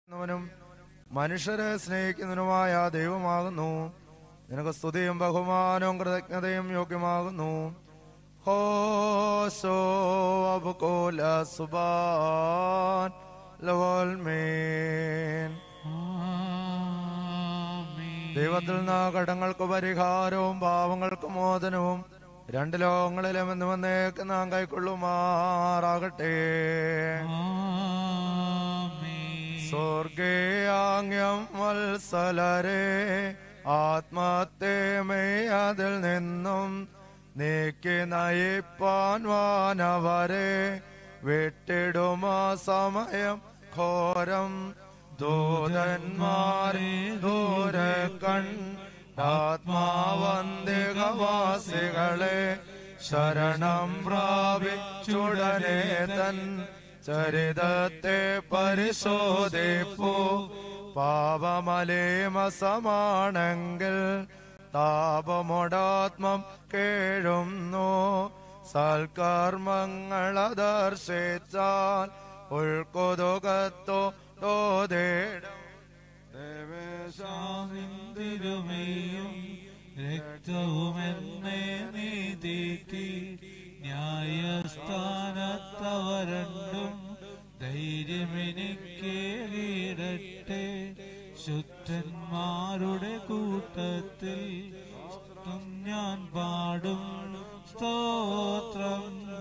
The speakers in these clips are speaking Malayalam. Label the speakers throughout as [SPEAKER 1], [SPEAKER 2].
[SPEAKER 1] ും മനുഷ്യരെ സ്നേഹിക്കുന്നതിനുമായ ദൈവമാകുന്നു നിനക്ക് സ്തുതിയും ബഹുമാനവും കൃതജ്ഞതയും യോഗ്യമാകുന്നു ഹോസോ അബുക്കോല സുബാൻ ലവൽമേൻ ദൈവത്തിൽ നിന്ന് കടങ്ങൾക്ക് പരിഹാരവും പാവങ്ങൾക്ക് മോചനവും രണ്ട് ലോകങ്ങളിലും എന്ന് വന്നേക്ക് നാം കൈക്കൊള്ളുമാറാകട്ടെ സ്വർഗീയാംഗ്യം വത്സലരെ ആത്മത്തേമേ അതിൽ നിന്നും നീക്കി നയിപ്പാൻ വാനവരെ വിട്ടിടുമാ സമയം ഘോരം ദൂതന്മാരെ ദൂരെ കൺ ആത്മാവന്തികവാസികളെ ശരണം പ്രാപിച്ചുടനെ തൻ ചരിതത്തെ പരിശോധിപ്പു പാപമലേമസമാണെങ്കിൽ താപമൊടാത്മം കേഴുന്നു സൽക്കർമ്മങ്ങളെ ദർശിച്ചാൽ ഉൾക്കൊതുകത്തോ തോതേടും
[SPEAKER 2] തിരുമയും രക്തവുമെന്നെ നീ തീറ്റി ന്യായസ്ഥാനത്തവരണ്ടും ധൈര്യമെനിക്കേറിയിടട്ടെ ശുദ്ധന്മാരുടെ കൂട്ടത്തിൽ സ്തും ഞാൻ പാടും സ്തോത്രം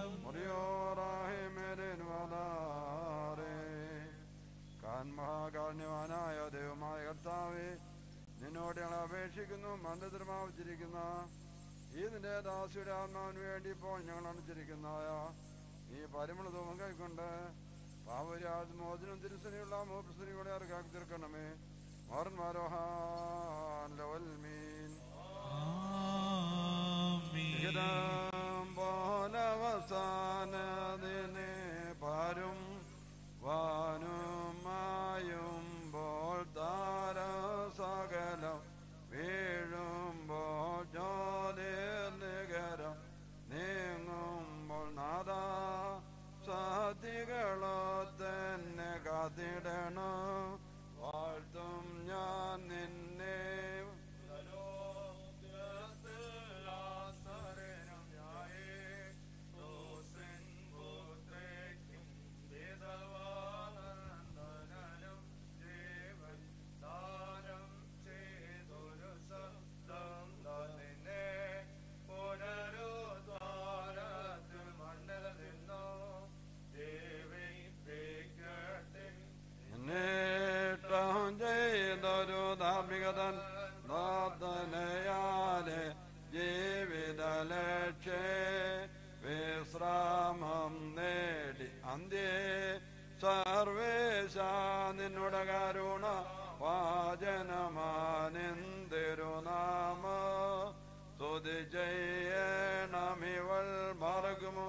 [SPEAKER 3] കാന്മഹാകാരുണ്യവാനായ ദൈവമായ കർത്താവെ നിന്നോട് ഞങ്ങൾ അപേക്ഷിക്കുന്നു മന്ദദ്രമാവിച്ചിരിക്കുന്ന ഈ നിന്റെ ദാസിയുടെ ആത്മാവിന് വേണ്ടി ഇപ്പോൾ ഞങ്ങൾ അണിച്ചിരിക്കുന്നതായ ഈ പരിമള ധൂമം കൈക്കൊണ്ട് പാവരാജ് മോചനം തിരുസനിയുള്ള മൂപ്പസ്ത്രീകളെ അർക്കാക്കി തീർക്കണമേ മോറന്മാരോഹാൻ ലവൽ മീൻ
[SPEAKER 2] ആമീൻ.
[SPEAKER 3] പോലവസാനതിനെ പാരും വാനുമായുമ്പോൾ താര സകലം വീഴുമ്പോൾ ജ്യോതിർനികരം നീങ്ങുമ്പോൾ നാദാ സാധികളോ തന്നെ കാത്തിടണം വാഴ്ത്തും ഞാൻ നിന്നെ നേട്ടം ചെയ്തൊരു ധാർമ്മികതൻ പ്രാർത്ഥനയാലെ ജീവിത ലക്ഷ്യ വിശ്രാമം നേടി അന്ത്യേ സർവേശ നിന്നുടെ കരുണ വാചനമാനിന്തിരുനാമ സ്തുതി ചെയ്യണമിവൾ മറകുമോ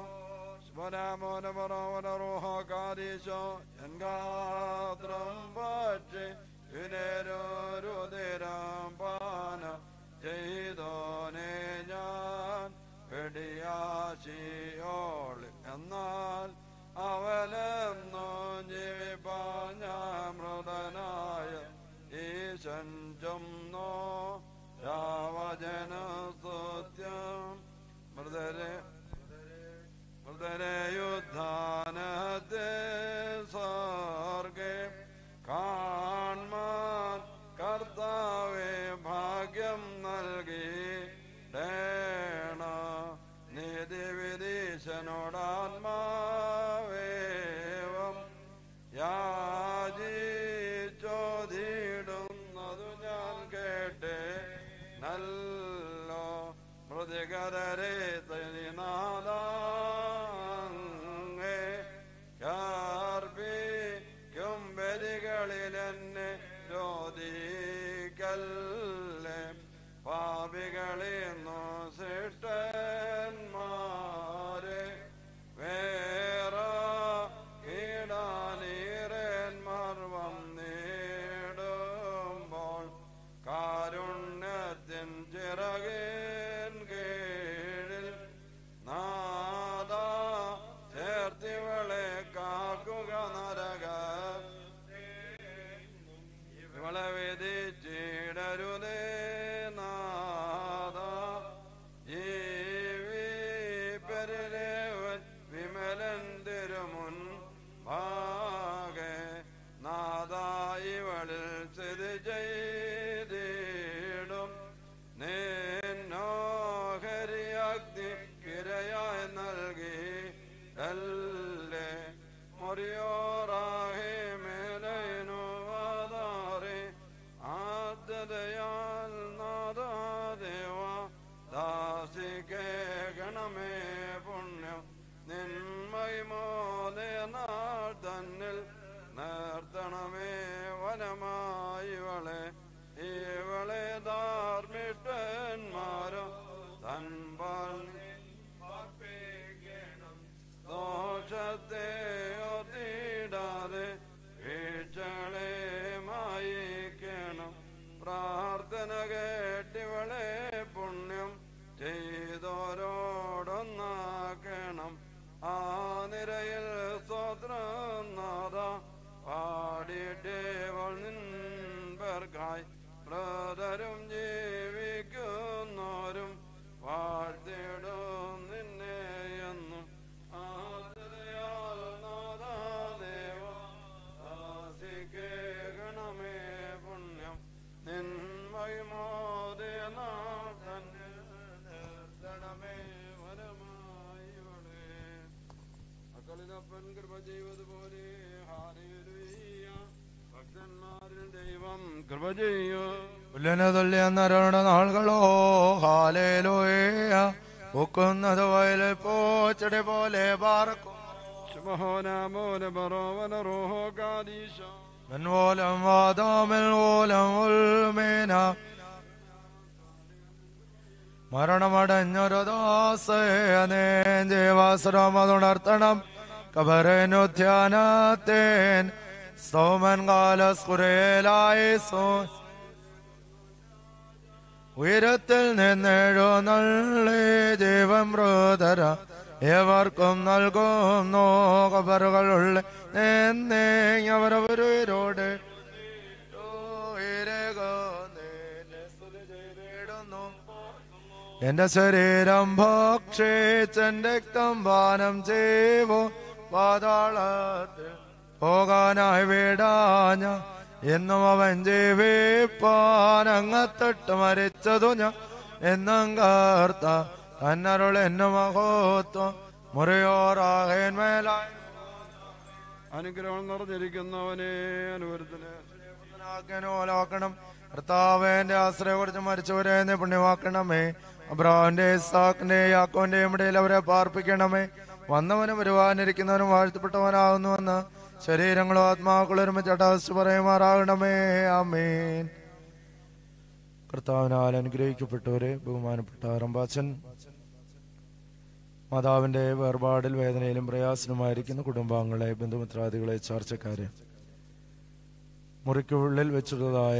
[SPEAKER 3] സ്വരാമോനപറോഹകാരീശോ എൻഗാത്രം പക്ഷി വിനരുരുതിരം പാന ചെയ്തോനെ ഞാൻ വെടിയാശിയോള് എന്നാൽ അവനെന്നോ ജീവിപ്പാഞ്ഞ മൃതനായ ഈശൻ ചൊന്നോ രാവജന സ്തുത്യം മൃതരെ ഹൃദയുദ്ധാനത്തെ സ്വർഗെ കാൺമാൻ കർത്താവെ ഭാഗ്യം നൽകി ഡേണ നിധിവിധീശനോടാത്മാവേവം യാചിച്ചോതിടുന്നതു ഞാൻ കേട്ടെ നല്ലോ മൃതികരരെ തനിനാദാങ്ങേ യാർപ്പിക്കും ബലികളിലെന്നെ ജ്യോതിക്കല്ലേ പാപികളിന്നു സിഷ്ടന്മാരെ വേറെ കീടാനീരന്മാർ വന്നിടുമ്പോൾ കാരുണ്യത്തിൻ ചിറകിൻ കീഴിൽ നാദാ ചേർത്തിവളെ കാക്കുക നരക പ്രാർത്ഥന കേട്ടിവളെ പുണ്യം ചെയ്തോരോടൊന്നാക്കണം ആ നിരയിൽ സ്വത്രം നാഥ പാടിയിട്ടേവൾ നിൻപർക്കായി പ്രതരും ജീവിക്കുന്നോരും വാഴ്ത്തിടും നിന്നെ എന്നും ആദരയാൽ നാദാദേവ ആസിക്കേകണമേ പുണ്യം നിന്മയുമോദയ നാഥനെ നിർത്തണമേ വരമായിവളെ അക്കളിലപ്പൻ കൃപ ചെയ്തതുപോലെ ഹാലേലൂയ ഭക്തന്മാരിൽ ദൈവം കൃപ ചെയ്യൂ
[SPEAKER 1] പുല്ലിന് തുല്യെന്നരുടെ നാളുകളോ ഹാലേലോയ ഒക്കുന്നത് വയലിൽ പോച്ചടി പോലെ പാർക്കും
[SPEAKER 3] ശുഭഹോനാമോന ബറോവന റോഹോ കാദീശ
[SPEAKER 1] മെൻവോലം വാദാമിൽ ഓലം ഉൽമേന മരണമടഞ്ഞൊരു ദാസേനേ ജീവാശ്രമതുണർത്തണം കബരനുധ്യാനത്തേൻ സോമൻ കാലസ്കുരേലായി സോ ഉയരത്തിൽ നിന്നെഴുന്നള്ളി ജീവൻ മൃതര ഏവർക്കും നൽകുന്നു കബറുകളുള്ള നിന്നേ അവരവരോട് എന്റെ ശരീരം ഭക്ഷിച്ചെന്റെ രക്തം പാനം ചെയ്വോ പാതാളത്തിൽ പോകാനായി വിടാഞ്ഞ എന്നും അവൻ ജീവിപ്പാൻ അങ്ങത്തിട്ട് മരിച്ചതു ഞാൻ എന്നും കാർത്ത തന്നരുൾ എന്നു മഹോത്വം മുറിയോറാകേന്മേലായി
[SPEAKER 3] അനുഗ്രഹം നിറഞ്ഞിരിക്കുന്നവനെ അനുവരത്തിന്
[SPEAKER 1] ോലാക്കണം കർത്താവേന്റെ ആശ്രയെ കുറിച്ച് മരിച്ചവരെ നീ പുണ്യമാക്കണമേ അബ്രാഹിന്റെ ഇസാഖിന്റെ യാക്കോന്റെയും ഇടയിൽ അവരെ പാർപ്പിക്കണമേ വന്നവനും വരുവാനിരിക്കുന്നവനും വാഴ്ത്തപ്പെട്ടവനാകുന്നുവെന്ന് ശരീരങ്ങളും ആത്മാക്കളും ഒരുമിച്ച് അടാസിച്ച് പറയുമാറാകണമേ ആമേൻ കർത്താവിനാൽ അനുഗ്രഹിക്കപ്പെട്ടവരെ ബഹുമാനപ്പെട്ട റംബാച്ചൻ മാതാവിന്റെ വേർപാടിൽ വേദനയിലും പ്രയാസനുമായിരിക്കുന്ന കുടുംബാംഗങ്ങളെ ബന്ധുമിത്രാദികളെ ചർച്ചക്കാരെ മുറിക്കുള്ളിൽ വെച്ചിട്ടുള്ളതായ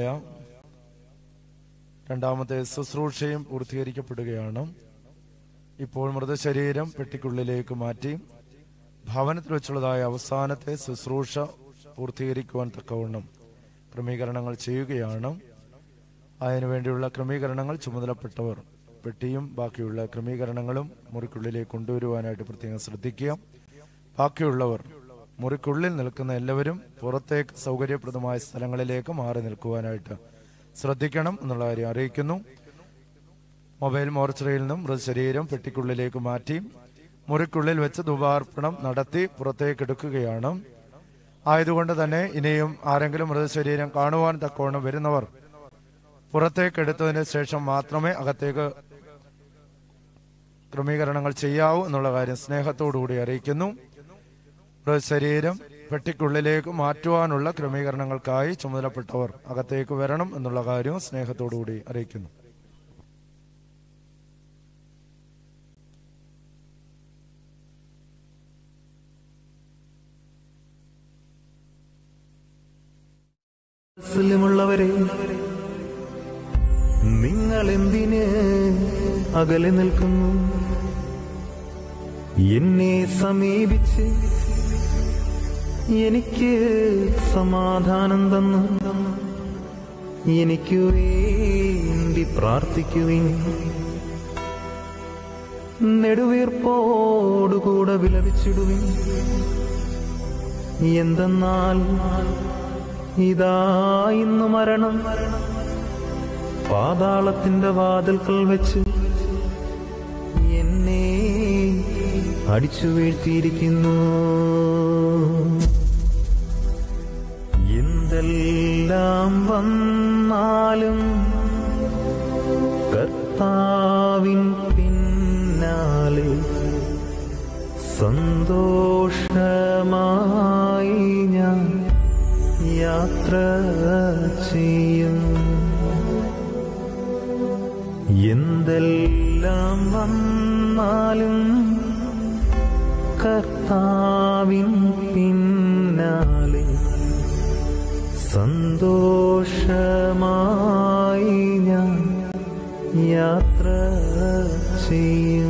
[SPEAKER 1] രണ്ടാമത്തെ ശുശ്രൂഷയും പൂർത്തീകരിക്കപ്പെടുകയാണ് ഇപ്പോൾ മൃതശരീരം പെട്ടിക്കുള്ളിലേക്ക് മാറ്റി ഭവനത്തിൽ വെച്ചുള്ളതായ അവസാനത്തെ ശുശ്രൂഷ പൂർത്തീകരിക്കുവാൻ തക്കവണ്ണം ക്രമീകരണങ്ങൾ ചെയ്യുകയാണ് അതിനുവേണ്ടിയുള്ള ക്രമീകരണങ്ങൾ ചുമതലപ്പെട്ടവർ പെട്ടിയും ബാക്കിയുള്ള ക്രമീകരണങ്ങളും മുറിക്കുള്ളിലേക്ക് കൊണ്ടുവരുവാനായിട്ട് പ്രത്യേകം ശ്രദ്ധിക്കുക ബാക്കിയുള്ളവർ മുറിക്കുള്ളിൽ നിൽക്കുന്ന എല്ലാവരും പുറത്തേക്ക് സൗകര്യപ്രദമായ സ്ഥലങ്ങളിലേക്ക് മാറി നിൽക്കുവാനായിട്ട് ശ്രദ്ധിക്കണം എന്നുള്ള കാര്യം അറിയിക്കുന്നു മൊബൈൽ മോർച്ചറിയിൽ നിന്നും മൃതശരീരം പെട്ടിക്കുള്ളിലേക്ക് മാറ്റി മുറിക്കുള്ളിൽ വെച്ച് ധൂപാർപ്പണം നടത്തി പുറത്തേക്ക് എടുക്കുകയാണ് ആയതുകൊണ്ട് തന്നെ ഇനിയും ആരെങ്കിലും മൃതശരീരം കാണുവാൻ തക്കവണ്ണം വരുന്നവർ പുറത്തേക്ക് എടുത്തതിന് ശേഷം മാത്രമേ അകത്തേക്ക് ക്രമീകരണങ്ങൾ ചെയ്യാവൂ എന്നുള്ള കാര്യം സ്നേഹത്തോടുകൂടി അറിയിക്കുന്നു ശരീരം പെട്ടിക്കുള്ളിലേക്ക് മാറ്റുവാനുള്ള ക്രമീകരണങ്ങൾക്കായി ചുമതലപ്പെട്ടവർ അകത്തേക്ക് വരണം എന്നുള്ള കാര്യവും സ്നേഹത്തോടുകൂടി അറിയിക്കുന്നു
[SPEAKER 4] മുള്ളവരെ നിങ്ങൾ എന്തിന് അകലെ നിൽക്കുന്നു എന്നെ സമീപിച്ച് എനിക്ക് സമാധാനം തന്നു എനിക്ക് വേണ്ടി പ്രാർത്ഥിക്കുവിൻ നെടുവീർപ്പോടുകൂടെ വിലപിച്ചിടുവിൻ എന്തെന്നാൽ ഇതാ ഇന്ന് മരണം പാതാളത്തിന്റെ വാതിൽക്കൽ വെച്ച് എന്നെ അടിച്ചു വീഴ്ത്തിയിരിക്കുന്നു എന്തെല്ലാം വന്നാലും കർത്താവിൻ പിന്നാലെ സന്തോഷമായി ഞാൻ യാത്ര ചെയ്യും എന്തെല്ലാം വന്നാലും കർത്താവിൻ പിന്നാലെ സന്തോഷമായി ഞാൻ യാത്ര ചെയ്യും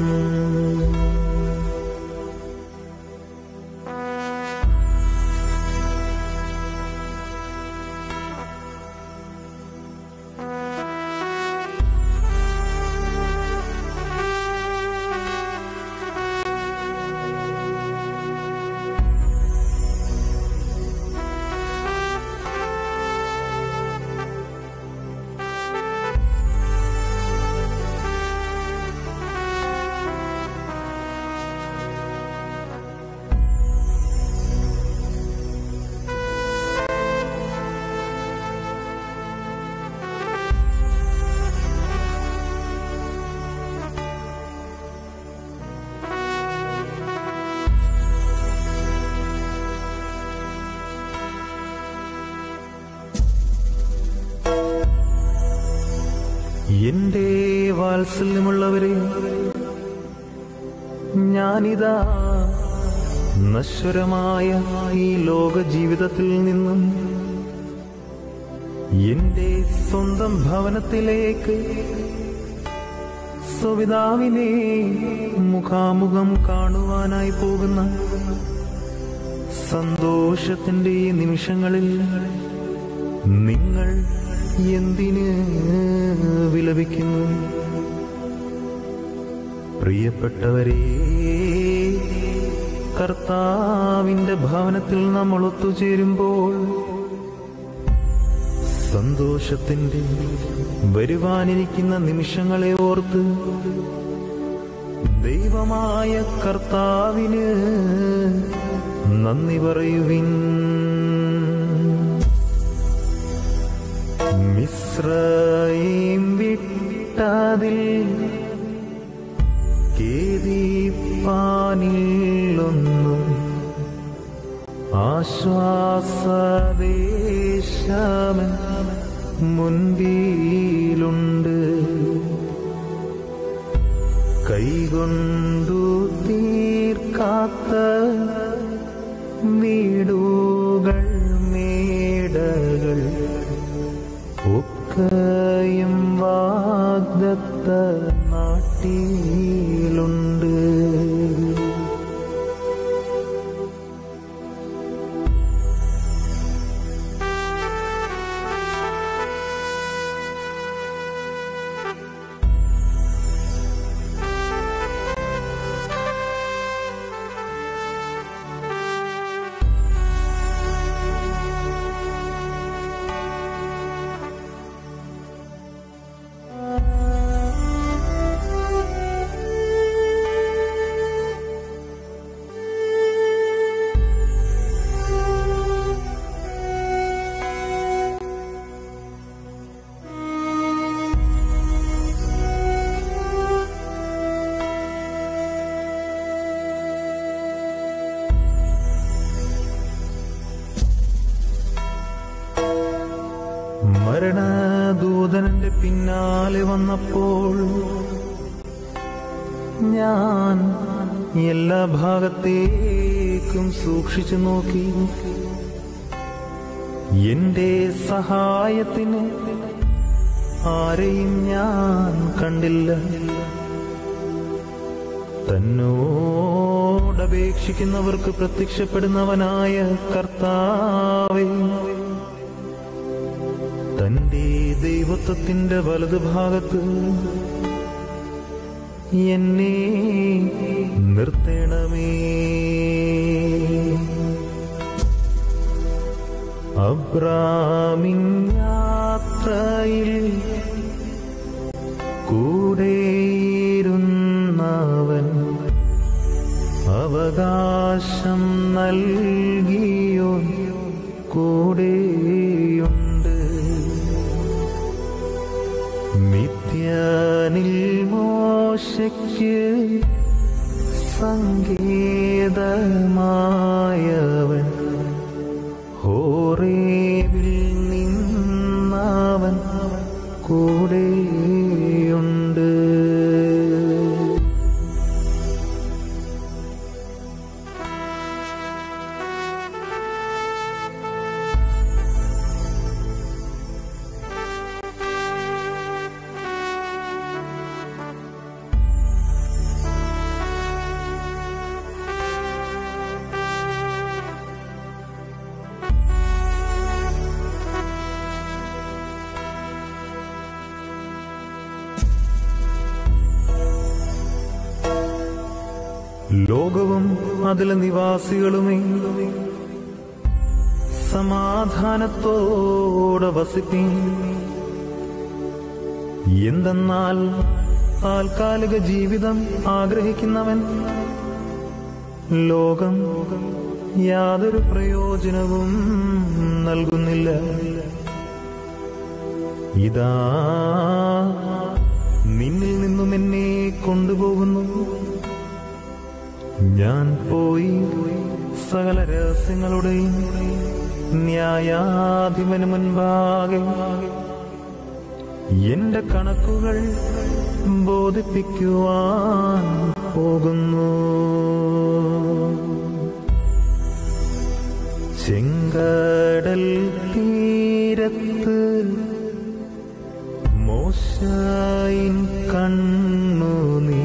[SPEAKER 4] എന്റെ വാത്സല്യമുള്ളവരെ ഞാനിതാ നശ്വരമായ ഈ ലോക ജീവിതത്തിൽ നിന്നും എന്റെ സ്വന്തം ഭവനത്തിലേക്ക് സ്വപിതാവിനെ മുഖാമുഖം കാണുവാനായി പോകുന്ന സന്തോഷത്തിന്റെ ഈ നിമിഷങ്ങളിൽ നിങ്ങൾ എന്തിന് വിലപിക്കുന്നു പ്രിയപ്പെട്ടവരെ കർത്താവിന്റെ ഭവനത്തിൽ നമ്മൾ ഒത്തുചേരുമ്പോൾ സന്തോഷത്തിന്റെ വരുവാനിരിക്കുന്ന നിമിഷങ്ങളെ ഓർത്ത് ദൈവമായ കർത്താവിന് നന്ദി പറയുവിൻ മിശ്രയും വിട്ടതിൽ കേതിപ്പാനില്ലൊന്നും ആശ്വാസദേശമൻ മുൻപിലുണ്ട് കൈകൊണ്ടു തീർക്കാത്ത വീടുകൾ മേടകൾ ഒക്കെയും വാഗ്ദത്ത നാട്ടിലുണ്ട് മരണദൂതനന്റെ പിന്നാലെ വന്നപ്പോൾ ഞാൻ എല്ലാ ഭാഗത്തേക്കും സൂക്ഷിച്ചു നോക്കി എന്റെ സഹായത്തിന് ആരെയും ഞാൻ കണ്ടില്ല തന്നോടപേക്ഷിക്കുന്നവർക്ക് പ്രത്യക്ഷപ്പെടുന്നവനായ കർത്താവേ തന്റെ ദൈവത്വത്തിന്റെ വലതുഭാഗത്ത് എന്നെ നിർത്തണമേ അബ്രാമിൻ യാത്രയിൽ കൂടെയിരുന്നവൻ അവകാശം നൽകിയോ കൂടെയുണ്ട് മിഥ്യാനിൽ മോശയ്ക്ക് സങ്കേതമായവൻ ഹോറേവിൽ നിന്നവൻ കൂടെയുണ്ട് ലോകവും അതിലെ നിവാസികളുമേ സമാധാനത്തോടെ വസിപ്പീൻ എന്തെന്നാൽ താൽക്കാലിക ജീവിതം ആഗ്രഹിക്കുന്നവൻ ലോകം യാതൊരു പ്രയോജനവും നൽകുന്നില്ല ഇതാ നിന്നിൽ നിന്നും എന്നെ കൊണ്ടുപോകുന്നു ഞാൻ പോയി സകല രഹസ്യങ്ങളുടെയും ന്യായാധിപന് മുൻപാകെ എന്റെ കണക്കുകൾ ബോധിപ്പിക്കുവാൻ പോകുന്നു ചെങ്കടൽ തീരത്ത് മോശയിൻ കണ്ണു നീ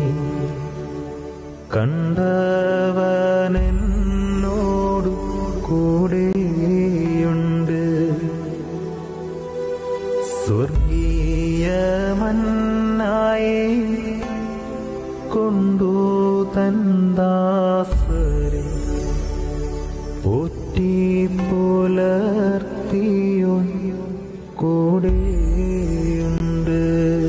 [SPEAKER 4] കണ്ടവനെന്നോടു കൂടെയുണ്ട് സ്വർഗീയമന്നായി കൊണ്ടു തന്താസരെ പോറ്റി പുലർത്തിയോ കൂടെയുണ്ട്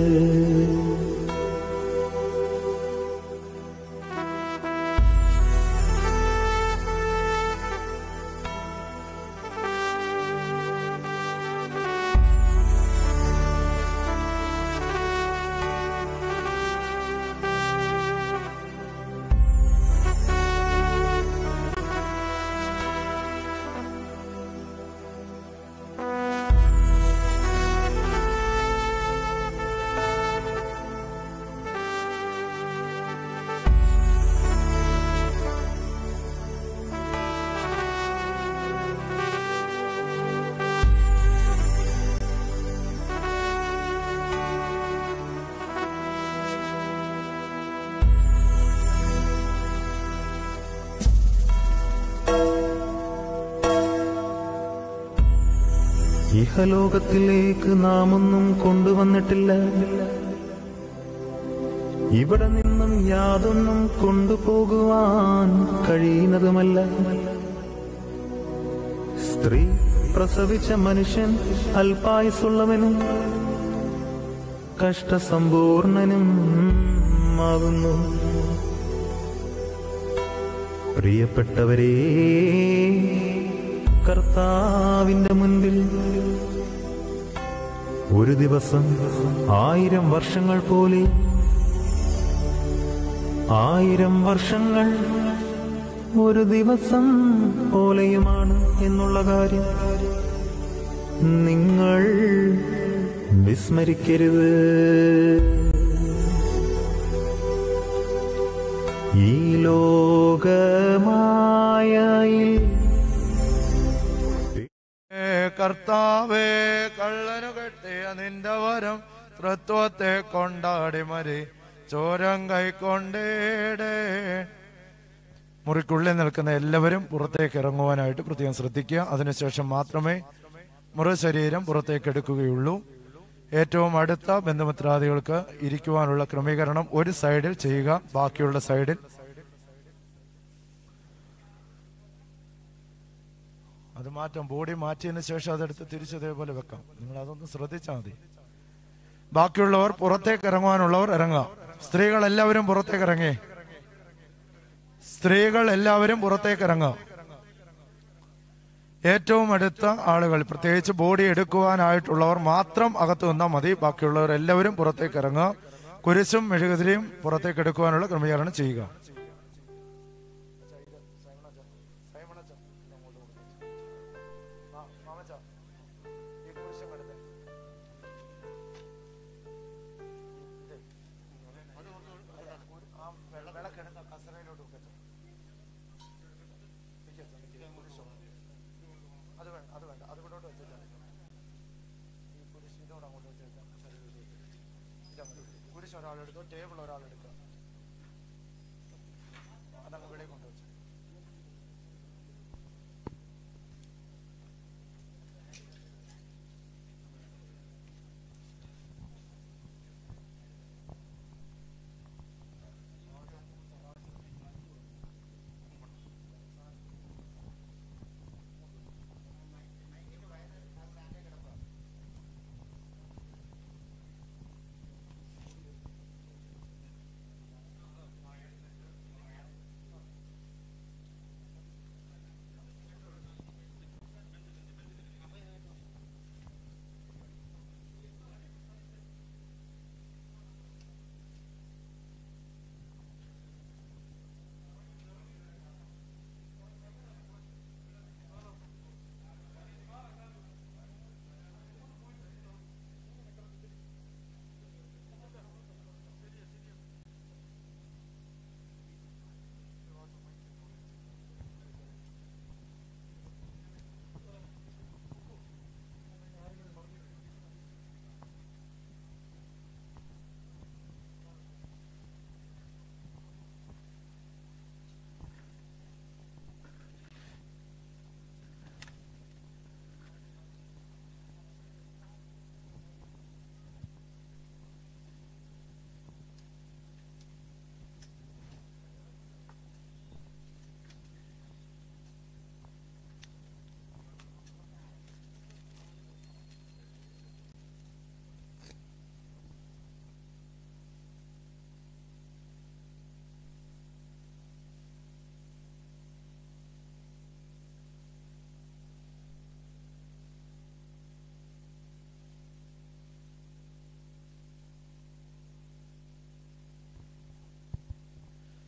[SPEAKER 4] ഇഹലോകത്തിലേക്ക് നാം ഒന്നും കൊണ്ടുവന്നിട്ടില്ല ഇവിടെ നിന്നും യാതൊന്നും കൊണ്ടുപോകുവാൻ കഴിയുന്നതുമല്ല സ്ത്രീ പ്രസവിച്ച മനുഷ്യൻ അല്പായുസുള്ളവനും കഷ്ടസമ്പൂർണനും ആകുന്നു പ്രിയപ്പെട്ടവരേ കർത്താവിന്റെ മുൻപിൽ ഒരു ദിവസം ആയിരം വർഷങ്ങൾ പോലെ ആയിരം വർഷങ്ങൾ ഒരു ദിവസം പോലെയുമാണ് എന്നുള്ള കാര്യം നിങ്ങൾ വിസ്മരിക്കരുത് ഈ ലോകമായയിൽ
[SPEAKER 1] ഏ കർത്താവേ കള്ളനു കെട്ടിയ നിന്റെ വരം തൃത്വത്തെ കൊണ്ടാടി മരി ചോരം കൈക്കൊണ്ടേടേ മുറിക്കുള്ളിൽ നിൽക്കുന്ന എല്ലാവരും പുറത്തേക്ക് ഇറങ്ങുവാനായിട്ട് പ്രത്യേകം ശ്രദ്ധിക്കുക അതിനുശേഷം മാത്രമേ മുറി ശരീരം പുറത്തേക്ക് എടുക്കുകയുള്ളൂ ഏറ്റവും അടുത്ത ബന്ധുമിത്രാദികൾക്ക് ഇരിക്കുവാനുള്ള ക്രമീകരണം ഒരു സൈഡിൽ ചെയ്യുക ബാക്കിയുള്ള സൈഡിൽ അത് മാറ്റാം ബോഡി മാറ്റിയതിന് ശേഷം അതെടുത്ത് തിരിച്ചതേപോലെ വെക്കാം നിങ്ങൾ അതൊന്ന് ശ്രദ്ധിച്ചാൽ മതി ബാക്കിയുള്ളവർ പുറത്തേക്ക് ഇറങ്ങുവാനുള്ളവർ ഇറങ്ങുക സ്ത്രീകൾ എല്ലാവരും പുറത്തേക്ക് ഇറങ്ങി സ്ത്രീകൾ എല്ലാവരും പുറത്തേക്ക് ഇറങ്ങുക ഏറ്റവും അടുത്ത ആളുകൾ പ്രത്യേകിച്ച് ബോഡി എടുക്കുവാനായിട്ടുള്ളവർ മാത്രം അകത്ത് നിന്നാൽ മതി ബാക്കിയുള്ളവർ എല്ലാവരും പുറത്തേക്ക് ഇറങ്ങുക കുരിശും മെഴുകുതിരിയും പുറത്തേക്ക് എടുക്കുവാനുള്ള ക്രമീകരണം ചെയ്യുക അത് വേണ്ട അത് വേണ്ട അത് ഇവിടോട്ട് വെച്ചേക്കാം ഈ കുരിശ് ഇതോടെ അങ്ങോട്ട് വെച്ചേക്കാം കുരിശ് ഒരാളെടുത്തോ ടേബിൾ ഒരാളെടുക്കുക അതങ്ങ് വെളിയിൽ കൊണ്ടുവച്ചു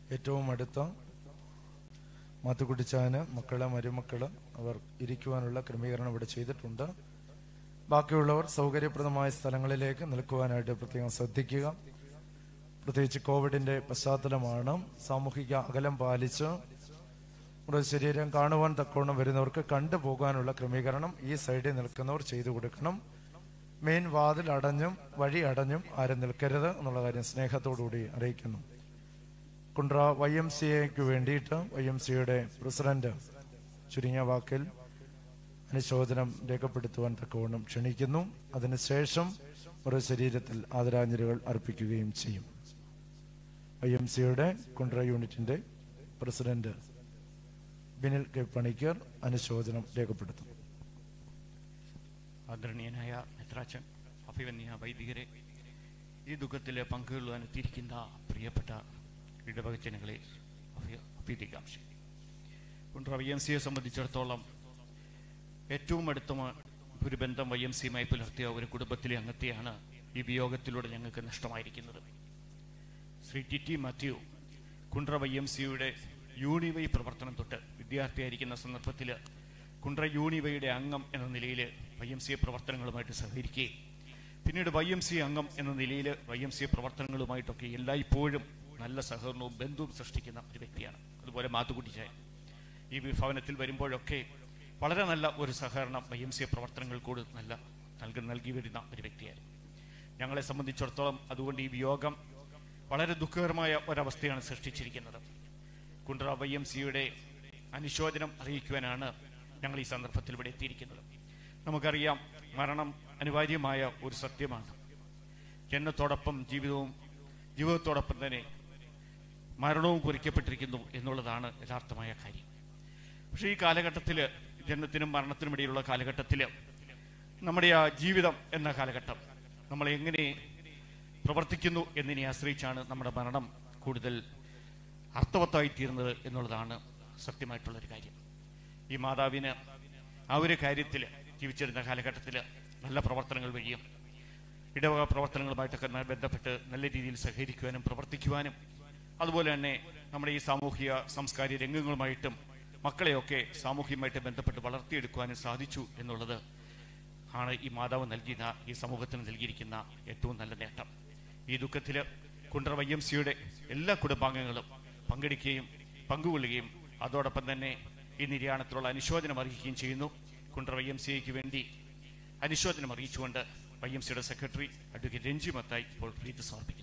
[SPEAKER 1] ഏറ്റവും അടുത്ത മാത്തുക്കുട്ടിച്ചാന് മക്കള് മരുമക്കള് അവർ ഇരിക്കുവാനുള്ള ക്രമീകരണം ഇവിടെ ചെയ്തിട്ടുണ്ട് ബാക്കിയുള്ളവർ സൗകര്യപ്രദമായ സ്ഥലങ്ങളിലേക്ക് നിൽക്കുവാനായിട്ട് പ്രത്യേകം ശ്രദ്ധിക്കുക പ്രത്യേകിച്ച് കോവിഡിന്റെ പശ്ചാത്തലമാണ് സാമൂഹിക അകലം പാലിച്ച് മൃതശരീരം കാണുവാൻ തക്കവണ്ണം വരുന്നവർക്ക് കണ്ടുപോകാനുള്ള ക്രമീകരണം ഈ സൈഡിൽ നിൽക്കുന്നവർ ചെയ്തു കൊടുക്കണം മെയിൻ വാതിൽ അടഞ്ഞും വഴി അടഞ്ഞും ആരും നിൽക്കരുത് എന്നുള്ള കാര്യം സ്നേഹത്തോടുകൂടി അറിയിക്കുന്നു കുണ്ട്ര വൈ എം സി എക്ക് വേണ്ടിയിട്ട് വൈ എം സിയുടെ പ്രസിഡന്റ് ചുരുങ്ങിയ വാക്കിൽ അനുശോചനം രേഖപ്പെടുത്തുവാൻ തക്കവണ്ണം ക്ഷണിക്കുന്നു അതിനുശേഷം മൃതശരീരത്തിൽ ആദരാഞ്ജലികൾ അർപ്പിക്കുകയും ചെയ്യും ഐ എം സിയുടെ കുണ്ട്ര യൂണിറ്റിന്റെ പ്രസിഡന്റ് ബിനിൽ കെ പണിക്കർ അനുശോചനം രേഖപ്പെടുത്തും
[SPEAKER 5] ആദരണീയനായ മെത്രാച്ചൻ അഭിവന്യ വൈദികരെ ഈ ദുഃഖത്തിൽ പങ്കുകൊള്ളുവാൻ എത്തിയിരിക്കുന്ന പ്രിയപ്പെട്ട ഇടവകജനങ്ങളെ അഭി- അഭ്യർത്ഥികാംക്ഷി കുണ്ട്ര വൈ എം സിയെ സംബന്ധിച്ചിടത്തോളം ഏറ്റവും അടുത്ത മ- ഒരു ബന്ധം വൈ എം സിയുമായി പുലർത്തിയ ഒരു കുടുംബത്തിലെ അംഗത്തെയാണ് ഈ വിയോഗത്തിലൂടെ ഞങ്ങൾക്ക് നഷ്ടമായിരിക്കുന്നത് Shri T T Mathew Kundara Y M സിയുടെ യൂണിവൈ പ്രവർത്തനം തൊട്ട് വിദ്യാർത്ഥിയായിരിക്കുന്ന സന്ദർഭത്തിൽ കുണ്ട്ര യൂണിവൈയുടെ അംഗം എന്ന നിലയിൽ വൈ എം സി പ്രവർത്തനങ്ങളുമായിട്ട് സഹകരിക്കുകയും പിന്നീട് വൈ എം സി അംഗം എന്ന നിലയിൽ വൈ എം സി പ്രവർത്തനങ്ങളുമായിട്ടൊക്കെ എല്ലായ്പ്പോഴും നല്ല സഹകരണവും ബന്ധവും സൃഷ്ടിക്കുന്ന ഒരു വ്യക്തിയാണ് അതുപോലെ മാത്തുക്കുട്ടിച്ചായ ഈ വിഭവനത്തിൽ വരുമ്പോഴൊക്കെ വളരെ നല്ല ഒരു സഹകരണം വൈ എം സി പ്രവർത്തനങ്ങൾ കൂടി നല്ല നൽകി നൽകി വരുന്ന ഒരു വ്യക്തിയായിരുന്നു ഞങ്ങളെ സംബന്ധിച്ചിടത്തോളം അതുകൊണ്ട് ഈ വിയോഗം വളരെ ദുഃഖകരമായ ഒരവസ്ഥയാണ് സൃഷ്ടിച്ചിരിക്കുന്നത് കുണ്ട്ര വൈ എം സിയുടെ അനുശോചനം അറിയിക്കുവാനാണ് ഞങ്ങൾ ഈ സന്ദർഭത്തിൽ ഇവിടെ എത്തിയിരിക്കുന്നത് നമുക്കറിയാം മരണം അനിവാര്യമായ ഒരു സത്യമാണ് ജനനത്തോടൊപ്പം ജീവിതവും ജീവിതത്തോടൊപ്പം തന്നെ മരണവും കുറിക്കപ്പെട്ടിരിക്കുന്നു എന്നുള്ളതാണ് യഥാർത്ഥമായ കാര്യം പക്ഷേ ഈ കാലഘട്ടത്തിൽ ജനനത്തിനും മരണത്തിനും ഇടയിലുള്ള കാലഘട്ടത്തിൽ നമ്മുടെ ആ ജീവിതം എന്ന കാലഘട്ടം നമ്മൾ എങ്ങനെ പ്രവർത്തിക്കുന്നു എന്നതിനെ ആശ്രയിച്ചാണ് നമ്മുടെ മരണം കൂടുതൽ അർത്ഥവത്തായി തീരുന്നത് എന്നുള്ളതാണ് സത്യമായിട്ടുള്ള ഒരു കാര്യം ഈ മാതാവിന് ആ ഒരു കാര്യത്തിൽ ജീവിച്ചിരുന്ന കാലഘട്ടത്തിൽ നല്ല പ്രവർത്തനങ്ങൾ വഴിയും ഇടവക പ്രവർത്തനങ്ങളുമായിട്ടൊക്കെ ന- ബന്ധപ്പെട്ട് നല്ല രീതിയിൽ സഹകരിക്കുവാനും പ്രവർത്തിക്കുവാനും അതുപോലെ തന്നെ നമ്മുടെ ഈ സാമൂഹിക സാംസ്കാരിക രംഗങ്ങളുമായിട്ടും മക്കളെയൊക്കെ സാമൂഹികമായിട്ട് ബന്ധപ്പെട്ട് വളർത്തിയെടുക്കുവാനും സാധിച്ചു എന്നുള്ളത് ആണ് ഈ മാതാവ് നൽകിയ ഈ സമൂഹത്തിന് നൽകിയിരിക്കുന്ന ഏറ്റവും നല്ല നേട്ടം ഈ ദുഃഖത്തിൽ കുണ്ട്ര വൈ എം സിയുടെ എല്ലാ കുടുംബാംഗങ്ങളും പങ്കെടുക്കുകയും പങ്കുകൊള്ളുകയും അതോടൊപ്പം തന്നെ ഈ നിര്യാണത്തിലുള്ള അനുശോചനം അറിയിക്കുകയും ചെയ്യുന്നു കുണ്ട്ര വൈ എം സിക്ക് വേണ്ടി അനുശോചനം അറിയിച്ചുകൊണ്ട് വൈ എം സിയുടെ സെക്രട്ടറി അഡ്വക്കേറ്റ് രഞ്ജി മത്തായി ഇപ്പോൾ പ്രീതി സമർപ്പിക്കുന്നു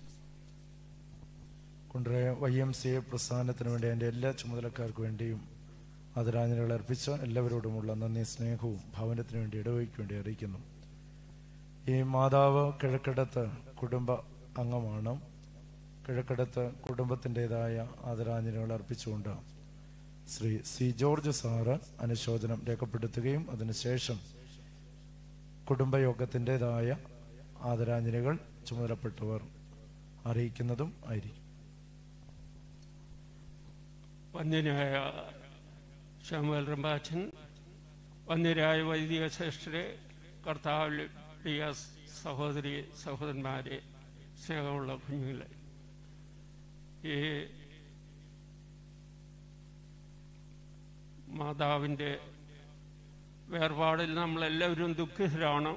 [SPEAKER 1] Kundara Y M C A പ്രസ്ഥാനത്തിന് വേണ്ടി എൻ്റെ എല്ലാ ചുമതലക്കാർക്ക് വേണ്ടിയും ആദരാഞ്ജലികൾ അർപ്പിച്ച എല്ലാവരോടുമുള്ള നന്ദി സ്നേഹവും ഭവനത്തിന് വേണ്ടി ഇടവയ്ക്ക് വേണ്ടി അറിയിക്കുന്നു ഈ മാതാവ് കിഴക്കിടത്ത് കുടുംബ അംഗമാണ് കിഴക്കിടത്ത് കുടുംബത്തിൻ്റെതായ ആദരാഞ്ജലികൾ അർപ്പിച്ചുകൊണ്ട് ശ്രീ സി ജോർജ് സാറ് അനുശോചനം രേഖപ്പെടുത്തുകയും അതിനുശേഷം കുടുംബയോഗത്തിൻ്റെതായ ആദരാഞ്ജലികൾ ചുമതലപ്പെട്ടവർ അറിയിക്കുന്നതും ആയിരിക്കും
[SPEAKER 6] വന്യനായ ശമുവൽ റമ്പാച്ചൻ വന്യരായ വൈദിക ശ്രേഷ്ഠരെ കർത്താവിൽ പ്രിയ സഹോദരി സഹോദരന്മാരെ സ്നേഹമുള്ള കുഞ്ഞുങ്ങളെ ഈ മാതാവിൻ്റെ വേർപാടിൽ നമ്മളെല്ലാവരും ദുഃഖിതരാണ്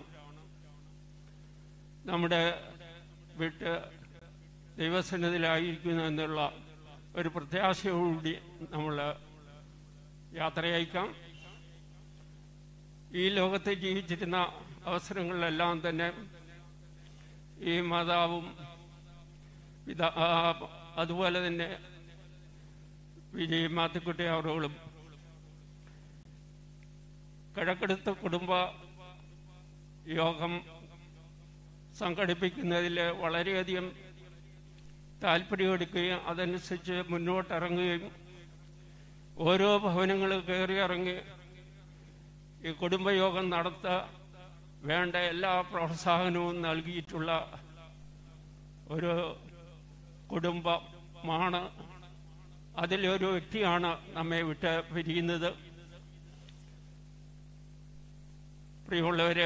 [SPEAKER 6] നമ്മുടെ വിട്ട് ദൈവസന്നിധിയിലായിരിക്കുന്നു എന്നുള്ള ഒരു പ്രത്യാശയോടുകൂടി നമ്മൾ യാത്രയയക്കാം ഈ ലോകത്ത് ജീവിച്ചിരുന്ന അവസരങ്ങളിലെല്ലാം തന്നെ ഈ മാതാവും പിതാ ആ, അതുപോലെ തന്നെ വിജയ് മാത്തുക്കുട്ടി അവറുകളും കിഴക്കെടുത്ത കുടുംബ യോഗം സംഘടിപ്പിക്കുന്നതിൽ വളരെയധികം താല്പര്യമെടുക്കുകയും അതനുസരിച്ച് മുന്നോട്ടിറങ്ങുകയും ഓരോ ഭവനങ്ങൾ കയറി ഇറങ്ങി ഈ കുടുംബയോഗം നടത്ത വേണ്ട എല്ലാ പ്രോത്സാഹനവും നൽകിയിട്ടുള്ള ഒരു കുടുംബമാണ് അതിലൊരു വ്യക്തിയാണ് നമ്മെ വിട്ട് പിരിയുന്നത് പ്രിയമുള്ളവരെ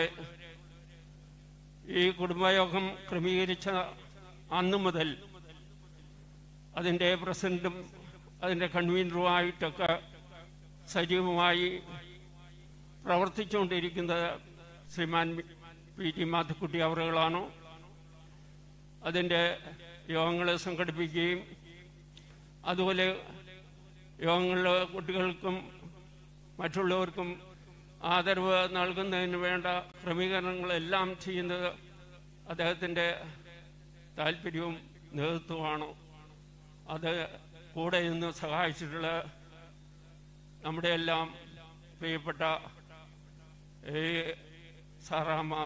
[SPEAKER 6] ഈ കുടുംബയോഗം ക്രമീകരിച്ച അന്നു മുതൽ അതിൻ്റെ പ്രസിഡന്റും അതിൻ്റെ കൺവീനറുമായിട്ടൊക്കെ സജീവമായി പ്രവർത്തിച്ചുകൊണ്ടിരിക്കുന്നത് ശ്രീമാൻ പി ടി മാധുക്കുട്ടി അവറുകളാണ് അതിൻ്റെ യോഗങ്ങൾ സംഘടിപ്പിക്കുകയും അതുപോലെ യോഗങ്ങളിൽ കുട്ടികൾക്കും മറ്റുള്ളവർക്കും ആദരവ് നൽകുന്നതിന് വേണ്ട ക്രമീകരണങ്ങളെല്ലാം ചെയ്യുന്നത് അദ്ദേഹത്തിൻ്റെ താല്പര്യവും നേതൃത്വമാണ് അത് കൂടെ നിന്ന് സഹായിച്ചിട്ടുള്ള നമ്മുടെ എല്ലാം പ്രിയപ്പെട്ട ഈ സാറാമ്മ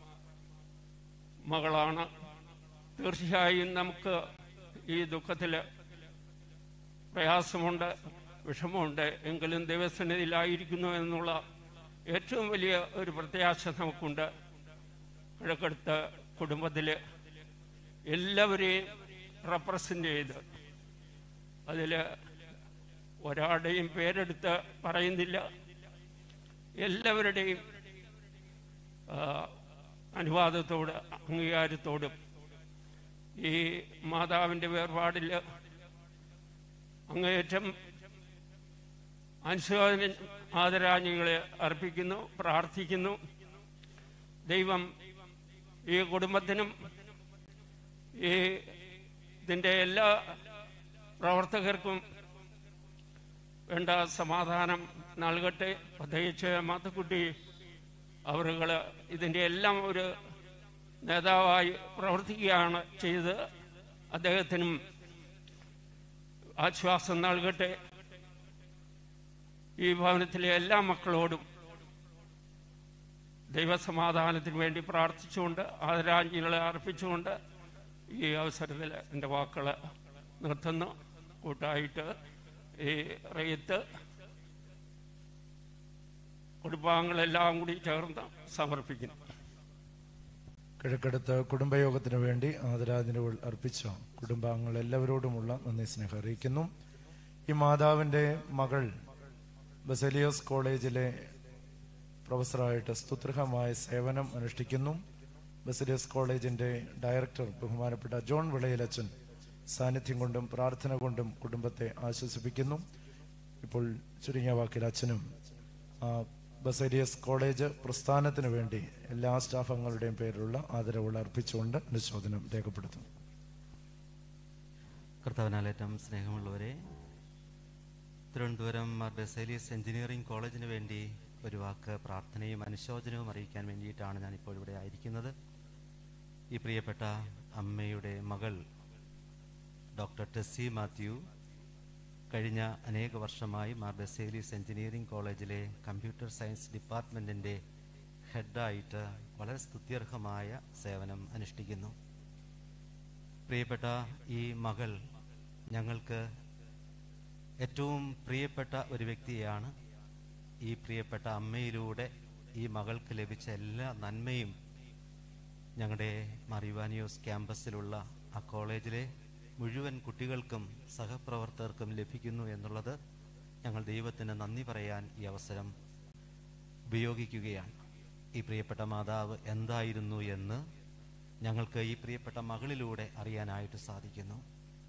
[SPEAKER 6] മകളാണ് തീർച്ചയായും നമുക്ക് ഈ ദുഃഖത്തിൽ പ്രയാസമുണ്ട് വിഷമമുണ്ട് എങ്കിലും ദൈവസന്നിധിയിലായിരിക്കുന്നു എന്നുള്ള ഏറ്റവും വലിയ ഒരു പ്രത്യാശ നമുക്കുണ്ട് കിഴക്കടുത്ത കുടുംബത്തിൽ എല്ലാവരെയും റെപ്രസെൻ്റ് ചെയ്ത് അതിൽ ഒരാളുടെയും പേരെടുത്ത് പറയുന്നില്ല എല്ലാവരുടെയും ആ, അനുവാദത്തോട് അംഗീകാരത്തോടും ഈ മാതാവിൻ്റെ വേർപാടിൽ അങ്ങേയറ്റം അനുശോചന ആദരാഞ്ജലികളെ അർപ്പിക്കുന്നു പ്രാർത്ഥിക്കുന്നു ദൈവം ഈ കുടുംബത്തിനും ഈ ഇതിൻ്റെ എല്ലാ പ്രവർത്തകർക്കും വേണ്ട സമാധാനം നൽകട്ടെ പ്രത്യേകിച്ച് മാത്തക്കുട്ടി അവരുകൾ ഇതിൻ്റെ എല്ലാം ഒരു നേതാവായി പ്രവർത്തിക്കുകയാണ് ചെയ്ത് അദ്ദേഹത്തിനും ആശ്വാസം നൽകട്ടെ ഈ ഭവനത്തിലെ എല്ലാ മക്കളോടും ദൈവസമാധാനത്തിന് വേണ്ടി പ്രാർത്ഥിച്ചുകൊണ്ട് ആദരാഞ്ജലികളെ അർപ്പിച്ചുകൊണ്ട് ഈ അവസരത്തിൽ എൻ്റെ വാക്കുകൾ നിർത്തുന്നു കൂട്ടായിട്ട് ഈ റെയ്ത്ത് കുടുംബാംഗങ്ങളെല്ലാം കൂടി ചേർന്ന് സമർപ്പിക്കുന്നു
[SPEAKER 1] കിഴക്കടുത്ത് കുടുംബയോഗത്തിന് വേണ്ടി ആദരാഞ്ജലികൾ അർപ്പിച്ച കുടുംബാംഗങ്ങൾ എല്ലാവരോടുമുള്ള നന്ദി സ്നേഹം അറിയിക്കുന്നു ഈ മാതാവിന്റെ മകൾ ബസലിയോസ് കോളേജിലെ പ്രൊഫസറായിട്ട് സ്തുത്യർഹമായ സേവനം അനുഷ്ഠിക്കുന്നു ബസലിയോസ് കോളേജിന്റെ ഡയറക്ടർ ബഹുമാനപ്പെട്ട ജോൺ വിളയിലച്ചൻ സാന്നിധ്യം കൊണ്ടും പ്രാർത്ഥന കൊണ്ടും കുടുംബത്തെ ആശ്വസിപ്പിക്കുന്നു ഇപ്പോൾ ചുരുങ്ങിയ വാക്കിൽ അച്ഛനും ആ ബസേലിയസ് കോളേജ് പ്രസ്ഥാനത്തിന് വേണ്ടി എല്ലാ സ്റ്റാഫ് അംഗങ്ങളുടെയും പേരിലുള്ള ആദരവുകൾ അർപ്പിച്ചുകൊണ്ട് അനുശോചനം രേഖപ്പെടുത്തുന്നു
[SPEAKER 7] കർത്താവിനാലേറ്റം സ്നേഹമുള്ളവരെ തിരുവനന്തപുരം മാർ ബെസേലിയസ് എഞ്ചിനീയറിംഗ് കോളേജിന് വേണ്ടി ഒരു വാക്ക് പ്രാർത്ഥനയും അനുശോചനവും അറിയിക്കാൻ വേണ്ടിയിട്ടാണ് ഞാനിപ്പോൾ ഇവിടെ ആയിരിക്കുന്നത് ഈ പ്രിയപ്പെട്ട അമ്മയുടെ മകൾ ഡോക്ടർ ടെസ്സി മാത്യു കഴിഞ്ഞ അനേക വർഷമായി മാർ ബെസേലിയസ് എഞ്ചിനീയറിംഗ് കോളേജിലെ കമ്പ്യൂട്ടർ സയൻസ് ഡിപ്പാർട്ട്മെൻറ്റിൻ്റെ ഹെഡായിട്ട് വളരെ സ്തുത്യർഹമായ സേവനം അനുഷ്ഠിക്കുന്നു പ്രിയപ്പെട്ട ഈ മകൾ ഞങ്ങൾക്ക് ഏറ്റവും പ്രിയപ്പെട്ട ഒരു വ്യക്തിയാണ് ഈ പ്രിയപ്പെട്ട അമ്മയിലൂടെ ഈ മകൾക്ക് ലഭിച്ച എല്ലാ നന്മയും ഞങ്ങളുടെ മറിവാനിയോസ് ക്യാമ്പസിലുള്ള ആ കോളേജിലെ മുഴുവൻ കുട്ടികൾക്കും സഹപ്രവർത്തകർക്കും ലഭിക്കുന്നു എന്നുള്ളത് ഞങ്ങൾ ദൈവത്തിന് നന്ദി പറയാൻ ഈ അവസരം ഉപയോഗിക്കുകയാണ് ഈ പ്രിയപ്പെട്ട മാതാവ് എന്തായിരുന്നു എന്ന് ഞങ്ങൾക്ക് ഈ പ്രിയപ്പെട്ട മകളിലൂടെ അറിയാനായിട്ട് സാധിക്കുന്നു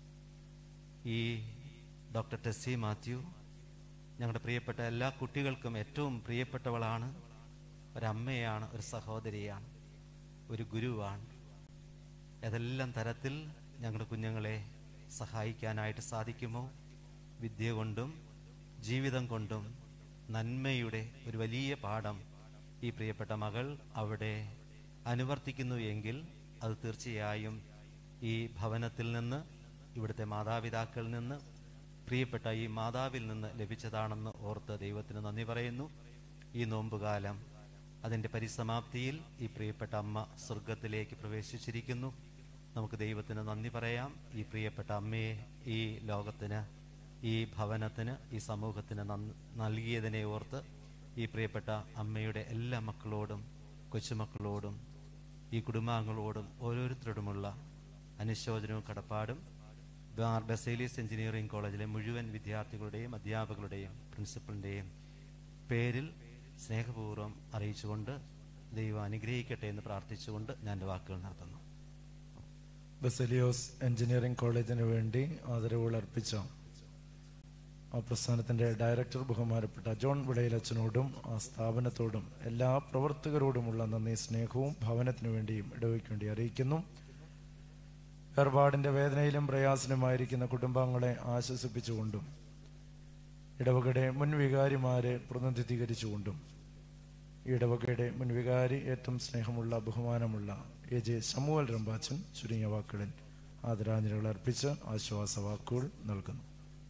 [SPEAKER 7] ഈ ഡോക്ടർ ടെസ്സി മാത്യു ഞങ്ങളുടെ പ്രിയപ്പെട്ട എല്ലാ കുട്ടികൾക്കും ഏറ്റവും പ്രിയപ്പെട്ടവളാണ് ഒരമ്മയാണ് ഒരു സഹോദരിയാണ് ഒരു ഗുരുവാണ് ഏതെല്ലാം തരത്തിൽ ഞങ്ങളുടെ കുഞ്ഞുങ്ങളെ സഹായിക്കാനായിട്ട് സാധിക്കുമോ വിദ്യ കൊണ്ടും ജീവിതം കൊണ്ടും നന്മയുടെ ഒരു വലിയ പാഠം ഈ പ്രിയപ്പെട്ട മകൾ അവിടെ അനുവർത്തിക്കുന്നു എങ്കിൽ അത് തീർച്ചയായും ഈ ഭവനത്തിൽ നിന്ന് ഇവിടുത്തെ മാതാപിതാക്കളിൽ നിന്ന് പ്രിയപ്പെട്ട ഈ മാതാവിൽ നിന്ന് ലഭിച്ചതാണെന്ന് ഓർത്ത് ദൈവത്തിന് നന്ദി പറയുന്നു ഈ നോമ്പുകാലം അതിൻ്റെ പരിസമാപ്തിയിൽ ഈ പ്രിയപ്പെട്ട അമ്മ സ്വർഗത്തിലേക്ക് പ്രവേശിച്ചിരിക്കുന്നു നമുക്ക് ദൈവത്തിന് നന്ദി പറയാം ഈ പ്രിയപ്പെട്ട അമ്മയെ ഈ ലോകത്തിന് ഈ ഭവനത്തിന് ഈ സമൂഹത്തിന് നന്ന് നൽകിയതിനെ ഓർത്ത് ഈ പ്രിയപ്പെട്ട അമ്മയുടെ എല്ലാ മക്കളോടും കൊച്ചുമക്കളോടും ഈ കുടുംബാംഗങ്ങളോടും ഓരോരുത്തരോടുമുള്ള അനുശോചനവും കടപ്പാടും ബാർ ബസേലിയസ് എഞ്ചിനീയറിംഗ് കോളേജിലെ മുഴുവൻ വിദ്യാർത്ഥികളുടെയും അധ്യാപകരുടെയും പ്രിൻസിപ്പലിൻ്റെയും പേരിൽ സ്നേഹപൂർവ്വം അറിയിച്ചുകൊണ്ട് ദൈവം അനുഗ്രഹിക്കട്ടെ എന്ന് പ്രാർത്ഥിച്ചുകൊണ്ട് ഞാൻ എൻ്റെ വാക്കുകൾ നടത്തുന്നു
[SPEAKER 1] ബസലിയോസ് എഞ്ചിനീയറിംഗ് കോളേജിന് വേണ്ടി ആദരവുകൾ അർപ്പിച്ച ആ പ്രസ്ഥാനത്തിന്റെ ഡയറക്ടർ ബഹുമാനപ്പെട്ട ജോൺ വിളയിലച്ചനോടും ആ സ്ഥാപനത്തോടും എല്ലാ പ്രവർത്തകരോടുമുള്ള നന്ദി സ്നേഹവും ഭവനത്തിനു വേണ്ടിയും ഇടവയ്ക്ക് വേണ്ടി അറിയിക്കുന്നു വേർപാടിന്റെ വേദനയിലും പ്രയാസനുമായിരിക്കുന്ന കുടുംബാംഗങ്ങളെ ആശ്വസിപ്പിച്ചുകൊണ്ടും ഇടവകയുടെ മുൻ വികാരിമാരെ പ്രതിനിധീകരിച്ചുകൊണ്ടും ഈ ഇടവകയുടെ മുൻ വികാരി ഏറ്റവും സ്നേഹമുള്ള ബഹുമാനമുള്ള എ ജെ ശമുവൽ രംബാച്ചൻ ചുരുങ്ങിയ വാക്കുകളിൽ ആദരാഞ്ജലികൾ അർപ്പിച്ച് ആശ്വാസ വാക്കുകൾ നൽകുന്നു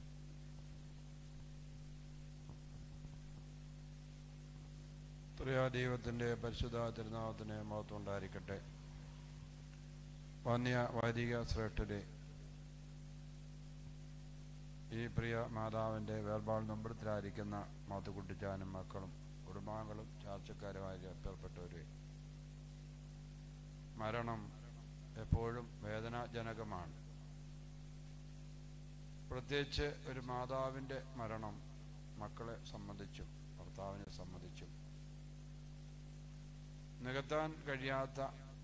[SPEAKER 3] ത്രിയാ ദൈവത്തിൻ്റെ പരിശുദ്ധ തിരുനാമത്തിന് മഹത്വം ഉണ്ടായിരിക്കട്ടെ വന്യ വൈദിക ശ്രേഷ്ഠരെ ഈ പ്രിയ മാതാവിൻ്റെ വേർപാട് നമ്പരത്തിലായിരിക്കുന്ന മാത്തുക്കുട്ടിച്ചാനും മക്കളും കുടുംബാംഗങ്ങളും ചാർച്ചക്കാരുമായി ഏർപ്പെട്ടവരെ മരണം എപ്പോഴും വേദനാജനകമാണ് പ്രത്യേകിച്ച് ഒരു മാതാവിൻ്റെ മരണം മക്കളെ സംബന്ധിച്ചും ഭർത്താവിനെ സംബന്ധിച്ചും നികത്താൻ കഴിയാത്ത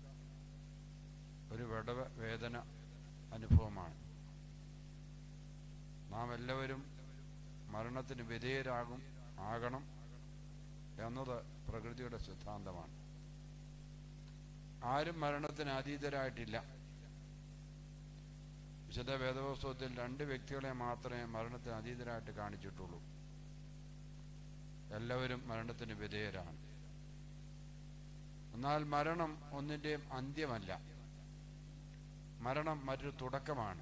[SPEAKER 3] ഒരു വിടവ വേദന അനുഭവമാണ് നാം എല്ലാവരും മരണത്തിന് വിധേയരാകും ആകണം എന്നത് പ്രകൃതിയുടെ സിദ്ധാന്തമാണ് ആരും മരണത്തിന് അതീതരായിട്ടില്ല വിശുദ്ധ വേദപുസ്തകത്തിൽ രണ്ട് വ്യക്തികളെ മാത്രമേ മരണത്തിന് അതീതരായിട്ട് കാണിച്ചിട്ടുള്ളൂ എല്ലാവരും മരണത്തിന് വിധേയരാണ് എന്നാൽ മരണം ഒന്നിൻ്റെയും അന്ത്യമല്ല മരണം മറ്റൊരു തുടക്കമാണ്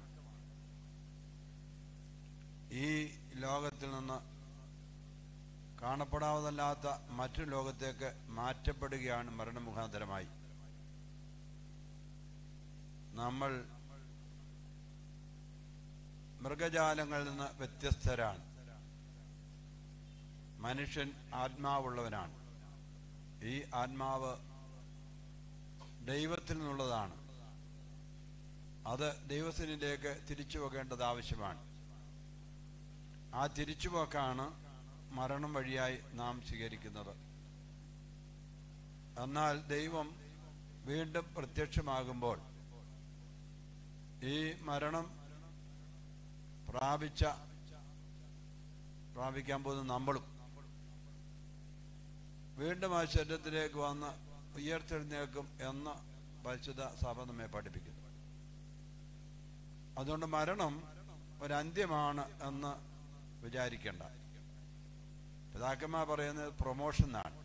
[SPEAKER 3] ഈ ലോകത്തിൽ നിന്ന് കാണപ്പെടാവതല്ലാത്ത മറ്റു ലോകത്തേക്ക് മാറ്റപ്പെടുകയാണ് മരണമുഖാന്തരമായി നമ്മൾ മൃഗജാലങ്ങളിൽ നിന്ന് വ്യത്യസ്തരാണ് മനുഷ്യൻ ആത്മാവുള്ളവനാണ് ഈ ആത്മാവ് ദൈവത്തിൽ നിന്നുള്ളതാണ് അത് ദൈവത്തിനിലേക്ക് തിരിച്ചു പോകേണ്ടത് ആവശ്യമാണ് ആ തിരിച്ചുപോക്കാണ് മരണം വഴിയായി നാം സ്വീകരിക്കുന്നത് എന്നാൽ ദൈവം വീണ്ടും പ്രത്യക്ഷമാകുമ്പോൾ ഈ മരണം പ്രാപിച്ച പ്രാപിക്കാൻ പോകുന്ന നമ്മളും വീണ്ടും ആ ശരീരത്തിലേക്ക് വന്ന് ഉയർത്തെഴുന്നേൽക്കും എന്ന് പരിശുദ്ധ സഭ നമ്മെ പഠിപ്പിക്കുന്നു അതുകൊണ്ട് മരണം ഒരന്ത്യമാണ് എന്ന് വിചാരിക്കേണ്ട പിതാക്കന്മാർ പറയുന്നത് പ്രൊമോഷൻ എന്നാണ്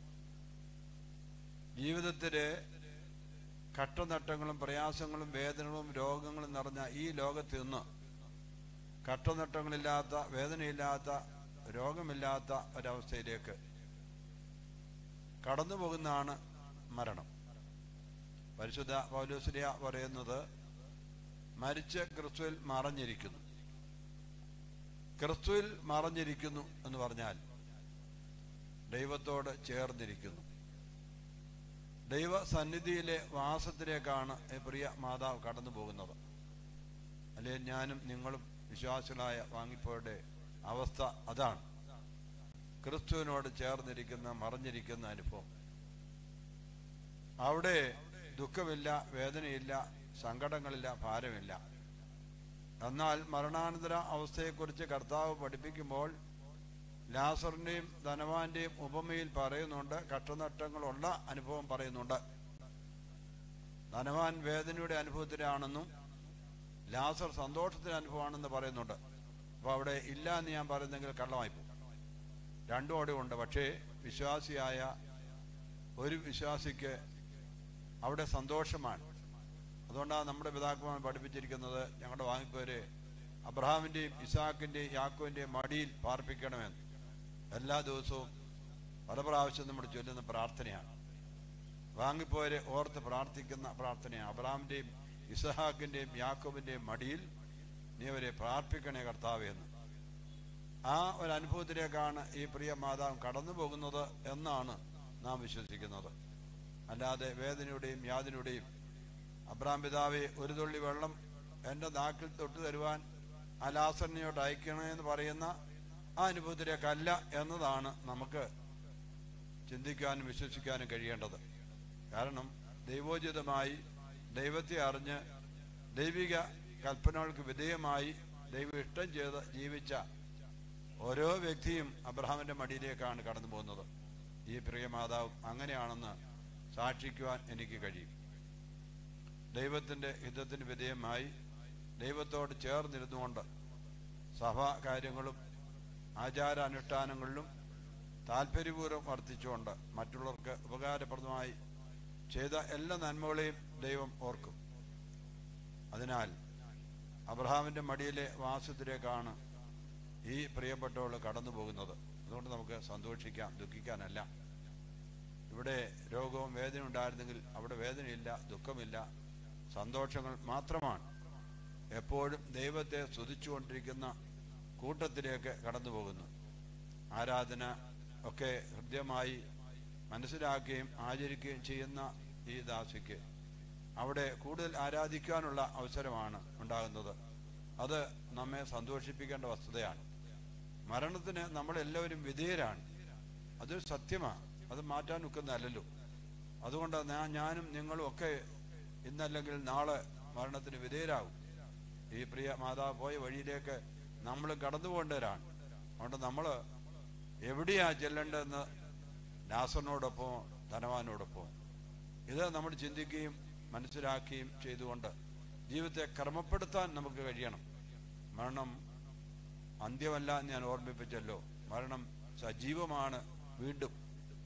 [SPEAKER 3] ജീവിതത്തിലെ കട്ടനട്ടങ്ങളും പ്രയാസങ്ങളും വേദനകളും രോഗങ്ങളും നിറഞ്ഞ ഈ ലോകത്ത് നിന്ന് കട്ടനട്ടങ്ങളില്ലാത്ത വേദനയില്ലാത്ത രോഗമില്ലാത്ത ഒരവസ്ഥയിലേക്ക് കടന്നു പോകുന്നതാണ് മരണം പരിശുദ്ധ പൗലോസ്ലിയ പറയുന്നത് മരിച്ച ക്രിസ്തുവിൽ മറഞ്ഞിരിക്കുന്നു ക്രിസ്തുവിൽ മറഞ്ഞിരിക്കുന്നു എന്ന് പറഞ്ഞാൽ ദൈവത്തോട് ചേർന്നിരിക്കുന്നു ദൈവസന്നിധിയിലെ വാസത്തിലേക്കാണ് ഈ പ്രിയ മാതാവ് കടന്നു പോകുന്നത് അല്ലെ ഞാനും നിങ്ങളും വിശ്വാസികളായ വാങ്ങിപ്പോയുടെ അവസ്ഥ അതാണ് ക്രിസ്തുവിനോട് ചേർന്നിരിക്കുന്ന മറഞ്ഞിരിക്കുന്ന അനുഭവം അവിടെ ദുഃഖമില്ല വേദനയില്ല സങ്കടങ്ങളില്ല ഭാരമില്ല എന്നാൽ മരണാനന്തര അവസ്ഥയെക്കുറിച്ച് കർത്താവ് പഠിപ്പിക്കുമ്പോൾ ലാസറിന്റെയും ധനവാന്റെയും ഉപമയിൽ പറയുന്നുണ്ട് കഷ്ടനഷ്ടങ്ങളുള്ള അനുഭവം പറയുന്നുണ്ട് ധനവാൻ വേദനയുടെ അനുഭവത്തിലാണെന്നും ലാസർ സന്തോഷത്തിന്റെ അനുഭവമാണെന്ന് പറയുന്നുണ്ട് അപ്പൊ അവിടെ ഇല്ല എന്ന് ഞാൻ പറയുന്നെങ്കിൽ കള്ളമായി പോകും രണ്ടും അവിടെ ഉണ്ട് പക്ഷേ വിശ്വാസിയായ ഒരു വിശ്വാസിക്ക് അവിടെ സന്തോഷമാണ് അതുകൊണ്ടാണ് നമ്മുടെ പിതാക്കന്മാർ പഠിപ്പിച്ചിരിക്കുന്നത് ഞങ്ങളുടെ വാങ്ങിപ്പോര് അബ്രഹാമിന്റെയും ഇസാക്കിന്റെയും യാക്കോവിന്റെയും മടിയിൽ പാർപ്പിക്കണമെന്ന് എല്ലാ ദിവസവും പല പ്രാവശ്യം നമ്മൾ ചൊല്ലുന്ന പ്രാർത്ഥനയാണ് വാങ്ങിപ്പോരെ ഓർത്ത് പ്രാർത്ഥിക്കുന്ന പ്രാർത്ഥനയാണ് അബ്രഹാമിന്റെയും ഇസഹാക്കിന്റെയും യാക്കോബിന്റെയും മടിയിൽ നീ അവരെ പ്രാർത്ഥിക്കണേ കർത്താവേ എന്ന് ആ ഒരു അനുഭവത്തിലേക്കാണ് ഈ പ്രിയ മാതാവ് കടന്നു പോകുന്നത് എന്നാണ് നാം വിശ്വസിക്കുന്നത് അല്ലാതെ വേദനയുടെയും യാതിനുടെയും അബ്രാം പിതാവെ ഒരു തുള്ളി വെള്ളം എൻ്റെ നാക്കിൽ തൊട്ട് തരുവാൻ ആ ലാസറിനെയോട് അയക്കണേ എന്ന് പറയുന്ന ആ അനുഭവത്തിലേക്കല്ല എന്നതാണ് നമുക്ക് ചിന്തിക്കാനും വിശ്വസിക്കാനും കഴിയേണ്ടത് കാരണം ദൈവോചിതമായി ദൈവത്തെ അറിഞ്ഞ് ദൈവിക കൽപ്പനകൾക്ക് വിധേയമായി ദൈവ ഇഷ്ടം ചെയ്ത് ജീവിച്ച ഓരോ വ്യക്തിയും അബ്രഹാമിന്റെ മടിയിലേക്കാണ് കടന്നു പോകുന്നത് ഈ പ്രിയ മാതാവ് അങ്ങനെയാണെന്ന് സാക്ഷിക്കുവാൻ എനിക്ക് കഴിയും ദൈവത്തിന്റെ ഹിതത്തിന് വിധേയമായി ദൈവത്തോട് ചേർന്നിരുന്നുകൊണ്ട് സഭാ കാര്യങ്ങളും ആചാരാനുഷ്ഠാനങ്ങളിലും താല്പര്യപൂർവ്വം വർദ്ധിച്ചുകൊണ്ട് മറ്റുള്ളവർക്ക് ഉപകാരപ്രദമായി ചെയ്ത എല്ലാ നന്മകളെയും ദൈവം ഓർക്കും അതിനാൽ അബ്രഹാമിന്റെ മടിയിലെ വാസത്തിലേക്കാണ് ഈ പ്രിയപ്പെട്ടവൾ കടന്നു പോകുന്നത് അതുകൊണ്ട് നമുക്ക് സന്തോഷിക്കാം ദുഃഖിക്കാനല്ല ഇവിടെ രോഗവും വേദന ഉണ്ടായിരുന്നെങ്കിൽ അവിടെ വേദനയില്ല ദുഃഖമില്ല സന്തോഷങ്ങൾ മാത്രമാണ് എപ്പോഴും ദൈവത്തെ സ്തുതിച്ചുകൊണ്ടിരിക്കുന്ന കൂട്ടത്തിലേക്ക് കടന്നു പോകുന്നു ആരാധന ഒക്കെ ഹൃദ്യമായി മനസ്സിലാക്കുകയും ആചരിക്കുകയും ചെയ്യുന്ന ഈ ദാസിക്ക് അവിടെ കൂടുതൽ ആരാധിക്കാനുള്ള അവസരമാണ് ഉണ്ടാകുന്നത് അത് നമ്മെ സന്തോഷിപ്പിക്കേണ്ട വസ്തുതയാണ് മരണത്തിന് നമ്മളെല്ലാവരും വിധേയരാണ് അതൊരു സത്യമാണ് അത് മാറ്റാൻ ഒക്കുന്നതല്ലല്ലോ അതുകൊണ്ട് ഞാൻ ഞാനും നിങ്ങളും ഒക്കെ ഇന്നല്ലെങ്കിൽ നാളെ മരണത്തിന് വിധേയരാകും ഈ പ്രിയ മാതാവ് പോയ വഴിയിലേക്ക് നമ്മൾ കടന്നു പോകേണ്ടവരാണ് അതുകൊണ്ട് നമ്മൾ എവിടെയാ ചെല്ലേണ്ടതെന്ന് നാസറിനോടൊപ്പം ധനവാനോടൊപ്പം ഇത് നമ്മൾ ചിന്തിക്കുകയും മനസ്സിലാക്കുകയും ചെയ്തുകൊണ്ട് ജീവിതത്തെ ക്രമപ്പെടുത്താൻ നമുക്ക് കഴിയണം മരണം അന്ത്യമല്ല എന്ന് ഞാൻ ഓർമ്മിപ്പിച്ചല്ലോ മരണം സജീവമാണ് വീണ്ടും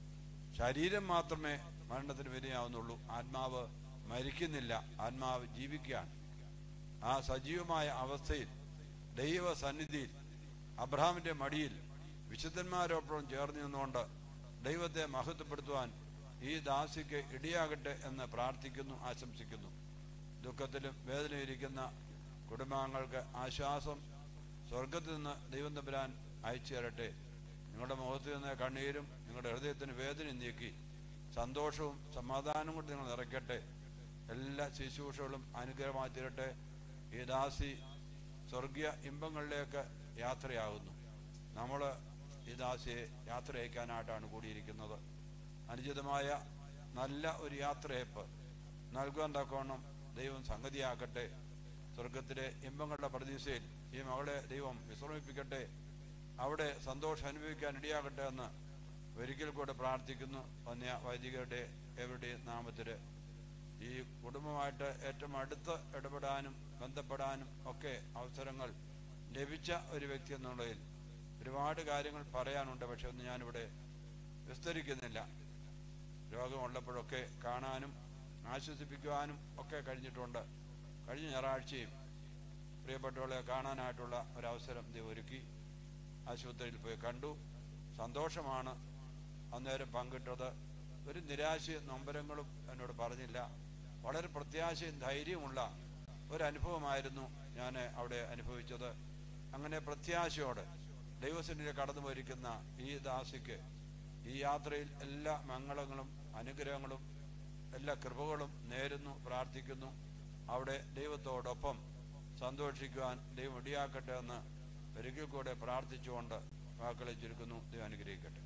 [SPEAKER 3] ശരീരം മാത്രമേ മരണത്തിന് വിധേയാവുന്നുള്ളൂ ആത്മാവ് മരിക്കുന്നില്ല ആത്മാവ് ജീവിക്കുകയാണ് ആ സജീവമായ അവസ്ഥയിൽ ദൈവ സന്നിധിയിൽ അബ്രഹാമിന്റെ മടിയിൽ വിശുദ്ധന്മാരോടൊപ്പം ചേർന്ന് നിന്നുകൊണ്ട് ദൈവത്തെ മഹത്വപ്പെടുത്തുവാൻ ഈ ദാസിക്ക് ഇടിയാകട്ടെ എന്ന് പ്രാർത്ഥിക്കുന്നു ആശംസിക്കുന്നു ദുഃഖത്തിലും വേദനയിരിക്കുന്ന കുടുംബാംഗങ്ങൾക്ക് ആശ്വാസം സ്വർഗത്തിൽ നിന്ന് ദൈവം തമ്പുരാൻ അയച്ചു തരട്ടെ നിങ്ങളുടെ മുഖത്ത് നിന്ന് കണ്ണീരും നിങ്ങളുടെ ഹൃദയത്തിന് വേദനയും നീക്കി സന്തോഷവും സമാധാനവും കൊണ്ട് നിങ്ങൾ നിറയ്ക്കട്ടെ എല്ലാ ശുശ്രൂഷകളും അനുഗ്രഹമായി തീരട്ടെ ഈ ദാസി സ്വർഗീയ ഇമ്പങ്ങളിലേക്ക് യാത്രയാകുന്നു നമ്മൾ ഈ ദാസിയെ യാത്ര അയക്കാനായിട്ടാണ് കൂടിയിരിക്കുന്നത് അനുചിതമായ നല്ല ഒരു യാത്രയപ്പ് നൽകുവാൻ തക്കവണ്ണം ദൈവം സംഗതിയാക്കട്ടെ സ്വർഗത്തിലെ ഇമ്പങ്ങളുടെ പ്രതീക്ഷയിൽ ഈ മകളെ ദൈവം വിശ്രമിപ്പിക്കട്ടെ അവിടെ സന്തോഷം അനുഭവിക്കാൻ ഇടയാകട്ടെ എന്ന് ഒരിക്കൽ കൂടെ പ്രാർത്ഥിക്കുന്നു വന്യ വൈദികരുടെ എവരുടെയും നാമത്തിൽ ഈ കുടുംബമായിട്ട് ഏറ്റവും അടുത്ത് ഇടപെടാനും ബന്ധപ്പെടാനും ഒക്കെ അവസരങ്ങൾ ലഭിച്ച ഒരു വ്യക്തി എന്നുള്ളതിൽ ഒരുപാട് കാര്യങ്ങൾ പറയാനുണ്ട് പക്ഷെ ഒന്നും ഞാനിവിടെ വിസ്തരിക്കുന്നില്ല രോഗമുള്ളപ്പോഴൊക്കെ കാണാനും ആശ്വസിപ്പിക്കുവാനും ഒക്കെ കഴിഞ്ഞിട്ടുണ്ട് കഴിഞ്ഞ ഞായറാഴ്ചയും പ്രിയപ്പെട്ടവളെ കാണാനായിട്ടുള്ള ഒരവസരം ദൈവം ഒരുക്കി ആശുപത്രിയിൽ പോയി കണ്ടു സന്തോഷമാണ് അന്നേരം പങ്കിട്ടത് ഒരു നിരാശയും നൊമ്പരങ്ങളും എന്നോട് പറഞ്ഞില്ല വളരെ പ്രത്യാശയും ധൈര്യമുള്ള ഒരു അനുഭവമായിരുന്നു ഞാൻ അവിടെ അനുഭവിച്ചത് അങ്ങനെ പ്രത്യാശയോടെ ദൈവസന്നിധി കടന്നു പോയിരിക്കുന്ന ഈ ദാസിക്ക് ഈ യാത്രയിൽ എല്ലാ മംഗളങ്ങളും അനുഗ്രഹങ്ങളും എല്ലാ കൃപകളും നേരുന്നു പ്രാർത്ഥിക്കുന്നു അവിടെ ദൈവത്തോടൊപ്പം സന്തോഷിക്കുവാൻ ദൈവം ഇടിയാക്കട്ടെ എന്ന് ഒരിക്കൽ കൂടെ പ്രാർത്ഥിച്ചുകൊണ്ട് വാക്കുകളെ ചുരുക്കുന്നു ദൈവം അനുഗ്രഹിക്കട്ടെ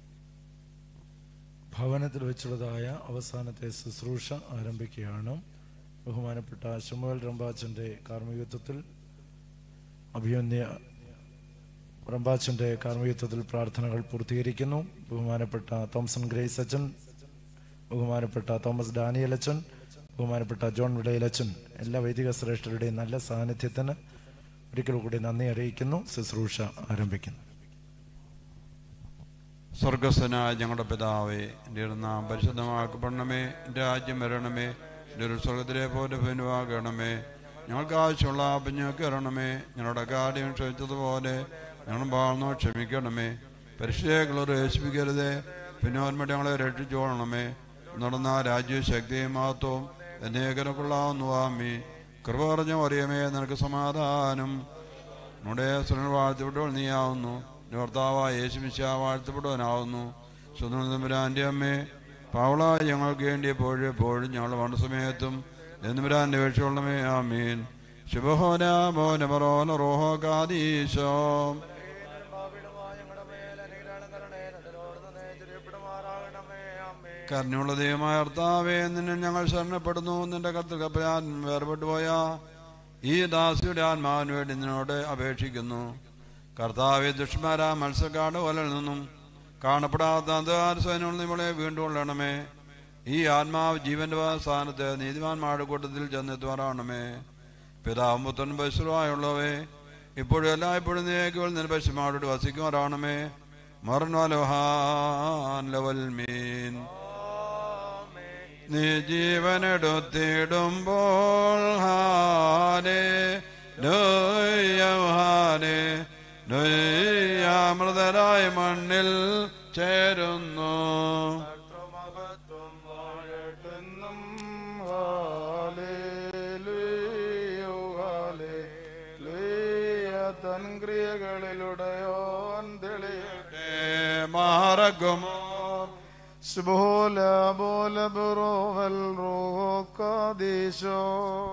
[SPEAKER 1] ഭവനത്തിൽ വെച്ചുള്ളതായ അവസാനത്തെ ശുശ്രൂഷ ആരംഭിക്കുകയാണ് ബഹുമാനപ്പെട്ട ശമുവൽ റംബാച്ചന്റെ കാർമ്മികത്വത്തിൽ അഭിയന്യ റംബാച്ചന്റെ കാർമ്മികത്വത്തിൽ പ്രാർത്ഥനകൾ പൂർത്തീകരിക്കുന്നു ബഹുമാനപ്പെട്ട തോംസൺ ഗ്രേസ് അച്ഛൻ ബഹുമാനപ്പെട്ട തോമസ് ഡാനിയൽ അച്ഛൻ ബഹുമാനപ്പെട്ട ജോൺ വിളയിലച്ഛൻ എല്ലാ വൈദിക ശ്രേഷ്ഠരുടെയും നല്ല സാന്നിധ്യത്തിന് ഒരിക്കൽ കൂടി നന്ദി അറിയിക്കുന്നു ശുശ്രൂഷ ആരംഭിക്കുന്നു
[SPEAKER 3] സ്വർഗസ്ഥനായ ഞങ്ങളുടെ പിതാവേ എൻ്റെ നാം പരിശുദ്ധമാക്കപ്പെടണമേ എൻ്റെ രാജ്യം വരണമേ എൻ്റെ ഒരു സ്വർഗത്തിലെ പോലെ ഭിന്നുവാകണമേ ഞങ്ങൾക്ക് ആവശ്യമുള്ള ആപം ഞങ്ങൾക്ക് തരണമേ ഞങ്ങളുടെ കാര്യം ക്ഷമിച്ചതുപോലെ ഞങ്ങൾ വാഴ്ന്നോ ക്ഷമിക്കണമേ പരിശുദ്ധകളോട് രേഷിപ്പിക്കരുതേ പിന്നെ ഓർമ്മയുടെ ഞങ്ങളെ രക്ഷിച്ചോളണമേ നടന്ന രാജ്യവും ശക്തിയും മഹത്വവും എന്നേകനക്കൊള്ളാവുന്നു ആമി കൃപ പറഞ്ഞ അറിയമേ നിനക്ക് സമാധാനം നമ്മുടെ സുനൽ വാഴ്ത്തപ്പെട്ടവൾ നീയാവുന്നു ഭർത്താവായ യേശുമിശ വാഴ്ത്തപ്പെട്ടവനാവുന്നു സുനന്ദപുരാന്റെ അമ്മേ പാവളായ ഞങ്ങൾക്ക് വേണ്ടി എപ്പോഴും എപ്പോഴും ഞങ്ങളുടെ മരണസമയത്തും എന്നുപുരാന്റെ വേഷമുള്ളമേ ആമീൻ ശുഭഹോന മോന പറോന റോഹോ കാദീശോ കരുണയുള്ള ദൈവമായ കർത്താവേ നിന്നെ ഞങ്ങൾ ശരണപ്പെടുന്നു നിന്റെ കർത്തൃകപ്പയാൻ വേർപെട്ടു പോയ ഈ ദാസിയുടെ ആത്മാവിന് വേണ്ടി നിന്നോട് അപേക്ഷിക്കുന്നു കർത്താവ് ദുഷ്മര മത്സ്യക്കാട് വലൽ നിന്നും കാണപ്പെടാത്ത അന്ധകാരസേനയിൽ നിങ്ങളെ വീണ്ടും കൊള്ളണമേ ഈ ആത്മാവ് ജീവന്റെ സ്ഥാനത്ത് നീതിമാന്മാരുടെ കൂട്ടത്തിൽ ചെന്നെത്തുവാറാണമേ പിതാവും പുത്രനും പശുവായുള്ളവേ ഇപ്പോഴും എല്ലായ്പ്പോഴും നീക്കുകൾ നിർപശുമാരോട് വസിക്കുവാറാണമേ മറന്നോലോഹാൻ ലവൽ മീൻ നീ ജീവനെടുത്തിടുമ്പോൾ ഹാനെ ഹാനെ അമൃതരായ മണ്ണിൽ ചേരുന്നു
[SPEAKER 8] മഹത്വം വാഴട്ടെന്നും ഹാലേലൂയോ, ഹാലേലൂയ. തൻ ക്രിയകളിലുടയോൻ തെളിയട്ടെ
[SPEAKER 3] മാറകും
[SPEAKER 8] ശുഭോല ബോല ബുറോവൽ റൂഹോ കാദീശോ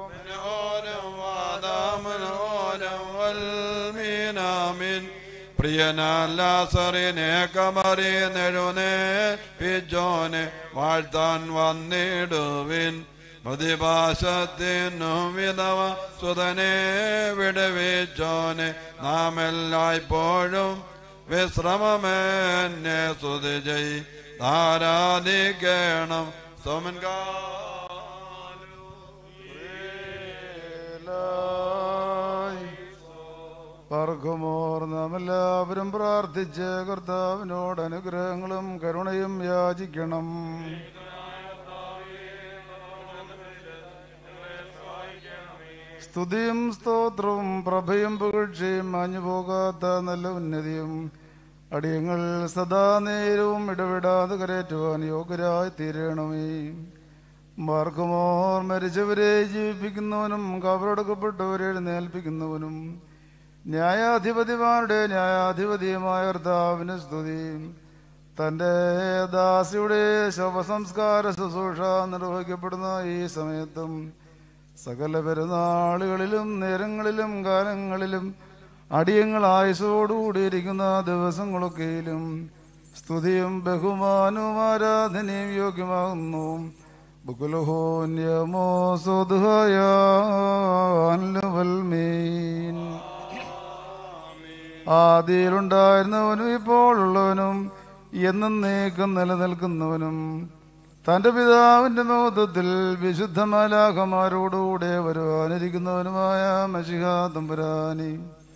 [SPEAKER 3] മീനാമിൻ പ്രിയനല്ലാസറിനെ കമറി നെഴുനേ പിജോനെ വാഴ്ത്താൻ വന്നിടുവിൻ പ്രതിഭാസത്തിനും വിധവ സുതനെ വിടുവിച്ചോനെ നാം എല്ലായ്പ്പോഴും വിശ്രമമെന്നെ സ്തുതി ചെയ് ആരാധിക്കണം സോമൻ
[SPEAKER 8] പറക്കുമോർ നാം എല്ലാവരും പ്രാർത്ഥിച്ച് കർത്താവിനോട് അനുഗ്രഹങ്ങളും കരുണയും യാചിക്കണം സ്തുതിയും സ്തോത്രവും പ്രഭയും പുകഴ്ചയും മാഞ്ഞുപോകാത്ത നല്ല ഉന്നതിയും അടിയങ്ങൾ സദാ നേരവും ഇടപെടാതെ കരയറ്റുവാൻ യോഗ്യരായി തീരണമേ മാർക്കുമോർ മരിച്ചവരെ ജീവിപ്പിക്കുന്നവനും കബറടക്കപ്പെട്ടവരെ എഴുന്നേൽപ്പിക്കുന്നവനും ന്യായാധിപതിമാരുടെ ന്യായാധിപതിയുമായ കർത്താവിന് സ്തുതി തന്റെ ദാസിയുടെ ശവസംസ്കാര ശുശ്രൂഷ നിർവഹിക്കപ്പെടുന്ന ഈ സമയത്തും സകല പെരുന്നാളുകളിലും നേരങ്ങളിലും കാലങ്ങളിലും അടിയങ്ങൾ ആയുസോടുകൂടിയിരിക്കുന്ന ദിവസങ്ങളൊക്കെയിലും സ്തുതിയും ബഹുമാനവും ആരാധനയും യോഗ്യമാകുന്നു ബുക്കുലഹോന്യമോ സ്വതുഹയാൽമീൻ ആദിയിലുണ്ടായിരുന്നവനും ഇപ്പോൾ ഉള്ളവനും എന്നും നീക്കം നിലനിൽക്കുന്നവനും തന്റെ പിതാവിന്റെ മഹത്വത്തിൽ വിശുദ്ധ മാലാഖമാരോടുകൂടെ വരുവാനിരിക്കുന്നവനുമായ മഷിഹ തമ്പുരാനി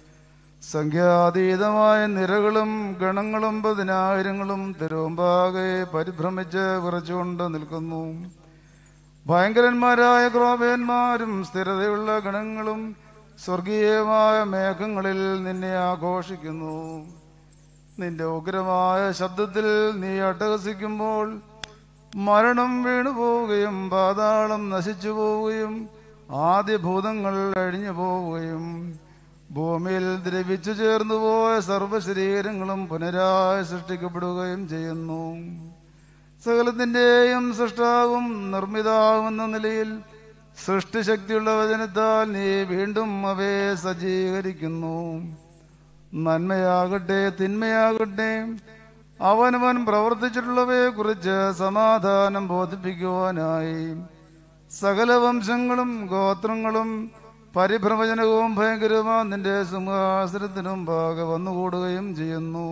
[SPEAKER 8] സംഖ്യാതീതമായ നിരകളും ഗണങ്ങളും പതിനായിരങ്ങളും തിരുവമ്പാകെ പരിഭ്രമിച്ച് വിറച്ചുകൊണ്ട് നിൽക്കുന്നു ഭയങ്കരന്മാരായ ക്രോപയന്മാരും സ്ഥിരതയുള്ള ഗണങ്ങളും സ്വർഗീയമായ മേഘങ്ങളിൽ നിന്നെ ആഘോഷിക്കുന്നു നിന്റെ ഉഗ്രമായ ശബ്ദത്തിൽ നീ അട്ടഹസിക്കുമ്പോൾ മരണം വീണുപോവുകയും പാതാളം നശിച്ചു പോവുകയും ആദ്യഭൂതങ്ങൾ അഴിഞ്ഞു പോവുകയും ഭൂമിയിൽ ദ്രവിച്ചു ചേർന്നു പോയ സർവ്വശരീരങ്ങളും പുനരായി സൃഷ്ടിക്കപ്പെടുകയും ചെയ്യുന്നു സകലത്തിന്റെയും സൃഷ്ടാവും നിർമ്മിതാവും എന്ന നിലയിൽ സൃഷ്ടിശക്തിയുള്ള വചനത്താൽ നീ വീണ്ടും അവയെ സജ്ജീകരിക്കുന്നു നന്മയാകട്ടെ തിന്മയാകട്ടെ അവനവൻ പ്രവർത്തിച്ചിട്ടുള്ളവയെ കുറിച്ച് സമാധാനം ബോധിപ്പിക്കുവാനായി സകല വംശങ്ങളും ഗോത്രങ്ങളും പരിഭ്രമജനകവും ഭയങ്കരവുമാ നിന്റെ സിംഹാസനത്തിനും പാകെ വന്നുകൂടുകയും ചെയ്യുന്നു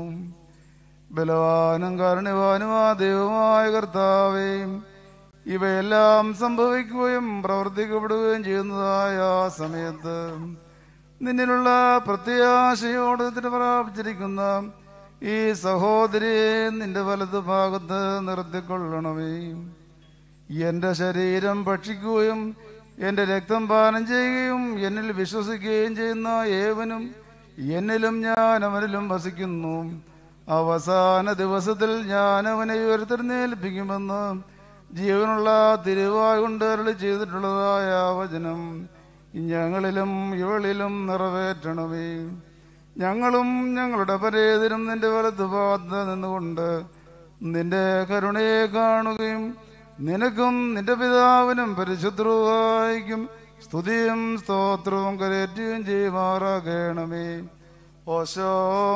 [SPEAKER 8] ബലവാനും കാരുണ്യവാനുമാ ദൈവമായ കർത്താവേ ഇവയെല്ലാം സംഭവിക്കുകയും പ്രവർത്തിക്കപ്പെടുകയും ചെയ്യുന്നതായ ആ സമയത്ത് നിന്നിലുള്ള പ്രത്യാശയോട് പ്രാപിച്ചിരിക്കുന്ന ഈ സഹോദരിയെ നിന്റെ വലതു ഭാഗത്ത് നിർത്തിക്കൊള്ളണമേ എന്റെ ശരീരം ഭക്ഷിക്കുകയും എന്റെ രക്തം പാനം ചെയ്യുകയും എന്നിൽ വിശ്വസിക്കുകയും ചെയ്യുന്ന ഏവനും എന്നിലും ഞാൻ അവനിലും വസിക്കുന്നു അവസാന ദിവസത്തിൽ ഞാൻ അവനെ ഉയർത്തെഴുന്നേൽപ്പിക്കുമെന്ന് ജീവനുള്ള തിരുവായ് കൊണ്ട് അരുളി ചെയ്തിട്ടുള്ളതായ ആ വചനം ഞങ്ങളിലും ഇവളിലും നിറവേറ്റണമേ ഞങ്ങളും ഞങ്ങളുടെ പരേതരും നിന്റെ വലത്ത് ഭാഗത്ത് നിന്നുകൊണ്ട് നിന്റെ കരുണയെ കാണുകയും നിനക്കും നിന്റെ പിതാവിനും പരിശുദ്ധവായിക്കും സ്തുതിയും സ്തോത്രവും കരയറ്റുകയും ചെയ്യുമാറാകണമേ ഓശോ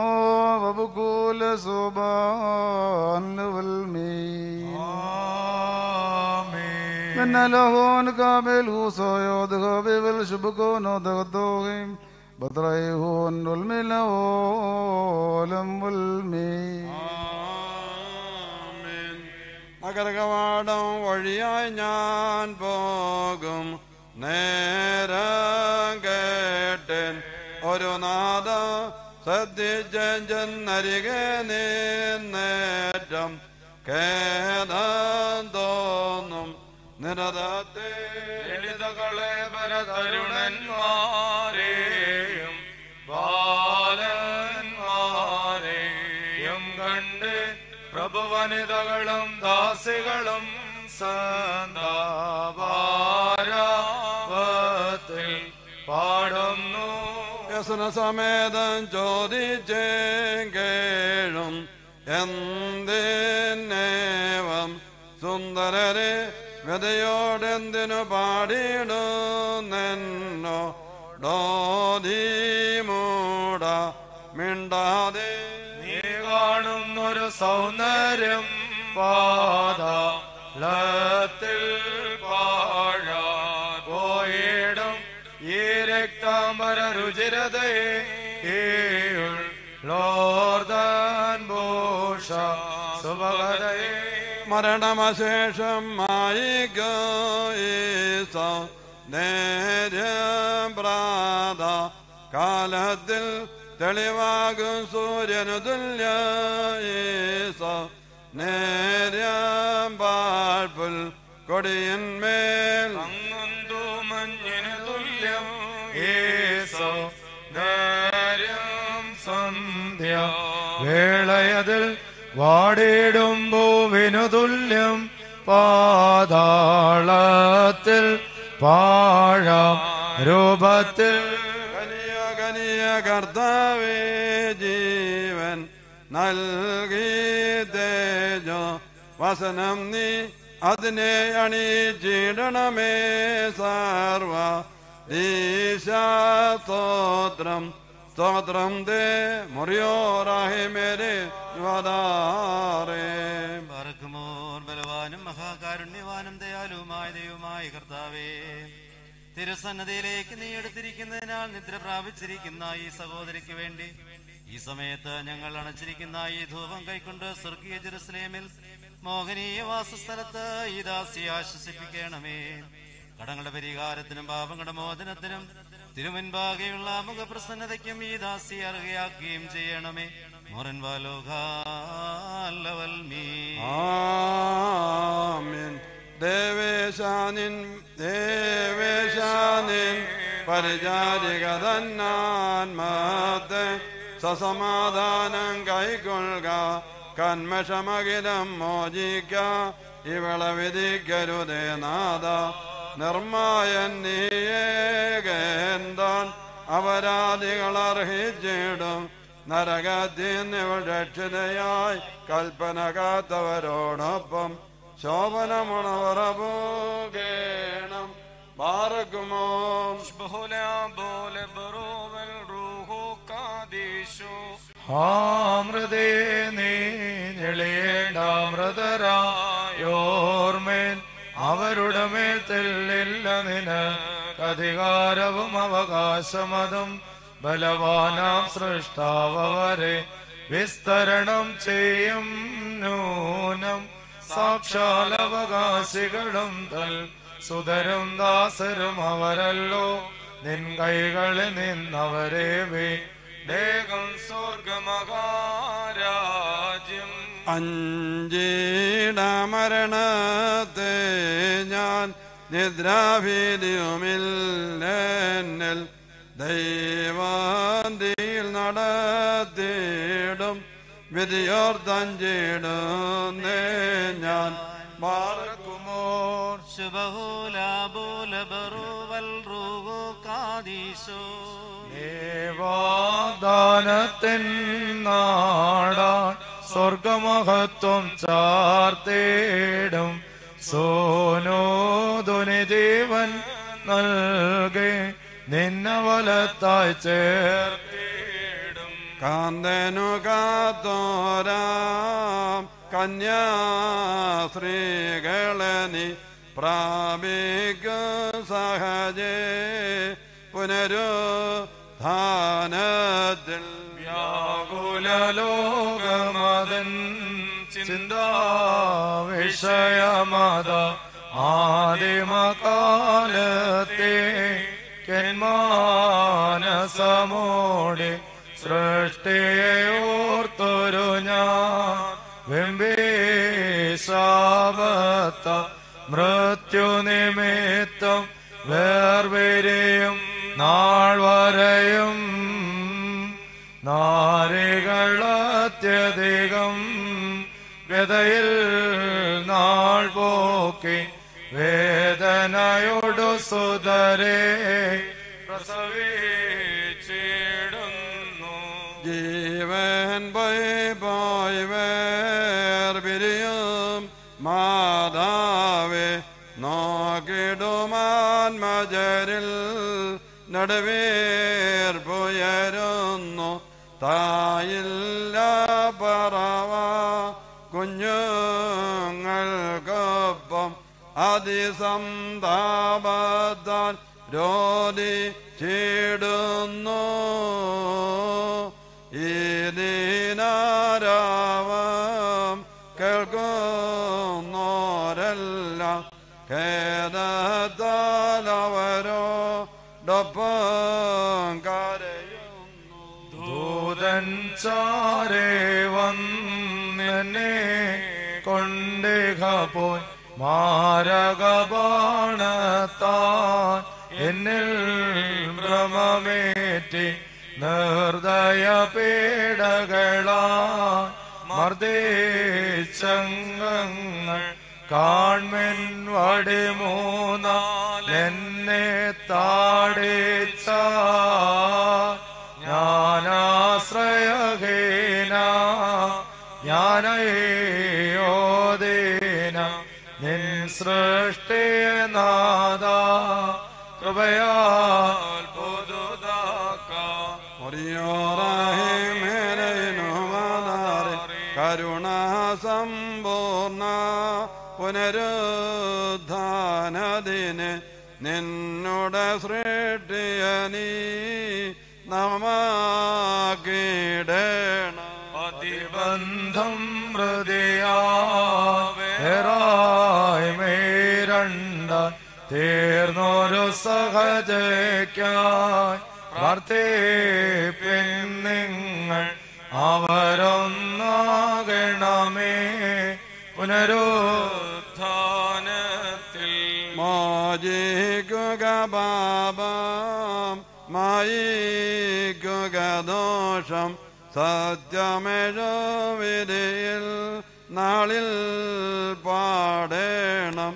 [SPEAKER 8] വബുകൂല സോബാൻ من لهون كامل وصايا دغابي بالشبكون ودغدوغيم بطريهون والملا ولم والمي
[SPEAKER 3] നഗരകവാടം വഴിയായി ഞാൻ പോകും നേരം കേട്ടൻ ഒരു നാദ ശ്രദ്ധിച്ചെന്നരികെ നിന്നേറ്റം കേദം തോന്നും നിരതത്തെ
[SPEAKER 2] ലളിതകളെ പരതരുണന്മാരെയും ബാലന്മാരെയും കണ്ട് പ്രഭുവനിതകളും ദാസികളും സന്താപാരാവത്തിൽ പാടുന്നു
[SPEAKER 3] വ്യസന സമേതം ചോദിച്ചേഴും എന്തിനേവം സുന്ദരരെ വ്യതയോടെന്തിനു പാടിയിടുന്നെന്നോ ഡോധീമൂട മിണ്ടാതെ
[SPEAKER 2] നീ കാണുന്നൊരു സൗന്ദര്യം പാതാളത്തിൽ പാഴ പോയിടും ഈ രക്താംബര രുചിരതയെ ലോർദൻ ഭൂഷ സുഭകതയെ
[SPEAKER 3] മരണമശേഷം മായികീസ നേരം പ്രാത കാലത്തിൽ തെളിവാകും സൂര്യനു തുല്യ ഈസ നേരം പാഴ്പുൽ കൊടിയന്മേൽ
[SPEAKER 2] അങ്ങുന്തു മഞ്ഞിന് തുല്യം ഏസോ നേരം സന്ധ്യ വേളയതിൽ വാടിയിടും പൂവിനു തുല്യം പാതാളത്തിൽ പാഴ രൂപത്തിൽ
[SPEAKER 3] കനിയ കനിയ കർത്താവേ ജീവൻ നൽകി തേജോ വസനം നീ അതിനെ അണിച്ചിടണമേ സർവ ദീശാസ്തോത്രം സ്തോത്രം ദേ മുറിയോറാഹി മേരെ വദാറേ
[SPEAKER 7] പാർക്കുമോർ ബലവാനും മഹാകാരുണ്യവാനും ദയാലുവുമായ ദൈവമായ കർത്താവേ തിരുസന്നതിയിലേക്ക് നീ എടുത്തിരിക്കുന്നതിനാൽ നിദ്ര പ്രാപിച്ചിരിക്കുന്ന ഈ സഹോദരിക്ക് വേണ്ടി ഈ സമയത്ത് ഞങ്ങൾ അണച്ചിരിക്കുന്ന ഈ ധൂപം കൈക്കൊണ്ട് സ്വർഗീയ ജെറുസലേമിൽ മോഹനീയ വാസസ്ഥലത്ത് ഈ ദാസി ആശ്വസിപ്പിക്കണമേ കടങ്ങളുടെ പരിഹാരത്തിനും പാപങ്ങളുടെ മോചനത്തിനും തിരുമുൻപാകെയുള്ള മുഖപ്രസന്നതയ്ക്കും ഈ ദാസി അർഹയാക്കുകയും ചെയ്യണമേ മോറൻ വാലോകാലവൽമീ
[SPEAKER 3] ആമേൻ ദേവേശാനിൻ ദേവേശാനിൻ പരിചാരിക തന്നാൻമത്തെ സസമാധാനം കൈക്കൊള്ളുക കന്മഷമകിലം മോചിക്ക ഇവളെ വിധിക്കരുതേ നാഥ നിർമായൻ നീയേകേന്താൻ അപരാധികൾ അർഹിച്ചിടും നരകത്തിൽ ഇവൾ രക്ഷിതയായി കൽപ്പന കാത്തവരോടൊപ്പം ശോഭനമുണവറപോകേണം ബാറക്കുമോ
[SPEAKER 2] ആമൃതേ നീ ഞെളിയേണ്ടാമൃതരായോർമേൽ അവരുടെ മേൽ തെല്ലില്ല നിന് അധികാരവും അവകാശമതും ബലവാനാം സൃഷ്ടാവരെ വിസ്തരണം ചെയ്യും നൂനം സാക്ഷാലവകാശികളും തൽ സുതരും ദാസരും അവരല്ലോ നിൻ കൈകളിൽ നിന്നവരെ വേഗം സ്വർഗമഹാരാജ്യം
[SPEAKER 3] അഞ്ചീട മരണത്തെ ഞാൻ നിദ്രാഭീതിയുമില്ലെന്നിൽ ദൈവാന്തിയിൽ നടത്തിയിടും വിധിയോർത്തഞ്ചിടുന്നേ ഞാൻ
[SPEAKER 2] മാർക്കുമോർ വാഗ്ദാനത്തിൻ നാടാൻ സ്വർഗമഹത്വം ചാർത്തേടും സോനോദുനി ജീവൻ നൽകി നിന്നവലത്തായി ചേർത്തിടും
[SPEAKER 3] കാന്തനു കാത്തോരാം കന്യാസ്ത്രീകളെ നീ പ്രാപിക്കും സഹജേ പുനരുദ്ധാനത്തിൽ
[SPEAKER 2] വ്യാകുലോകമതൻ ചിന്താ വിഷയമത ആദിമകാലത്തെ കെന്മാനസമോടെ സൃഷ്ടിയെ ഓർത്തൊരു ഞാൻ വെമ്പേശാപത്ത മൃത്യുനിമിത്തം വേർവരെയും നാൾ വരെയും നാരികളത്യധികം വ്യതയിൽ നാൾ പോക്കി വേദനയോടു സുതരെ പ്രസവിച്ചിടുന്നു
[SPEAKER 3] ജീവൻ പോയി പോയി വേർപിരിയും മാതാവേ നോക്കിടുമാൻ മജരിൽ നടുവേർപ്പുയരുന്നു തായില്ല പറവ കുഞ്ഞുങ്ങൾക്കൊപ്പം അതിസന്താപത്താൽ രോധി ചീടുന്നു ഈ ദീനാരാവം കേൾക്കുന്നോരെല്ലാം ഖേദത്താലവരോടൊപ്പം കരയുന്നു
[SPEAKER 2] ദൂതൻ ചാരേ വന്നെ കൊണ്ടേക പോയി മാരകബാണത്താൻ എന്നിൽ ഭ്രമമേറ്റി നിർദയ പീഡകളാ മർദ്ദേശങ്ങൾ കാൺമെൻ വടിമൂന്നെന്നെ താടിച്ച ജ്ഞാനാശ്രയഹീന ജ്ഞാനയോദേന നിൻ സൃഷ്ടിനാഥ കൃപയാൽ പുതുതാക്കാം
[SPEAKER 3] കരുണാസമ്പൂർണ പുനരുദ്ധാനദിന് നിന്നോട് സൃഷ്ടിയ നീ നമാക്കിടേണം
[SPEAKER 2] അതിബന്ധം ഹൃദയായി മേരണ്ട തീർന്നൊരു സഹജയ്ക്കായി പ്രാർത്ഥിപ്പിൻ നിങ്ങൾ അവരൊന്നാകണമേ പുനരുത്ഥാനത്തിൽ
[SPEAKER 3] മോചിക്കുക പാപം മായിക്കുക ദോഷം സത്യമേഴവിധിയിൽ നാളിൽ പാടേണം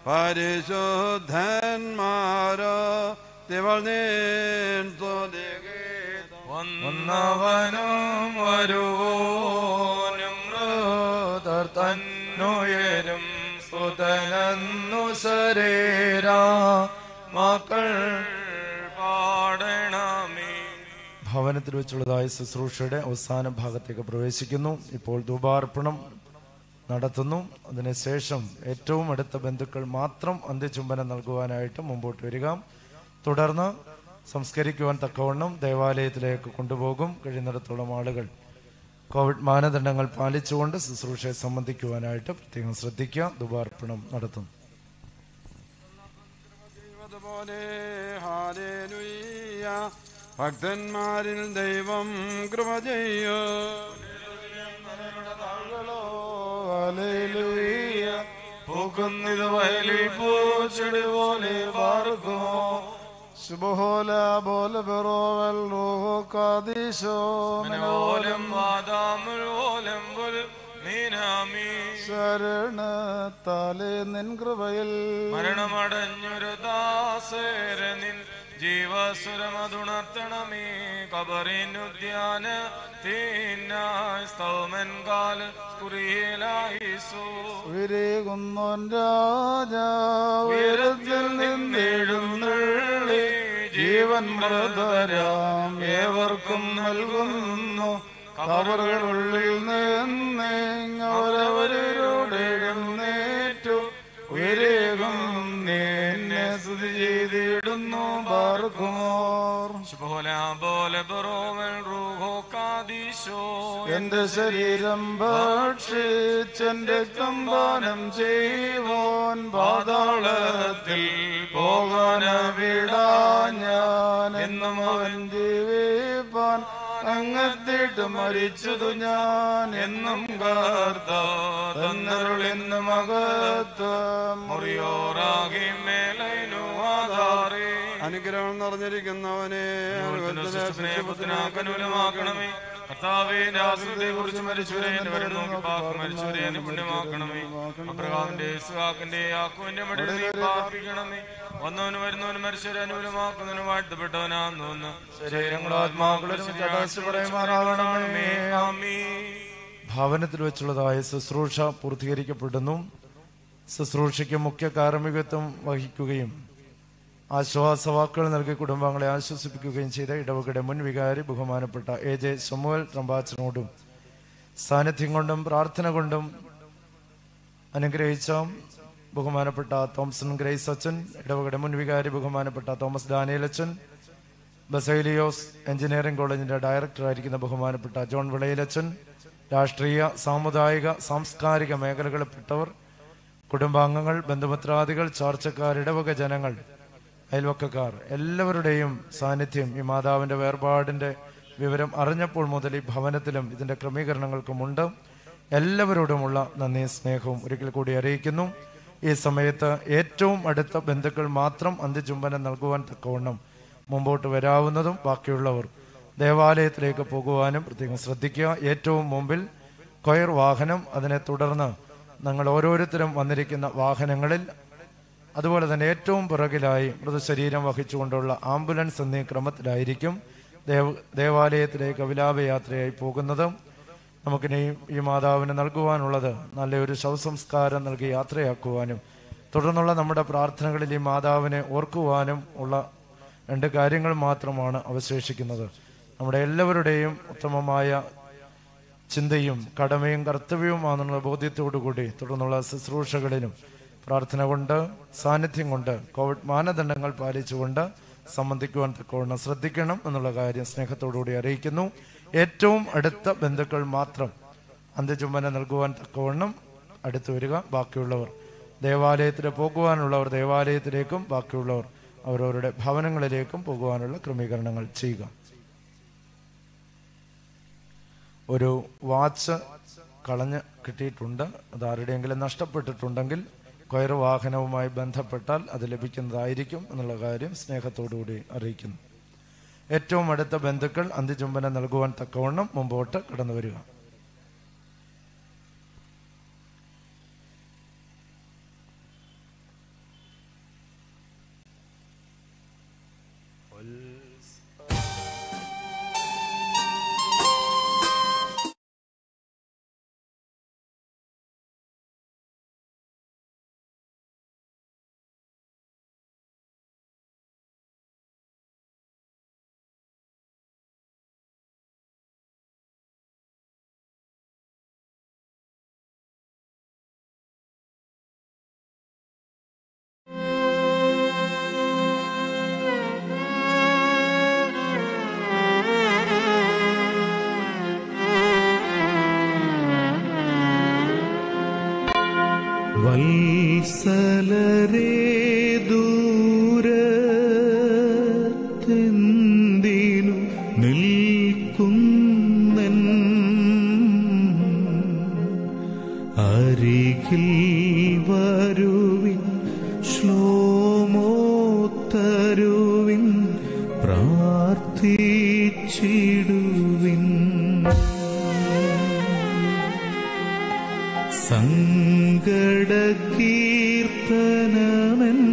[SPEAKER 3] പരിശുദ്ധന്മാരോ തിവൾ നീൻ സ്തുതിഗീതം
[SPEAKER 2] വന്നവനും വരുവോനും മൃതർ തന്നുയരും സുതനന്നു ശരീരാ മക്കൾ പാടണമേ
[SPEAKER 1] ഭവനത്തിൽ വെച്ചുള്ളതായ ശുശ്രൂഷയുടെ അവസാന ഭാഗത്തേക്ക് പ്രവേശിക്കുന്നു ഇപ്പോൾ ധൂപാർപ്പണം നടത്തുന്നു അതിനുശേഷം ഏറ്റവും അടുത്ത ബന്ധുക്കൾ മാത്രം അന്ത്യചുംബനം നൽകുവാനായിട്ട് മുമ്പോട്ട് വരിക തുടർന്ന് സംസ്കരിക്കുവാൻ തക്കവണ്ണം ദേവാലയത്തിലേക്ക് കൊണ്ടുപോകും കഴിയുന്നിടത്തോളം ആളുകൾ കോവിഡ് മാനദണ്ഡങ്ങൾ പാലിച്ചുകൊണ്ട് ശുശ്രൂഷയെ സംബന്ധിക്കുവാനായിട്ട് പ്രത്യേകം ശ്രദ്ധിക്കുക ധൂപാർപ്പണം നടത്തുന്നു
[SPEAKER 3] അതുപോലെ ഹാലേലുയ്യ ഭക്തന്മാരിൽ ദൈവം കൃപ ചെയ്യൂ
[SPEAKER 2] പൂക്കുന്നിത് വയലിൽ പൂച്ചെടി പോലെ പാർക്കുമോ
[SPEAKER 8] ശുഭഹോല ബോല ബെറോവൽ റൂഹോ കാദീശോ
[SPEAKER 2] മനോലം വാദാമുൽ ഓലം പുൽ മീനാമീ
[SPEAKER 8] ശരണത്താലെ നിൻ കൃപയിൽ
[SPEAKER 2] മരണമടഞ്ഞൊരു ദാസേര നിൻ ജീവസുരമതുണർത്തണമേ കബറിനുദ്യാന തീനായി സ്തൗമൻ കാല കുറിയേലായിസു
[SPEAKER 8] ഉയരേകുന്നോൻ രാജാ ഉയരത്തിൽ നിന്നെഴുന്നള്ളി ജീവൻ മൃതരാം ഏവർക്കും നൽകുന്നു കവറുകളുള്ളിൽ നിന്ന് അവരവരോട് എഴുന്നേറ്റു ഉയരേകും
[SPEAKER 2] നേടുന്നു
[SPEAKER 8] പാർക്കുമോർ എന്റെ ശരീരം ഭക്ഷിച്ചെന്റെ കമ്പാനം ചെയ്യുവോൻ പാതാളത്തിൽ പോകാനവിടാ ഞാൻ എന്നും അവൻ ജീവിപ്പാൻ അങ്ങത്തിട്ട് മരിച്ചതു ഞാൻ എന്നും കാർത്ത തന്നരുളിന്ന് മകത്ത്
[SPEAKER 2] മുറിയോറാകി മേലൈനു ആധാരേ
[SPEAKER 3] അനുഗ്രഹം നിറഞ്ഞിരിക്കുന്നവനെ
[SPEAKER 2] പുത്രനാക്കനുലമാക്കണമേ കർത്താവേ രാസുരത്തെ കുറിച്ച് മരിച്ചവരെ വരും നോക്കി പാക്ക് മരിച്ചവരെ എന്നെ പുണ്യമാക്കണമേ അബ്രഹാമിന്റെ ഇസ്ഹാക്കിന്റെ യാക്കോവിന്റെ മടിയിൽ നീ പാർപ്പിക്കണമേ വന്നവന് വരുന്നവന് മരിച്ചവരെ അനുകൂലമാക്കുന്നതിന് വാഴ്ത്തപ്പെട്ടവനാന്ന് തോന്നുന്നു ശരീരങ്ങളും ആത്മാക്കളും
[SPEAKER 1] പറയുമാറാകണമേ.
[SPEAKER 2] ആമീൻ
[SPEAKER 1] ഭവനത്തിൽ വെച്ചുള്ളതായ ശുശ്രൂഷ പൂർത്തീകരിക്കപ്പെടുന്നു ശുശ്രൂഷയ്ക്ക് മുഖ്യ കാർമ്മികത്വം വഹിക്കുകയും ആശ്വാസവാക്കുകൾ നൽകി കുടുംബങ്ങളെ ആശ്വസിപ്പിക്കുകയും ചെയ്ത ഇടവകയുടെ മുൻ വികാരി ബഹുമാനപ്പെട്ട എ ജെ സമുവൽ ട്രംബാച്ചനോടും സാന്നിധ്യം കൊണ്ടും പ്രാർത്ഥന കൊണ്ടും അനുഗ്രഹിച്ച ബഹുമാനപ്പെട്ട തോംസൺ ഗ്രേസ് അച്ഛൻ ഇടവകയുടെ മുൻ വികാരി ബഹുമാനപ്പെട്ട തോമസ് ഡാനിയൽ അച്ഛൻ ബസൈലിയോസ് എഞ്ചിനീയറിംഗ് കോളേജിന്റെ ഡയറക്ടറായിരിക്കുന്ന ബഹുമാനപ്പെട്ട ജോൺ വിളയിലച്ചൻ രാഷ്ട്രീയ സാമുദായിക സാംസ്കാരിക മേഖലകളിൽപ്പെട്ടവർ കുടുംബാംഗങ്ങൾ ബന്ധുമിത്രാദികൾ ചാർച്ചക്കാർ ഇടവക ജനങ്ങൾ അയൽവക്കക്കാർ എല്ലാവരുടെയും സാന്നിധ്യം ഈ മാതാവിന്റെ വേർപാടിന്റെ വിവരം അറിഞ്ഞപ്പോൾ മുതൽ ഈ ഭവനത്തിലും ഇതിന്റെ ക്രമീകരണങ്ങൾക്കുമുണ്ട് എല്ലാവരോടുമുള്ള നന്ദി സ്നേഹവും ഒരിക്കൽ കൂടി അറിയിക്കുന്നു ഈ സമയത്ത് ഏറ്റവും അടുത്ത ബന്ധുക്കൾ മാത്രം അന്ത്യചുംബനം നൽകുവാൻ തക്കവണ്ണം മുമ്പോട്ട് വരാവുന്നതും ബാക്കിയുള്ളവർ ദേവാലയത്തിലേക്ക് പോകുവാനും പ്രത്യേകം ശ്രദ്ധിക്കുക ഏറ്റവും മുമ്പിൽ കൊയർ വാഹനം അതിനെ തുടർന്ന് ഞങ്ങൾ ഓരോരുത്തരും വന്നിരിക്കുന്ന വാഹനങ്ങളിൽ അതുപോലെ തന്നെ ഏറ്റവും പിറകിലായി മൃതശരീരം വഹിച്ചുകൊണ്ടുള്ള ആംബുലൻസ് എന്നീ ക്രമത്തിലായിരിക്കും ദേവ ദേവാലയത്തിലേക്ക് വിലാപയാത്രയായി പോകുന്നത് നമുക്കിനി ഈ മാതാവിന് നൽകുവാനുള്ളത് നല്ലൊരു ശവസംസ്കാരം നൽകി യാത്രയാക്കുവാനും തുടർന്നുള്ള നമ്മുടെ പ്രാർത്ഥനകളിൽ ഈ മാതാവിനെ ഓർക്കുവാനും ഉള്ള രണ്ട് കാര്യങ്ങൾ മാത്രമാണ് അവശേഷിക്കുന്നത് നമ്മുടെ എല്ലാവരുടെയും ഉത്തമമായ ചിന്തയും കടമയും കർത്തവ്യവുമാണെന്നുള്ള ബോധ്യത്തോടുകൂടി തുടർന്നുള്ള ശുശ്രൂഷകളിലും പ്രാർത്ഥന കൊണ്ട് സാന്നിധ്യം കൊണ്ട് കോവിഡ് മാനദണ്ഡങ്ങൾ പാലിച്ചുകൊണ്ട് സംബന്ധിക്കുവാൻ തക്കവണ്ണം ശ്രദ്ധിക്കണം എന്നുള്ള കാര്യം സ്നേഹത്തോടുകൂടി അറിയിക്കുന്നു ഏറ്റവും അടുത്ത ബന്ധുക്കൾ മാത്രം അന്ത്യചുംബനം നൽകുവാൻ തക്കവണ്ണം അടുത്തു വരിക ബാക്കിയുള്ളവർ ദേവാലയത്തിൽ പോകുവാനുള്ളവർ ദേവാലയത്തിലേക്കും ബാക്കിയുള്ളവർ അവരവരുടെ ഭവനങ്ങളിലേക്കും പോകുവാനുള്ള ക്രമീകരണങ്ങൾ ചെയ്യുക ഒരു വാച്ച് കളഞ്ഞ് കിട്ടിയിട്ടുണ്ട് അത് ആരുടെയെങ്കിലും നഷ്ടപ്പെട്ടിട്ടുണ്ടെങ്കിൽ കൊയർ വാഹനവുമായി ബന്ധപ്പെട്ടാൽ അത് ലഭിക്കുന്നതായിരിക്കും എന്നുള്ള കാര്യം സ്നേഹത്തോടുകൂടി അറിയിക്കുന്നു ഏറ്റവും അടുത്ത ബന്ധുക്കൾ അന്ത്യചുംബനം നൽകുവാൻ തക്കവണ്ണം മുമ്പോട്ട് കടന്നു വരിക
[SPEAKER 4] വത്സലരേ ദൂരത്തെന്തിനു നിൽക്കുന്നൻ അരികിൽ വരുവിൻ ശ്ലോമോത്തരുവിൻ പ്രാർത്ഥിച്ചിടുവിൻ സങ്കടകീർത്തനമൻ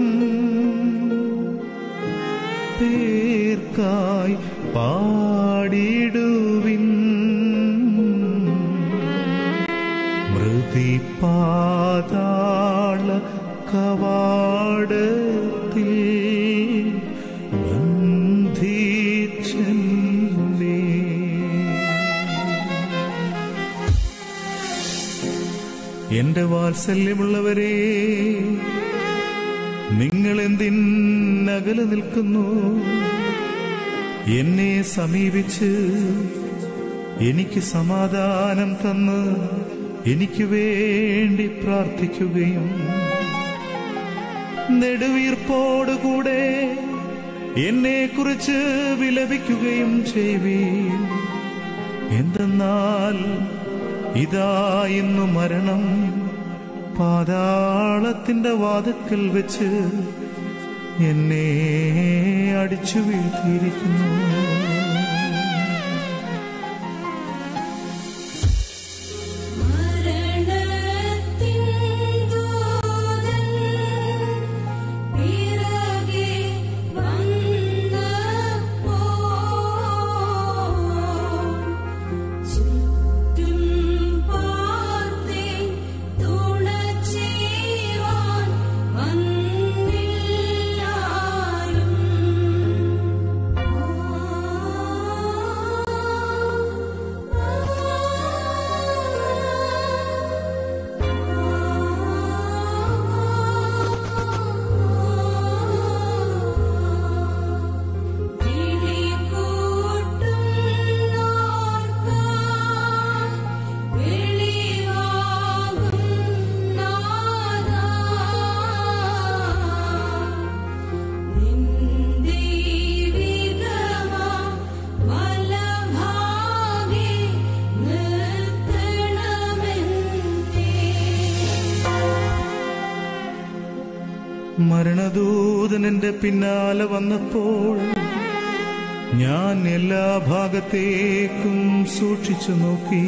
[SPEAKER 4] പേർക്കായി പാടിടുവിൻ മൃതിപാതാള കവാടത്തിൽ ബന്ധിച്ചെന്നേ എന്റെ വാത്സല്യമുള്ളവരെ നിങ്ങൾ എന്തിനകലെ നിൽക്കുന്നു എന്നെ സമീപിച്ച് എനിക്ക് സമാധാനം തന്ന് എനിക്ക് വേണ്ടി പ്രാർത്ഥിക്കുകയും നെടുവീർപ്പോടുകൂടെ എന്നെ കുറിച്ച് വിലപിക്കുകയും ചെയ്യുവീൻ എന്തെന്നാൽ ഇതാ ഇന്നു മരണം പാതാളത്തിന്റെ വാതുക്കൽ വെച്ച് എന്നെ അടിച്ചു വീഴ്ത്തിയിരിക്കുന്നു
[SPEAKER 9] മരണത്തിൻ ദൂതൻ പിറകെ വന്നപ്പോൾ ചുറ്റും പാർത്തേൻ തുണച്ചേവാൻ വന്നില്ലാരും
[SPEAKER 4] മരണദൂതൻ എന്റെ പിന്നാലെ വന്നപ്പോൾ ഞാൻ എല്ലാ ഭാഗത്തേക്കും സൂക്ഷിച്ചു നോക്കി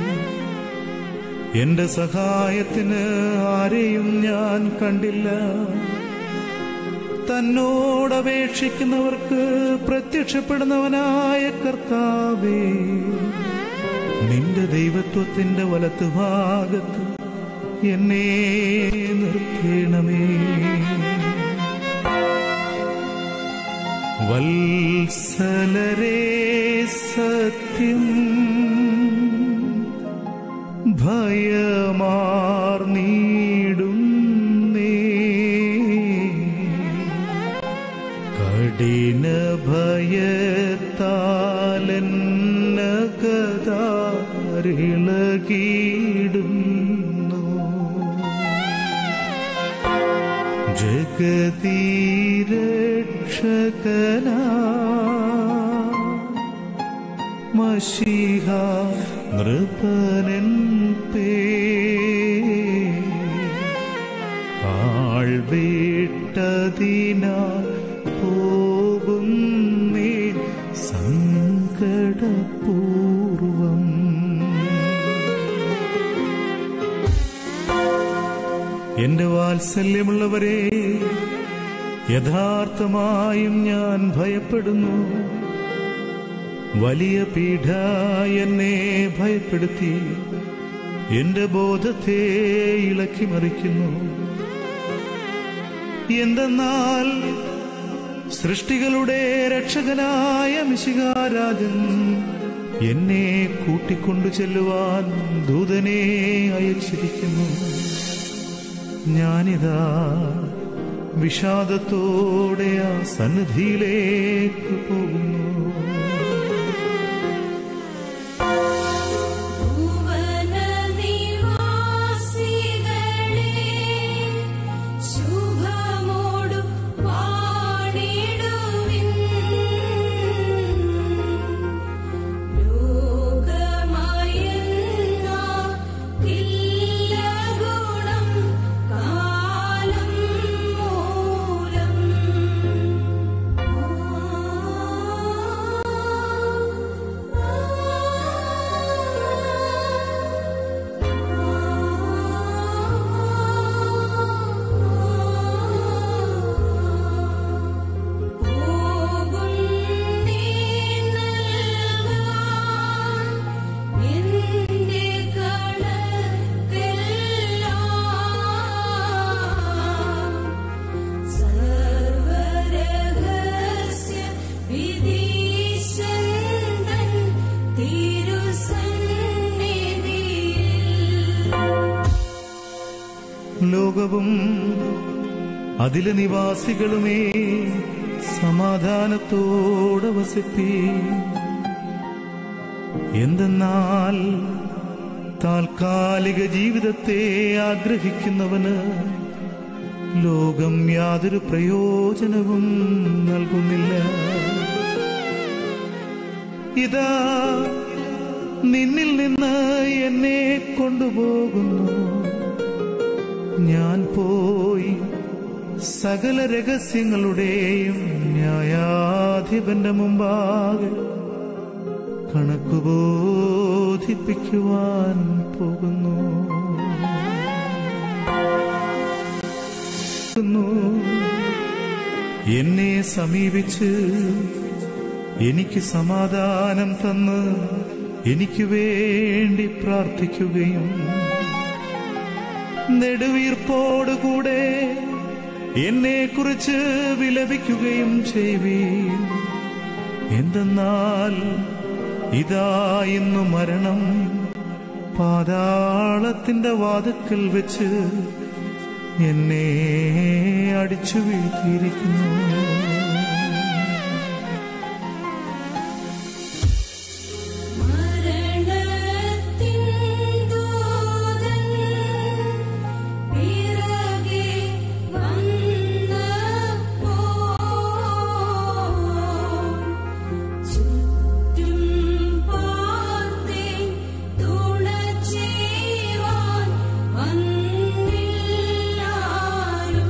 [SPEAKER 4] എന്റെ സഹായത്തിന് ആരെയും ഞാൻ കണ്ടില്ല തന്നോടപേക്ഷിക്കുന്നവർക്ക് പ്രത്യക്ഷപ്പെടുന്നവനായ കർത്താവേ നിന്റെ ദൈവത്വത്തിന്റെ വലത്തുഭാഗത്ത് എന്നെ നിർത്തേണമേ വത്സലരേ സത്യം ഭയമാർന്നീടുന്നേ കഠിന ഭയത്താലെന്നകതാരിളകിടുന്നു ജഗതീരക്ഷകനാ മഷിഹ നൃപനൻ പേ ആൾവേട്ടതിനാൽ പോകുന്നേ സങ്കടപൂർവം എന്റെ വാത്സല്യമുള്ളവരെ യഥാർത്ഥമായും ഞാൻ ഭയപ്പെടുന്നു വലിയ പീഠ എന്നെ ഭയപ്പെടുത്തി എന്റെ ബോധത്തെ ഇളക്കി മറിക്കുന്നു എന്തെന്നാൽ സൃഷ്ടികളുടെ രക്ഷകനായ മിശികാരാജൻ എന്നെ കൂട്ടിക്കൊണ്ടു ചെല്ലുവാൻ ദൂതനെ അയച്ചിരിക്കുന്നു ഞാനിതാ വിഷാദത്തോടെ ആ സന്നിധിയിലേക്ക് പോകുന്നു
[SPEAKER 9] ഭുവനനിവാസികളെ ശുഭമോടു വാണിടുവിൻ ലോകമയന്ന കില്ല ഗുണം കാലം മൂലം
[SPEAKER 4] ലോകവും അതിലെ നിവാസികളുമേ സമാധാനത്തോടെ വസിപ്പീ എന്തെന്നാൽ താൽക്കാലിക ജീവിതത്തെ ആഗ്രഹിക്കുന്നവന് ലോകം യാതൊരു പ്രയോജനവും നൽകുന്നില്ല ഇതാ നിന്നിൽ നിന്ന് എന്നെ കൊണ്ടുപോകുന്നു ഞാൻ പോയി സകല രഹസ്യങ്ങളുടെയും ന്യായാധിപന്റെ മുമ്പാകെ കണക്ക് ബോധിപ്പിക്കുവാൻ പോകുന്നു എന്നെ സമീപിച്ച് എനിക്ക് സമാധാനം തന്ന് എനിക്ക് വേണ്ടി പ്രാർത്ഥിക്കുകയും നെടുവീർപ്പോടുകൂടെ എന്നെ കുറിച്ച് വിലപിക്കുകയും ചെയ്യുവീൻ എന്തെന്നാൽ ഇതാ ഇന്നു മരണം പാതാളത്തിന്റെ വാതുക്കൽ വെച്ച് എന്നെ അടിച്ചു വീഴ്ത്തിയിരിക്കുന്നു
[SPEAKER 9] മരണത്തിൻ ദൂതൻ പിറകെ വന്നപ്പോൾ ചുറ്റും പാർത്തേൻ തുണച്ചേവാൻ വന്നില്ലാരും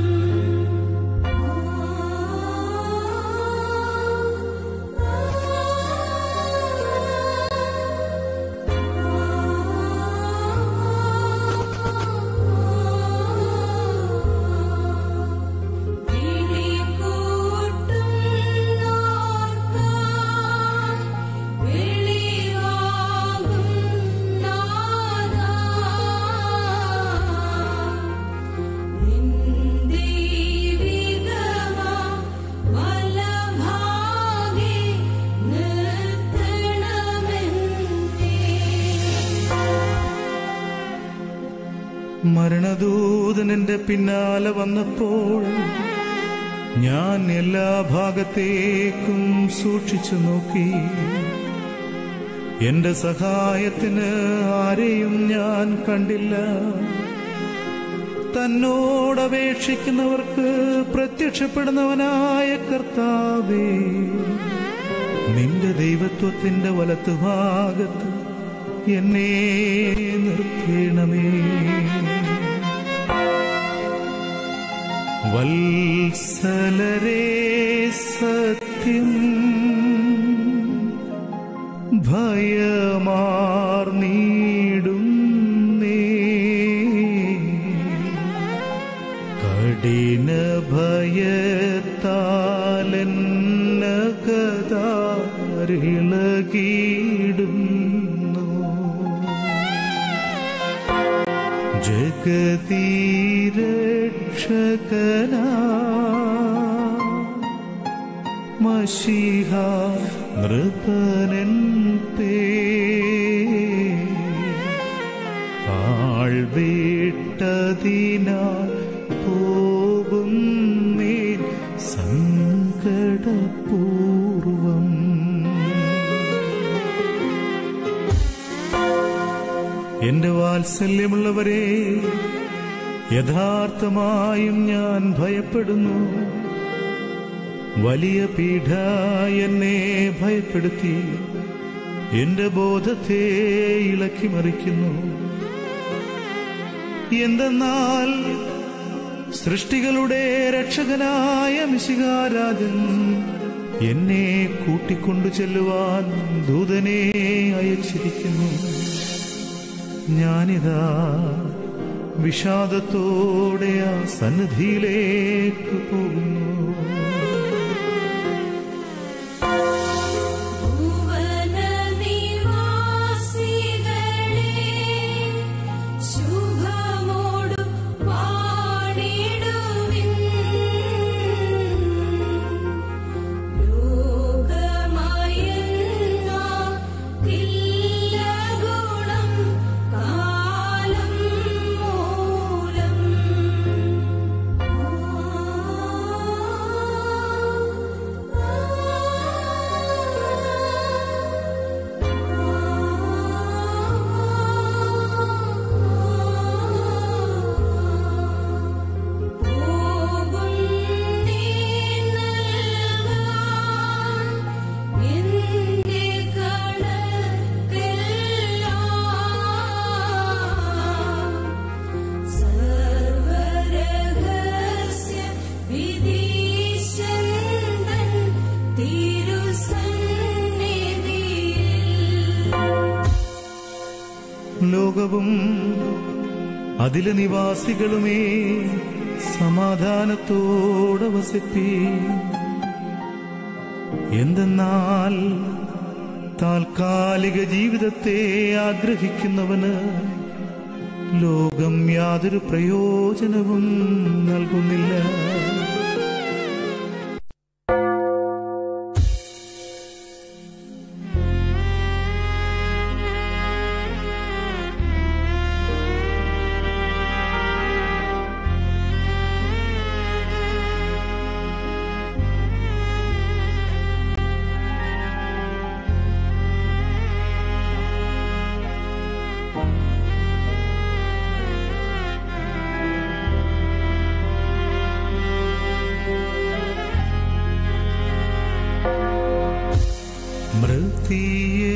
[SPEAKER 4] മരണദൂതൻ എന്റെ പിന്നാലെ വന്നപ്പോൾ ഞാൻ എല്ലാ ഭാഗത്തേക്കും സൂക്ഷിച്ചു നോക്കി എന്റെ സഹായത്തിന് ആരെയും ഞാൻ കണ്ടില്ല തന്നോടപേക്ഷിക്കുന്നവർക്ക് പ്രത്യക്ഷപ്പെടുന്നവനായ കർത്താവേ നിന്റെ ദൈവത്വത്തിന്റെ വലത്തുഭാഗത്ത് എന്നെ നിർത്തേണമേ വത്സലരേ സത്യം ഭയമാർന്നീടുന്നേ കഠിന ഭയത്താലെന്നകതാരിളകിടുന്നു ജഗതീരക്ഷകനാ മഷിഹ നൃപനൻ പേ താഴ്വിട്ടതിനാൽ പോകുന്നേ സങ്കടപൂർവം എന്റെ വാത്സല്യമുള്ളവരെ യഥാർത്ഥമായും ഞാൻ ഭയപ്പെടുന്നു വലിയ പീഠ എന്നെ ഭയപ്പെടുത്തി എന്റെ ബോധത്തെ ഇളക്കി മറിക്കുന്നു എന്തെന്നാൽ സൃഷ്ടികളുടെ രക്ഷകനായ മിശികാരാജൻ എന്നെ കൂട്ടിക്കൊണ്ടു ചെല്ലുവാൻ ദൂതനെ അയച്ചിരിക്കുന്നു ഞാനിതാ വിഷാദത്തോടെ ആ സന്നിധിയിലേക്ക് പോകുന്നു
[SPEAKER 9] ഭുവന നിവാസികളെ ശുഭമോടു പാടിടുവിൻ ലോകമയന്ന തില്ല ഗുണം കാലം മൂലം
[SPEAKER 4] ഭൂലോകവും അതിലെ നിവാസികളുമേ സമാധാനത്തോടെ വസിപ്പി എന്തെന്നാൽ താൽക്കാലിക ജീവിതത്തെ ആഗ്രഹിക്കുന്നവന് ലോകം യാതൊരു പ്രയോജനവും നൽകുന്നില്ല മൃതിയെ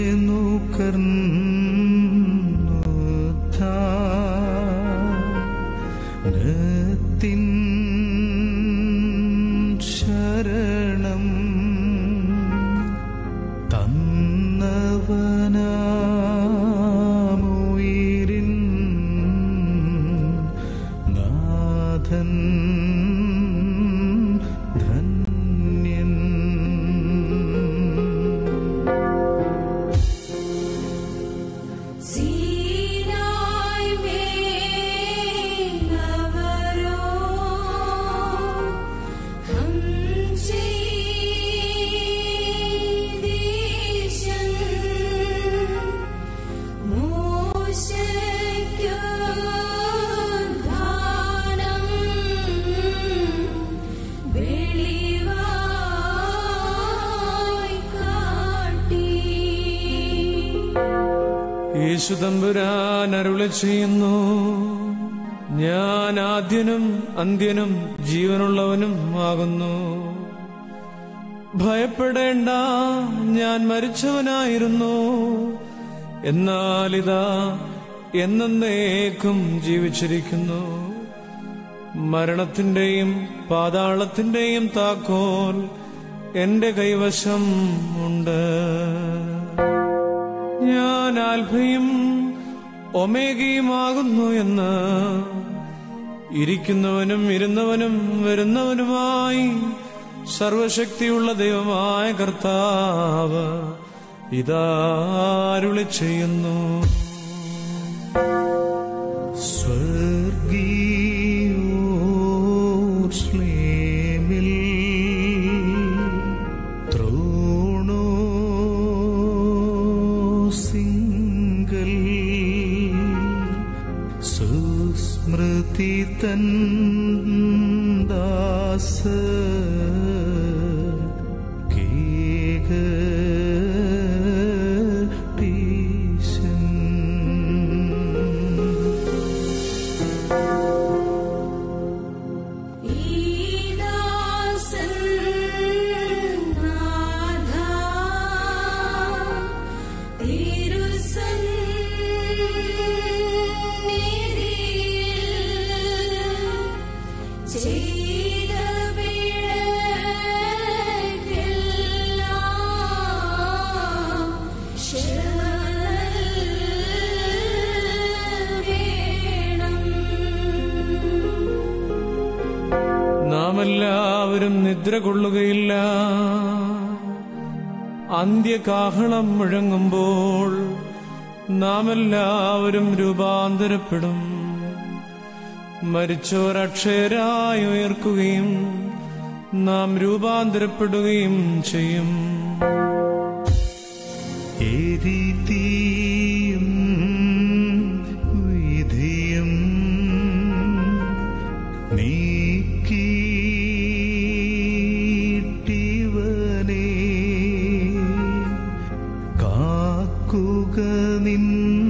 [SPEAKER 4] നത്തിൻ ശരണം തന്നവനാമുയിരിൻ നാഥൻ ധന്യൻ
[SPEAKER 9] സീനായ് മേലവരോ ഹം ചെയ്ദീശൻ മോശയ്ക്കു ധാനം വെളിവായി കാട്ടി
[SPEAKER 6] യേശു തമ്പുരാൻ അരുളി ചെയ്യുന്നു ഞാൻ ആദ്യനും അന്ത്യനും ജീവനുള്ളവനും ആകുന്നു ഭയപ്പെടേണ്ട ഞാൻ മരിച്ചവനായിരുന്നു എന്നാലിതാ എന്നേക്കും ജീവിച്ചിരിക്കുന്നു മരണത്തിന്റെയും പാതാളത്തിന്റെയും താക്കോൽ എന്റെ കൈവശം ഉണ്ട് ഞാൻ ആൽഫയും ഒമേഗയുമാകുന്നു എന്ന് ഇരിക്കുന്നവനും ഇരുന്നവനും വരുന്നവനുമായി സർവശക്തിയുള്ള ദൈവമായ കർത്താവ് ഇതാരുളി ചെയ്യുന്നു
[SPEAKER 4] സ്വർഗീയോർശ്ലേമിൽ ത്രോണോസിങ്കൽ സുസ്മൃതി തൻ ദാസ
[SPEAKER 9] ഈദാസൻ നാഥാ തിരുസന്നിധിയിൽ ചെയ്ത പിഴക്കെല്ലാം വേണം
[SPEAKER 6] നാം എല്ലാവരും നിദ്ര കൊള്ളുകയില്ല അന്ത്യകാഹളം മുഴങ്ങുമ്പോൾ നാം എല്ലാവരും രൂപാന്തരപ്പെടും മരിച്ചോർ അക്ഷയരായി ഉയർക്കുകയും നാം രൂപാന്തരപ്പെടുകയും ചെയ്യും
[SPEAKER 4] എരിതീയും വിധിയും നീക്കിയിട്ടിവനേ കാക്കുക നിൻ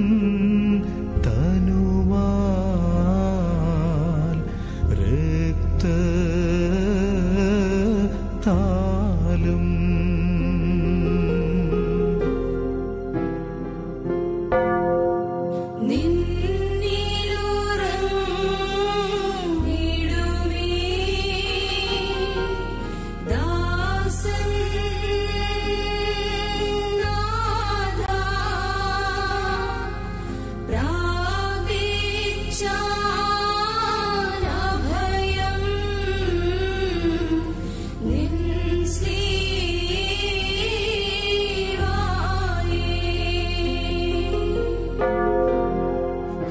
[SPEAKER 4] തനുവാൽ രക്തത്താലും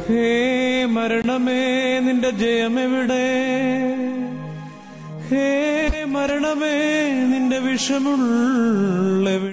[SPEAKER 10] ഹേ മരണമേ നിന്റെ ജയമെവിടെ ഹേ മരണമേ നിന്റെ വിഷമുള്ളെവിടെ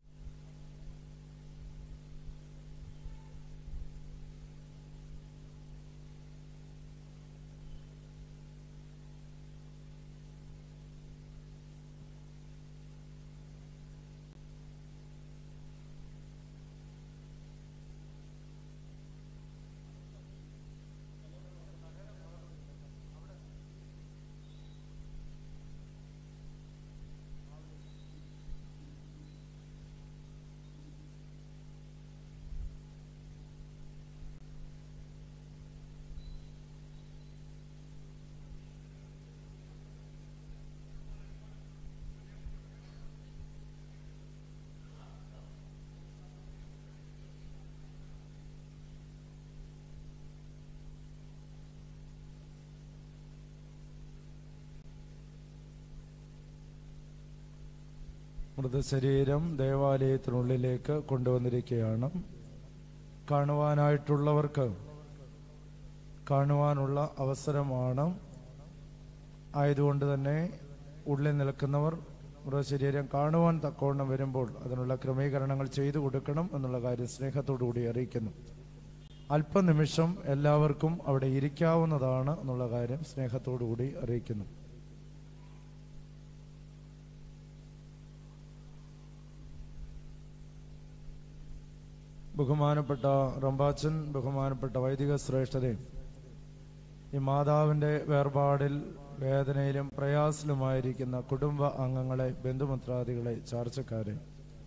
[SPEAKER 1] മൃതശരീരം ദേവാലയത്തിനുള്ളിലേക്ക് കൊണ്ടുവന്നിരിക്കുകയാണ് കാണുവാനായിട്ടുള്ളവർക്ക് കാണുവാനുള്ള അവസരമാണ് ആയതുകൊണ്ട് തന്നെ ഉള്ളിൽ നിൽക്കുന്നവർ മൃതശരീരം കാണുവാൻ തക്കവണ്ണം വരുമ്പോൾ അതിനുള്ള ക്രമീകരണങ്ങൾ ചെയ്തു കൊടുക്കണം എന്നുള്ള കാര്യം സ്നേഹത്തോടു കൂടി അറിയിക്കുന്നു അല്പനിമിഷം എല്ലാവർക്കും അവിടെ ഇരിക്കാവുന്നതാണ് എന്നുള്ള കാര്യം സ്നേഹത്തോടു കൂടി അറിയിക്കുന്നു ബഹുമാനപ്പെട്ട റംബാച്ചൻ ബഹുമാനപ്പെട്ട വൈദിക ശ്രേഷ്ഠതേ ഈ മാതാവിന്റെ വേർപാടിൽ വേദനയിലും പ്രയാസത്തിലുമായിരിക്കുന്ന കുടുംബ അംഗങ്ങളെ ബന്ധുമിത്രാദികളെ ചാർച്ചക്കാരെ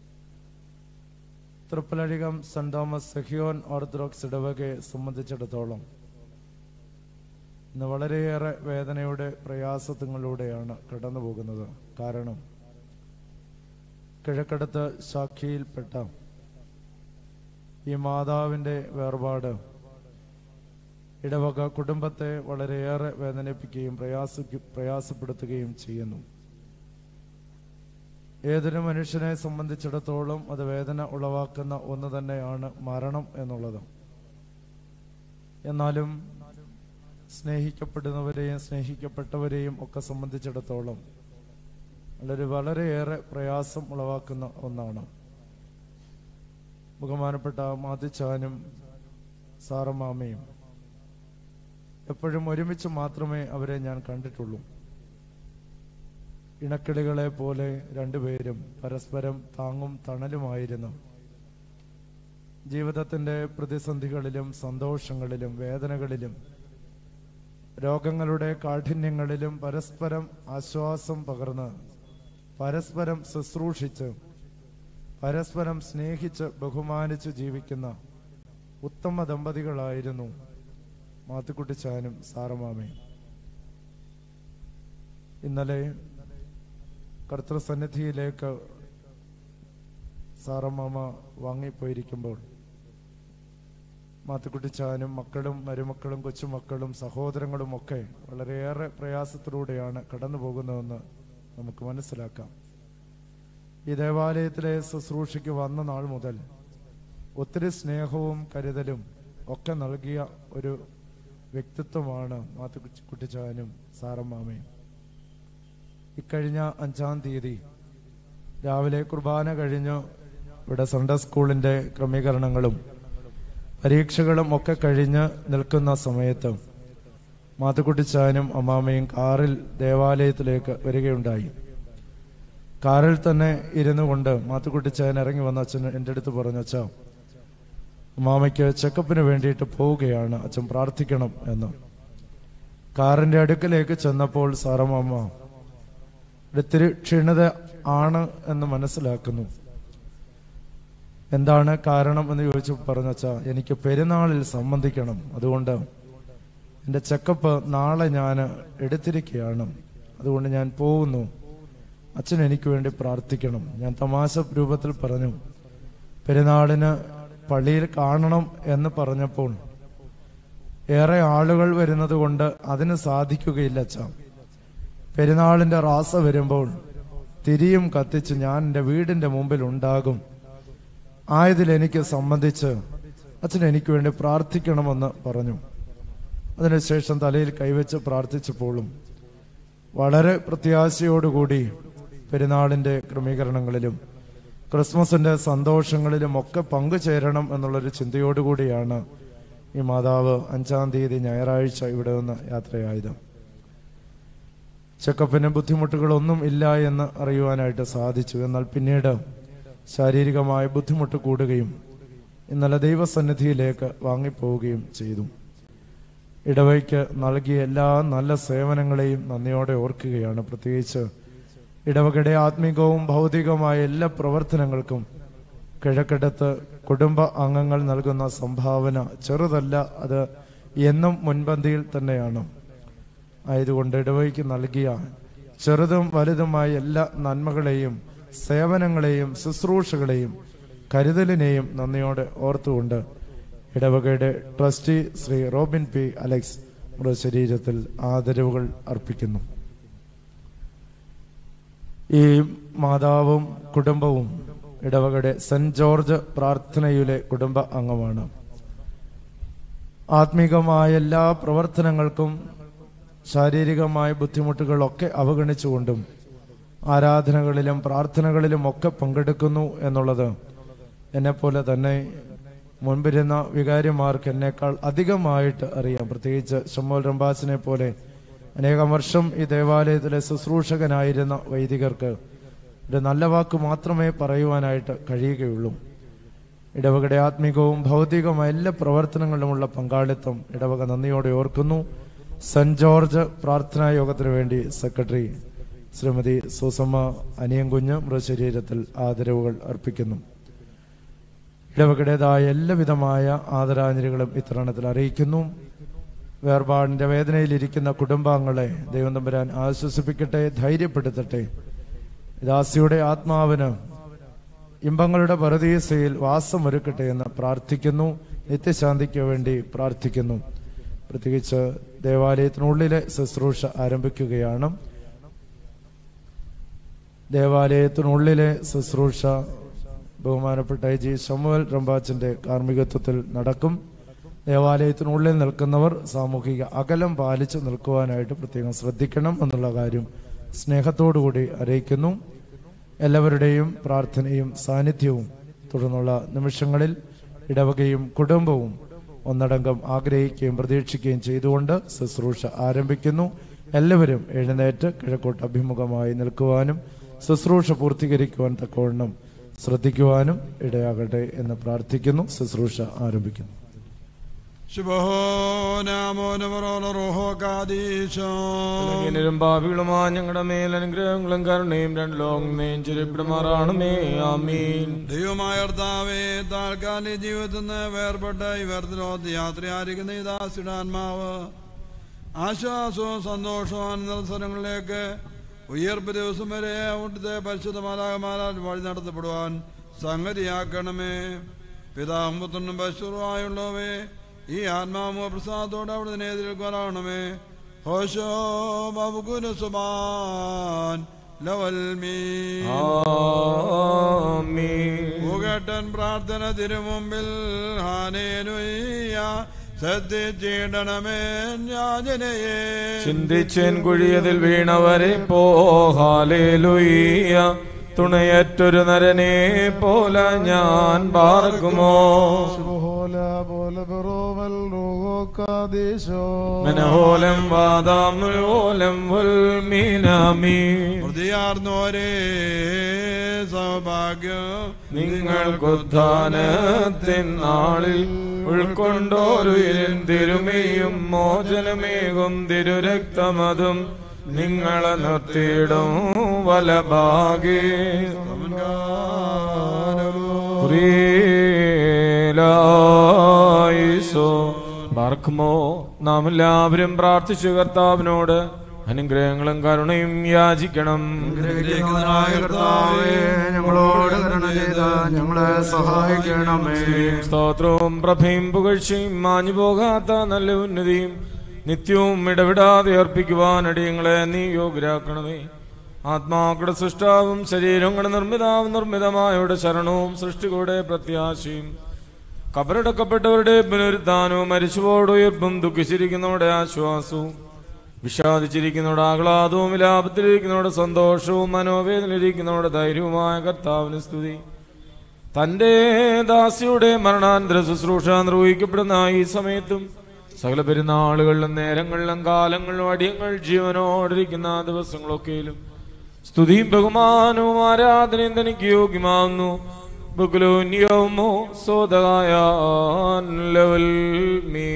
[SPEAKER 1] Thrippalazhikam saint Thomas Sehion orthodox ഇടവകയെ സംബന്ധിച്ചിടത്തോളം ഇന്ന് വളരെയേറെ വേദനയുടെ പ്രയാസത്തിലൂടെയാണ് കടന്നു പോകുന്നത് കാരണം കിഴക്കടത്ത് സാക്ഷിയിൽപ്പെട്ട ഈ മാതാവിന്റെ വേർപാട് ഇടവക കുടുംബത്തെ വളരെയേറെ വേദനിപ്പിക്കുകയും പ്രയാസി പ്രയാസപ്പെടുത്തുകയും ചെയ്യുന്നു ഏതൊരു മനുഷ്യനെ സംബന്ധിച്ചിടത്തോളം അത് വേദന ഉളവാക്കുന്ന ഒന്ന് തന്നെയാണ് മരണം എന്നുള്ളത് എന്നാലും സ്നേഹിക്കപ്പെടുന്നവരെയും സ്നേഹിക്കപ്പെട്ടവരെയും ഒക്കെ സംബന്ധിച്ചിടത്തോളം വളരെ വളരെയേറെ പ്രയാസം ഉളവാക്കുന്ന ഒന്നാണ് ബഹുമാനപ്പെട്ട മാതിച്ചാനും സാറമാമയും എപ്പോഴും ഒരുമിച്ച് മാത്രമേ അവരെ ഞാൻ കണ്ടിട്ടുള്ളൂ ഇണക്കിളികളെ പോലെ രണ്ടുപേരും പരസ്പരം താങ്ങും തണലുമായിരുന്നു ജീവിതത്തിന്റെ പ്രതിസന്ധികളിലും സന്തോഷങ്ങളിലും വേദനകളിലും രോഗങ്ങളുടെ കാഠിന്യങ്ങളിലും പരസ്പരം ആശ്വാസം പകർന്ന് പരസ്പരം ശുശ്രൂഷിച്ച് പരസ്പരം സ്നേഹിച്ച് ബഹുമാനിച്ച് ജീവിക്കുന്ന ഉത്തമ ദമ്പതികളായിരുന്നു മാത്തുക്കുട്ടിച്ചാനും സാറമാമയും ഇന്നലെ കർത്തൃസന്നിധിയിലേക്ക് സാറമാമ വാങ്ങിപ്പോയിരിക്കുമ്പോൾ മാത്തുക്കുട്ടിച്ചാനും മക്കളും മരുമക്കളും കൊച്ചുമക്കളും സഹോദരങ്ങളും ഒക്കെ വളരെയേറെ പ്രയാസത്തിലൂടെയാണ് കടന്നു പോകുന്നതെന്ന് നമുക്ക് മനസ്സിലാക്കാം ഈ ദേവാലയത്തിലെ ശുശ്രൂഷയ്ക്ക് വന്ന നാൾ മുതൽ ഒത്തിരി സ്നേഹവും കരുതലും ഒക്കെ നൽകിയ ഒരു വ്യക്തിത്വമാണ് മാത്തുക്കുട്ടിച്ചാനും സാറമ്മാമയും ഇക്കഴിഞ്ഞ അഞ്ചാം തീയതി രാവിലെ കുർബാന കഴിഞ്ഞ് ഇവിടെ സൺഡേ സ്കൂളിന്റെ ക്രമീകരണങ്ങളും പരീക്ഷകളും ഒക്കെ കഴിഞ്ഞ് നിൽക്കുന്ന സമയത്ത് മാത്തുക്കുട്ടിച്ചാനും അമ്മാമയും കാറിൽ ദേവാലയത്തിലേക്ക് വരികയുണ്ടായി കാറിൽ തന്നെ ഇരുന്നു കൊണ്ട് മാത്തുക്കുട്ടിച്ചാൻ ഇറങ്ങി വന്ന അച്ഛൻ എൻ്റെ അടുത്ത് പറഞ്ഞു അച്ഛാ അമ്മാമയ്ക്ക് ചെക്കപ്പിന് വേണ്ടിയിട്ട് പോവുകയാണ് അച്ഛൻ പ്രാർത്ഥിക്കണം എന്ന് കാറിന്റെ അടുക്കലേക്ക് ചെന്നപ്പോൾ സാറമ്മ ഇത്തിരി ക്ഷീണത ആണ് എന്ന് മനസ്സിലാക്കുന്നു എന്താണ് കാരണം എന്ന് ചോദിച്ചു പറഞ്ഞച്ചാ എനിക്ക് പെരുന്നാളിൽ സംബന്ധിക്കണം അതുകൊണ്ട് എൻ്റെ ചെക്കപ്പ് നാളെ ഞാൻ എടുത്തിരിക്കുകയാണ് അതുകൊണ്ട് ഞാൻ പോകുന്നു അച്ഛൻ എനിക്ക് വേണ്ടി പ്രാർത്ഥിക്കണം ഞാൻ തമാശ രൂപത്തിൽ പറഞ്ഞു പെരുന്നാളിന് പള്ളിയിൽ കാണണം എന്ന് പറഞ്ഞപ്പോൾ ഏറെ ആളുകൾ വരുന്നത് കൊണ്ട് അതിന് സാധിക്കുകയില്ല അച്ഛ പെരുന്നാളിന്റെ റാസ വരുമ്പോൾ തിരിയും കത്തിച്ച് ഞാൻ എൻ്റെ വീടിന്റെ മുമ്പിൽ ഉണ്ടാകും ആയതിൽ എനിക്ക് സംബന്ധിച്ച് അച്ഛൻ എനിക്ക് വേണ്ടി പ്രാർത്ഥിക്കണമെന്ന് പറഞ്ഞു അതിനുശേഷം തലയിൽ കൈവച്ച് പ്രാർത്ഥിച്ചപ്പോഴും വളരെ പ്രത്യാശയോടുകൂടി പെരുന്നാളിൻ്റെ ക്രമീകരണങ്ങളിലും ക്രിസ്മസിൻ്റെ സന്തോഷങ്ങളിലും ഒക്കെ പങ്കുചേരണം എന്നുള്ളൊരു ചിന്തയോടുകൂടിയാണ് ഈ മാതാവ് അഞ്ചാം തീയതി ഞായറാഴ്ച ഇവിടെ നിന്ന് യാത്രയായത് ചെക്കപ്പിന് ബുദ്ധിമുട്ടുകളൊന്നും ഇല്ല എന്ന് അറിയുവാനായിട്ട് സാധിച്ചു എന്നാൽ പിന്നീട് ശാരീരികമായ ബുദ്ധിമുട്ട് കൂടുകയും ഇന്നലെ ദൈവസന്നിധിയിലേക്ക് വാങ്ങിപ്പോവുകയും ചെയ്തു ഇടവയ്ക്ക് നൽകിയ എല്ലാ നല്ല സേവനങ്ങളെയും നന്ദിയോടെ ഓർക്കുകയാണ് പ്രത്യേകിച്ച് ഇടവകയുടെ ആത്മീകവും ഭൗതികവുമായ എല്ലാ പ്രവർത്തനങ്ങൾക്കും കിഴക്കെടുത്ത് കുടുംബ അംഗങ്ങൾ നൽകുന്ന സംഭാവന ചെറുതല്ല അത് എന്നും മുൻപന്തിയിൽ തന്നെയാണ് ആയതുകൊണ്ട് ഇടവയ്ക്ക് നൽകിയ ചെറുതും വലുതുമായ എല്ലാ നന്മകളെയും സേവനങ്ങളെയും ശുശ്രൂഷകളെയും കരുതലിനെയും നന്ദിയോടെ ഓർത്തുകൊണ്ട് ഇടവകയുടെ trustee Shri Robin P Alex മൃതശരീരത്തിൽ ആദരവുകൾ അർപ്പിക്കുന്നു ഈ മാതാവും കുടുംബവും ഇടവകയുടെ സെന്റ് ജോർജ് പ്രാർത്ഥനയിലെ കുടുംബ അംഗമാണ് ആത്മീകമായ എല്ലാ പ്രവർത്തനങ്ങൾക്കും ശാരീരികമായ ബുദ്ധിമുട്ടുകളൊക്കെ അവഗണിച്ചുകൊണ്ടും ആരാധനകളിലും പ്രാർത്ഥനകളിലും ഒക്കെ പങ്കെടുക്കുന്നു എന്നുള്ളത് എന്നെപ്പോലെ തന്നെ മുൻപിരുന്ന വികാരിമാർക്ക് എന്നേക്കാൾ അധികമായിട്ട് അറിയാം പ്രത്യേകിച്ച് ഷമ്മോൽ റംബാസിനെ പോലെ അനേകം വർഷം ഈ ദേവാലയത്തിലെ ശുശ്രൂഷകനായിരുന്ന വൈദികർക്ക് ഒരു നല്ല വാക്ക് മാത്രമേ പറയുവാനായിട്ട് കഴിയുകയുള്ളൂ ഇടവകയുടെ ആത്മീകവും ഭൗതികവുമായ എല്ലാ പ്രവർത്തനങ്ങളിലുമുള്ള പങ്കാളിത്തം ഇടവക നന്ദിയോടെ ഓർക്കുന്നു സെന്റ് ജോർജ് പ്രാർത്ഥനാ യോഗത്തിന് വേണ്ടി സെക്രട്ടറി ശ്രീമതി സുസമ്മ അനിയൻകുഞ്ഞ് മൃതശരീരത്തിൽ ആദരവുകൾ അർപ്പിക്കുന്നു ഇടവകയുടേതായ എല്ലാവിധമായ ആദരാഞ്ജലികളും ഇത്തരണത്തിൽ അറിയിക്കുന്നു വേർപാടിന്റെ വേദനയിലിരിക്കുന്ന കുടുംബാംഗങ്ങളെ ദൈവം തമ്പുരാൻ ആശ്വസിപ്പിക്കട്ടെ ധൈര്യപ്പെടുത്തട്ടെ ദാസിയുടെ ആത്മാവിന് ഇമ്പങ്ങളുടെ പരദീസയിൽ വാസമൊരുക്കട്ടെ എന്ന് പ്രാർത്ഥിക്കുന്നു നിത്യശാന്തിക്ക് വേണ്ടി പ്രാർത്ഥിക്കുന്നു പ്രത്യേകിച്ച് ദേവാലയത്തിനുള്ളിലെ ശുശ്രൂഷ ആരംഭിക്കുകയാണ് ദേവാലയത്തിനുള്ളിലെ ശുശ്രൂഷ ബഹുമാനപ്പെട്ട ഐ ജി ശമുവൽ റംബാച്ചിന്റെ കാർമ്മികത്വത്തിൽ നടക്കും ദേവാലയത്തിനുള്ളിൽ നിൽക്കുന്നവർ സാമൂഹിക അകലം പാലിച്ച് നിൽക്കുവാനായിട്ട് പ്രത്യേകം ശ്രദ്ധിക്കണം എന്നുള്ള കാര്യം സ്നേഹത്തോടുകൂടി അറിയിക്കുന്നു എല്ലാവരുടെയും പ്രാർത്ഥനയും സാന്നിധ്യവും തുടർന്നുള്ള നിമിഷങ്ങളിൽ ഇടവകയും കുടുംബവും ഒന്നടങ്കം ആഗ്രഹിക്കുകയും പ്രതീക്ഷിക്കുകയും ചെയ്തുകൊണ്ട് ശുശ്രൂഷ ആരംഭിക്കുന്നു എല്ലാവരും എഴുന്നേറ്റ് കിഴക്കോട്ട് അഭിമുഖമായി നിൽക്കുവാനും ശുശ്രൂഷ പൂർത്തീകരിക്കുവാൻ തക്കവണ്ണം ശ്രദ്ധിക്കുവാനും ഇടയാകട്ടെ എന്ന് പ്രാർത്ഥിക്കുന്നു ശുശ്രൂഷ ആരംഭിക്കുന്നു
[SPEAKER 2] ബലഹീനരും പാപികളുമാ ഞങ്ങളുടെ മേൽ അനുഗ്രഹങ്ങളും കരുണയും രണ്ട് ലോകമേയും ചെരുപ്പിടുമാറാണമേ ആമീൻ
[SPEAKER 3] ദൈവമായ കർത്താവേ താൽക്കാലിക ജീവിതത്തിൽ നിന്ന് വേർപെട്ട ഇവർത്തിലോത്ത് യാത്രയായിരിക്കുന്ന ഈ ദാസിയുടെ ആത്മാവ് ആശ്വാസവും സന്തോഷവും ആനന്ദസരങ്ങളിലേക്ക് ഉയർപ്പ് ദിവസം വരെ അവിടുത്തെ പരിശുദ്ധമാലാകമാരാൽ വഴി നടത്തപ്പെടുവാൻ സംഗതിയാക്കണമേ പിതാവും പുത്രനും പശുവായുള്ളവേ ഈ ആത്മാവ് പ്രസാദത്തോടെ അവിടെ എതിർക്കാനാണമേ ഹോശോ ബാബുകുന സുബാൻ ലവൽ പുകട്ടൻ പ്രാർത്ഥന തിരുമുമ്പിൽ ഹാനേനുയ്യ ശ്രദ്ധിച്ചിടണമേ യാചനയെ
[SPEAKER 2] ചിന്തിച്ചേൻ കുഴിയതിൽ വീണവരെ പോഹാലേലുയ്യ തുണയറ്റൊരു നരനെ പോല ഞാൻ പാർക്കുമോ മനഹോലം വാദാമുലോലം ഉൽമീനാമീ
[SPEAKER 3] ഹൃദയാർന്നോരേ സൗഭാഗ്യം
[SPEAKER 2] നിങ്ങൾക്കുദ്ധാനത്തിൻ നാളിൽ ഉൾക്കൊണ്ടോരുയിരും തിരുമയും മോചനമേകും തിരുരക്തമതും നിങ്ങളെ നിർത്തിയിടും വലഭാഗേ ീസോ ബാർക്കുമോ നാം എല്ലാവരും പ്രാർത്ഥിച്ചു കർത്താവിനോട് അനുഗ്രഹങ്ങളും കരുണയും യാചിക്കണം
[SPEAKER 1] ഞങ്ങളോട് കരുണ ചെയ്ത് ഞങ്ങളെ സഹായിക്കണമേ
[SPEAKER 2] സ്തോത്രവും പ്രഭയും പുകഴ്ചയും മാഞ്ഞു പോകാത്ത നല്ല ഉന്നതിയും നിത്യവും ഇടവിടാതെ അർപ്പിക്കുവാൻ അടിയങ്ങളെ നീ യോഗ്യരാക്കണമേ ആത്മാക്കളുടെ സൃഷ്ടാവും ശരീരങ്ങളുടെ നിർമ്മിതാവും നിർമ്മിതമായവരുടെ ശരണവും സൃഷ്ടികളുടെ പ്രത്യാശയും കബറടക്കപ്പെട്ടവരുടെ പുനരുദ്ധാനവും മരിച്ചുപോടുയർപ്പും ദുഃഖിച്ചിരിക്കുന്നവരുടെ ആശ്വാസവും വിഷാദിച്ചിരിക്കുന്നവരുടെ ആഹ്ലാദവും വിലാപത്തിലിരിക്കുന്നവരുടെ സന്തോഷവും മനോവേദനയിലിരിക്കുന്നവരുടെ ധൈര്യവുമായ കർത്താവിന് സ്തുതി തന്റെ ദാസിയുടെ മരണാന്തര ശുശ്രൂഷ നിർവഹിക്കപ്പെടുന്ന ഈ സമയത്തും സകല പെരുന്നാളുകളിലും നേരങ്ങളിലും കാലങ്ങളിലും അടിയങ്ങൾ ജീവനോടിരിക്കുന്ന ദിവസങ്ങളൊക്കെയിലും സ്തുതിയും ബഹുമാനവും ആരാധനയും തനിക്ക് യോഗ്യമാവുന്നു ബുക്കുലോന്യമോ സോദായ ലെവൽ മീ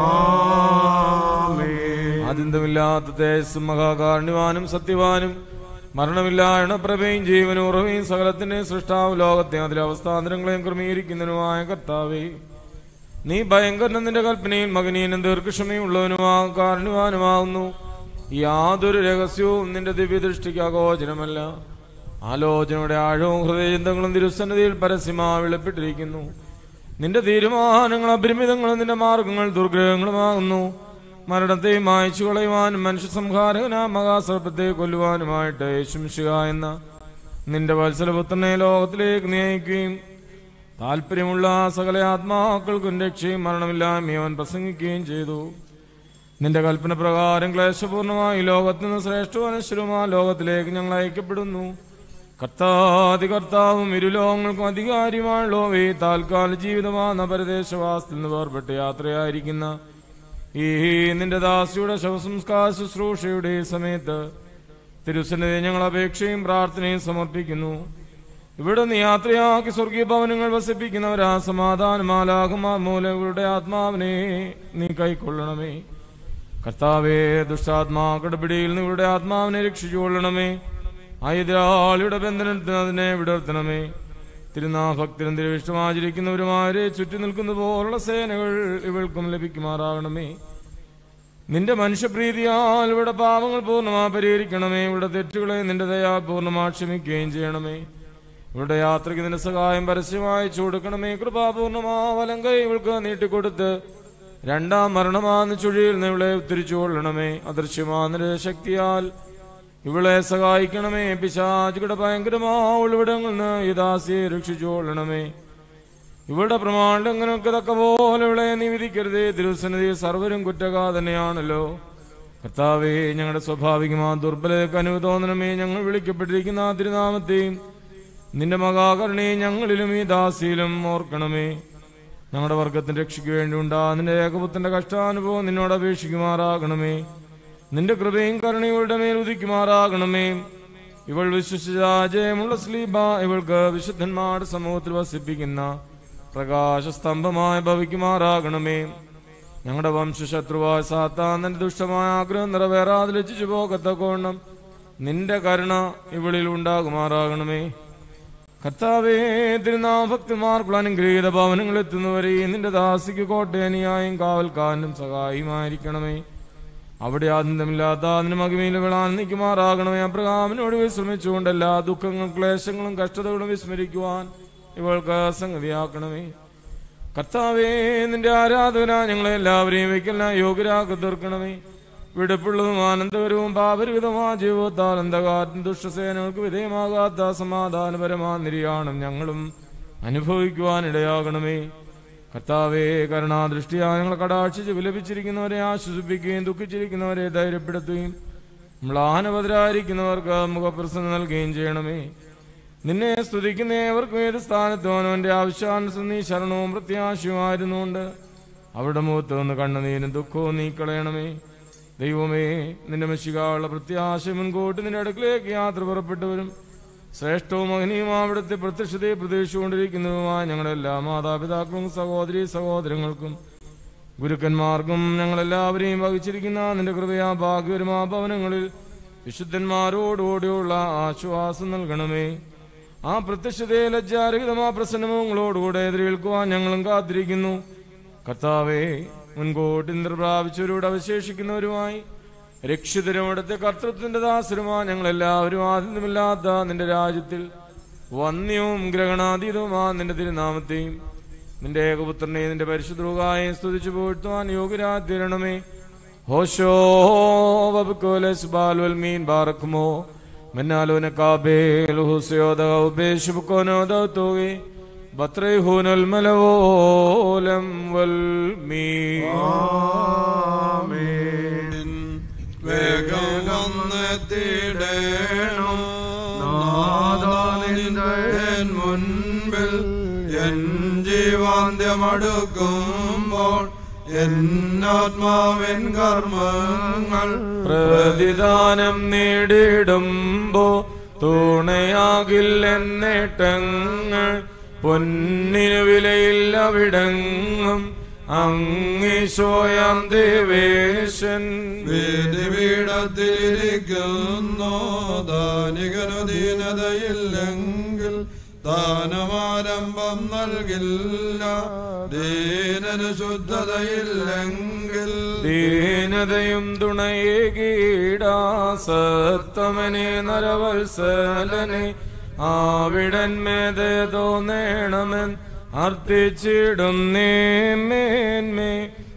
[SPEAKER 2] ആദ്യന്തമില്ലാത്ത തേജസ്സും മഹാകാരുണ്യവാനും സത്യവാനും മരണമില്ലായണ പ്രഭയും ജീവനും ഉറവയും സകലത്തിന്റെ സൃഷ്ടാവ് ലോകത്തെ അതിലെ അവസ്ഥാന്തരങ്ങളെയും ക്രമീകരിക്കുന്നതിനുമായ കർത്താവേ നീ ഭയങ്കരനും നിന്റെ കൽപ്പനയിൽ മകനീയനും ദീർഘക്ഷമയും ഉള്ളവനുമാ കാരണവാനുമാവുന്നു യാതൊരു രഹസ്യവും നിന്റെ ദിവ്യദൃഷ്ടിക്ക് അഗോചരമല്ല ആലോചനയുടെ ആഴവും ഹൃദയചിന്തകളും തിരുസന്നിധിയിൽ പരസ്യമാ വെളിപ്പെട്ടിരിക്കുന്നു നിന്റെ തീരുമാനങ്ങൾ അപരിമിതങ്ങളും നിന്റെ മാർഗങ്ങൾ ദുർഗ്രഹങ്ങളുമാകുന്നു മരണത്തെ മായച്ചു കളയുവാനും മനുഷ്യ സംഹാരകനാ മഹാസർപ്പത്തെ കൊല്ലുവാനുമായിട്ട് യേശുംശിക എന്ന നിന്റെ വത്സലപുത്രനെ ലോകത്തിലേക്ക് നയിക്കുകയും താല്പര്യമുള്ള സകല ആത്മാക്കൾക്കും രക്ഷയും മരണമില്ലായ്മയും അവൻ പ്രസംഗിക്കുകയും ചെയ്തു നിന്റെ കൽപ്പന പ്രകാരം ക്ലേശപൂർണമായി ലോകത്തിൽ നിന്ന് ശ്രേഷ്ഠവും അനശ്വരവും ആ ലോകത്തിലേക്ക് ഞങ്ങൾ അയക്കപ്പെടുന്നു കർത്താതി കർത്താവും ഇരുലോകങ്ങൾക്കും അധികാരിയുമായുള്ളവേ താൽക്കാല ജീവിതമാകുന്ന പരദേശവാസത്തിൽ നിന്ന് വേർപെട്ട് യാത്രയായിരിക്കുന്ന ഈ നിന്റെ ദാസിയുടെ ശവസംസ്കാര ശുശ്രൂഷയുടെ സമയത്ത് തിരുസന്നിധി ഞങ്ങൾ അപേക്ഷയും പ്രാർത്ഥനയും സമർപ്പിക്കുന്നു ഇവിടെ നീ യാത്രയാക്കി സ്വർഗീയ ഭവനങ്ങൾ വസിപ്പിക്കുന്നവരാ സമാധാനമാലാകുമാ മൂലം ഇവരുടെ ആത്മാവിനെ നീ കൈക്കൊള്ളണമേ കർത്താവേ ദുഷ്ടാത്മാക്കളുടെ പിടിയിൽ നിന്ന് ഇവരുടെ ആത്മാവിനെ രക്ഷിച്ചുകൊള്ളണമേ ആ എതിരാളിയുടെ ബന്ധനത്തിന് അതിനെ വിടർത്തണമേ തിരുനാഭക്തരും തിരുവിഷ്ടമാചരിക്കുന്നവരുമാരെ ചുറ്റി നിൽക്കുന്ന പോലുള്ള സേനകൾ ഇവൾക്കും ലഭിക്കുമാറാകണമേ നിന്റെ മനുഷ്യപ്രീതിയാൽ ഇവിടെ പാപങ്ങൾ പൂർണ്ണമാ പരിഹരിക്കണമേ ഇവിടെ തെറ്റുകളെ നിന്റെ ദയാ പൂർണ്ണമാ ക്ഷമിക്കുകയും ചെയ്യണമേ ഇവിടെ യാത്രയ്ക്ക് നിന്റെ സഹായം പരസ്യമായി ചൂടുക്കണമേ കൃപാപൂർണമാ വലം കൈ ഇവൾക്ക് നീട്ടിക്കൊടുത്ത് രണ്ടാം മരണമാന്ന് ചുഴിയിൽ നിന്ന് ഇവളെ ഉത്തരിച്ചു കൊള്ളണമേ അദൃശ്യമാന്ന ശക്തിയാൽ ഇവളെ സഹായിക്കണമേ പിശാചുകളുടെ ഭയങ്കരമാ ഉൾവിടങ്ങളിൽ നിന്ന് ഈ ദാസിയെ രക്ഷിച്ചു കൊള്ളണമേ ഇവളുടെ പ്രമാണങ്ങൾക്ക് തക്ക പോലെ ഇവളെ നീ വിധിക്കരുതേ തിരുസന്നിധി സർവരും കുറ്റകാ തന്നെയാണല്ലോ കർത്താവേ ഞങ്ങളുടെ സ്വാഭാവികമാ ദുർബലതയ്ക്ക് അനുവ് തോന്നണമേ ഞങ്ങൾ വിളിക്കപ്പെട്ടിരിക്കുന്ന ആ തിരുനാമത്തെയും നിന്റെ മകാകരുണയും ഞങ്ങളിലും ഈ ദാസിയിലും ഓർക്കണമേ ഞങ്ങളുടെ വർഗത്തിന്റെ രക്ഷയ്ക്ക് വേണ്ടി ഉണ്ടാ നിന്റെ ഏകപുത്രന്റെ കഷ്ടാനുഭവം നിന്നോട് അപേക്ഷിക്കുമാറാകണമേ നിന്റെ കൃപയും കരുണയുടെ മേൽ ഉദിക്കുമാറാകണമേ ഇവൾ വിശ്വസിച്ച ജയമുള്ള സ്ലീബ ഇവൾക്ക് വിശുദ്ധന്മാരുടെ സമൂഹത്തിൽ വസിപ്പിക്കുന്ന പ്രകാശസ്തംഭമായി ഭവിക്കുമാറാകണമേ ഞങ്ങളുടെ വംശശത്രുവായ സാത്താൻ നിന്റെ ദുഷ്ടമായ ആഗ്രഹം നിറവേറാതെ ലജ്ജിച്ചു പോകത്തക്കോണം നിന്റെ കരുണ ഇവളിൽ ഉണ്ടാകുമാറാകണമേ കർത്താവേ തിരുനാഭക്തിമാർക്കുള്ള അനുഗ്രഹീത ഭവനങ്ങൾ എത്തുന്നവരെ നിന്റെ ദാസിക്ക് കോട്ടയനിയായും കാവൽക്കാരനും സഹായിയുമായിരിക്കണമേ അവിടെ ആനന്ദമില്ലാത്ത അതിന് മകിമയിൽ വിളാൻ നിൽക്കുമാറാകണമേ അബ്രഹാമിനോട് വിശ്രമിച്ചുകൊണ്ട് എല്ലാ ദുഃഖങ്ങളും ക്ലേശങ്ങളും കഷ്ടതകളും വിസ്മരിക്കുവാൻ ഇവൾക്ക് സംഗതിയാക്കണമേ കർത്താവേ നിന്റെ ആരാധന ഞങ്ങളെ എല്ലാവരെയും വയ്ക്കല്ല യോഗ്യരാക്കി തീർക്കണമേ വിടപ്പുള്ളതും ആനന്ദകരവും പാപരഹിതമാ ജീവിതത്താൽ അന്ധകാരൻ ദുഷ്ടസേനകൾക്ക് വിധേയമാകാത്ത സമാധാനപരമാ നിര്യാണം ഞങ്ങളും അനുഭവിക്കുവാൻ ഇടയാകണമേ കർത്താവേ കരുണാദൃഷ്ടിയാ ഞങ്ങൾ കടാക്ഷിച്ച് വിലപിച്ചിരിക്കുന്നവരെ ആശ്വസിപ്പിക്കുകയും ദുഃഖിച്ചിരിക്കുന്നവരെ ധൈര്യപ്പെടുത്തുകയും മ്ലാനഭദ്രായിരിക്കുന്നവർക്ക് മുഖപ്രസന്ന നൽകുകയും ചെയ്യണമേ നിന്നെ സ്തുതിക്കുന്ന ഏവർക്കും ഏത് സ്ഥാനത്തും അവനവന്റെ ആവശ്യാനുസരണം നീ ശരണവും പ്രത്യാശയുമായിരുന്നുകൊണ്ട് അവിടെ മുഖത്ത് നിന്ന് കണ്ണുനീരും ദുഃഖവും നീ കളയണമേ ദൈവമേ നിന്റെ മെസ്സികാനുള്ള പ്രത്യാശ മുൻകൂട്ടി നിന്റെ അടുക്കിലേക്ക് യാത്ര പുറപ്പെട്ടവരും ശ്രേഷ്ഠവും മകനിയും അവിടുത്തെ പ്രത്യക്ഷതയെ പ്രതീക്ഷിച്ചുകൊണ്ടിരിക്കുന്നതുമായ ഞങ്ങളുടെ എല്ലാ മാതാപിതാക്കളും സഹോദരി സഹോദരങ്ങൾക്കും ഗുരുക്കന്മാർക്കും ഞങ്ങളെല്ലാവരെയും വഹിച്ചിരിക്കുന്ന നിന്റെ കൃപയാ ഭാഗ്യവരുമാ ഭവനങ്ങളിൽ വിശുദ്ധന്മാരോടുകൂടിയുള്ള ആശ്വാസം നൽകണമേ ആ പ്രത്യക്ഷതയെ ലജ്ജാരഹിതമാ പ്രസന്നമങ്ങളോടുകൂടെ എതിരേൽക്കുവാൻ ഞങ്ങളും കാത്തിരിക്കുന്നു കർത്താവേ മുൻകൂട്ടി ഇന്ദ്ര പ്രാപിച്ചവരോട് അവശേഷിക്കുന്നവരുമായി രക്ഷിതരും അവിടുത്തെ കർത്തൃത്വത്തിന്റെ ദാസരുമാ ഞങ്ങളെല്ലാവരും ആദ്യമില്ലാത്ത നിന്റെ രാജ്യത്തിൽ വന്യവും ഗ്രഹണാതീതവുമാ നിന്റെ തിരുനാമത്തെയും നിന്റെ ഏകപുത്രനെയും നിന്റെ പരിശുദ്ധായെയും സ്തുതിച്ചു പോഴ്ത്തുവാൻ യോഗ്യരാത്തിരണമേ ഹോശോ വബുക്കോലസ് ബാൽവൽ മീൻ ബാറക്കുമോ മെന്നാലോന കാബേൽ ഹുസയോ ദൗബേഷ് ബുക്കോനോ ദൗത്തോവേ ബത്രൈഹൂനൽ മലവോലം വൽമീ
[SPEAKER 3] വേഗം വന്നെത്തിടേണം നാദാനിന്റെ മുൻപിൽ എൻ ജീവാന്ത്യമടുക്കുമ്പോൾ എന്നാത്മാവിൻ കർമ്മങ്ങൾ
[SPEAKER 2] പ്രതിദാനം നേടിടുമ്പോ തുണയാകില്ലെന്നേട്ടങ്ങൾ പൊന്നിനു വിലയില്ല വിടങ്ങും അങ്ങീശോയാം ദേവേശൻ
[SPEAKER 3] വേദിപീഠത്തിലിരിക്കുന്നു ദാനികനു ദീനതയില്ലെങ്കിൽ ദാനമാരംഭം നൽകില്ല ദീനന് ശുദ്ധതയില്ലെങ്കിൽ
[SPEAKER 2] ദീനതയും തുണയെ കീടാസത്തമനെ നരവത്സലനെ ആവിടന്മേതോ നേണമെൻ അർത്ഥിച്ചിടും നേമേന്മേ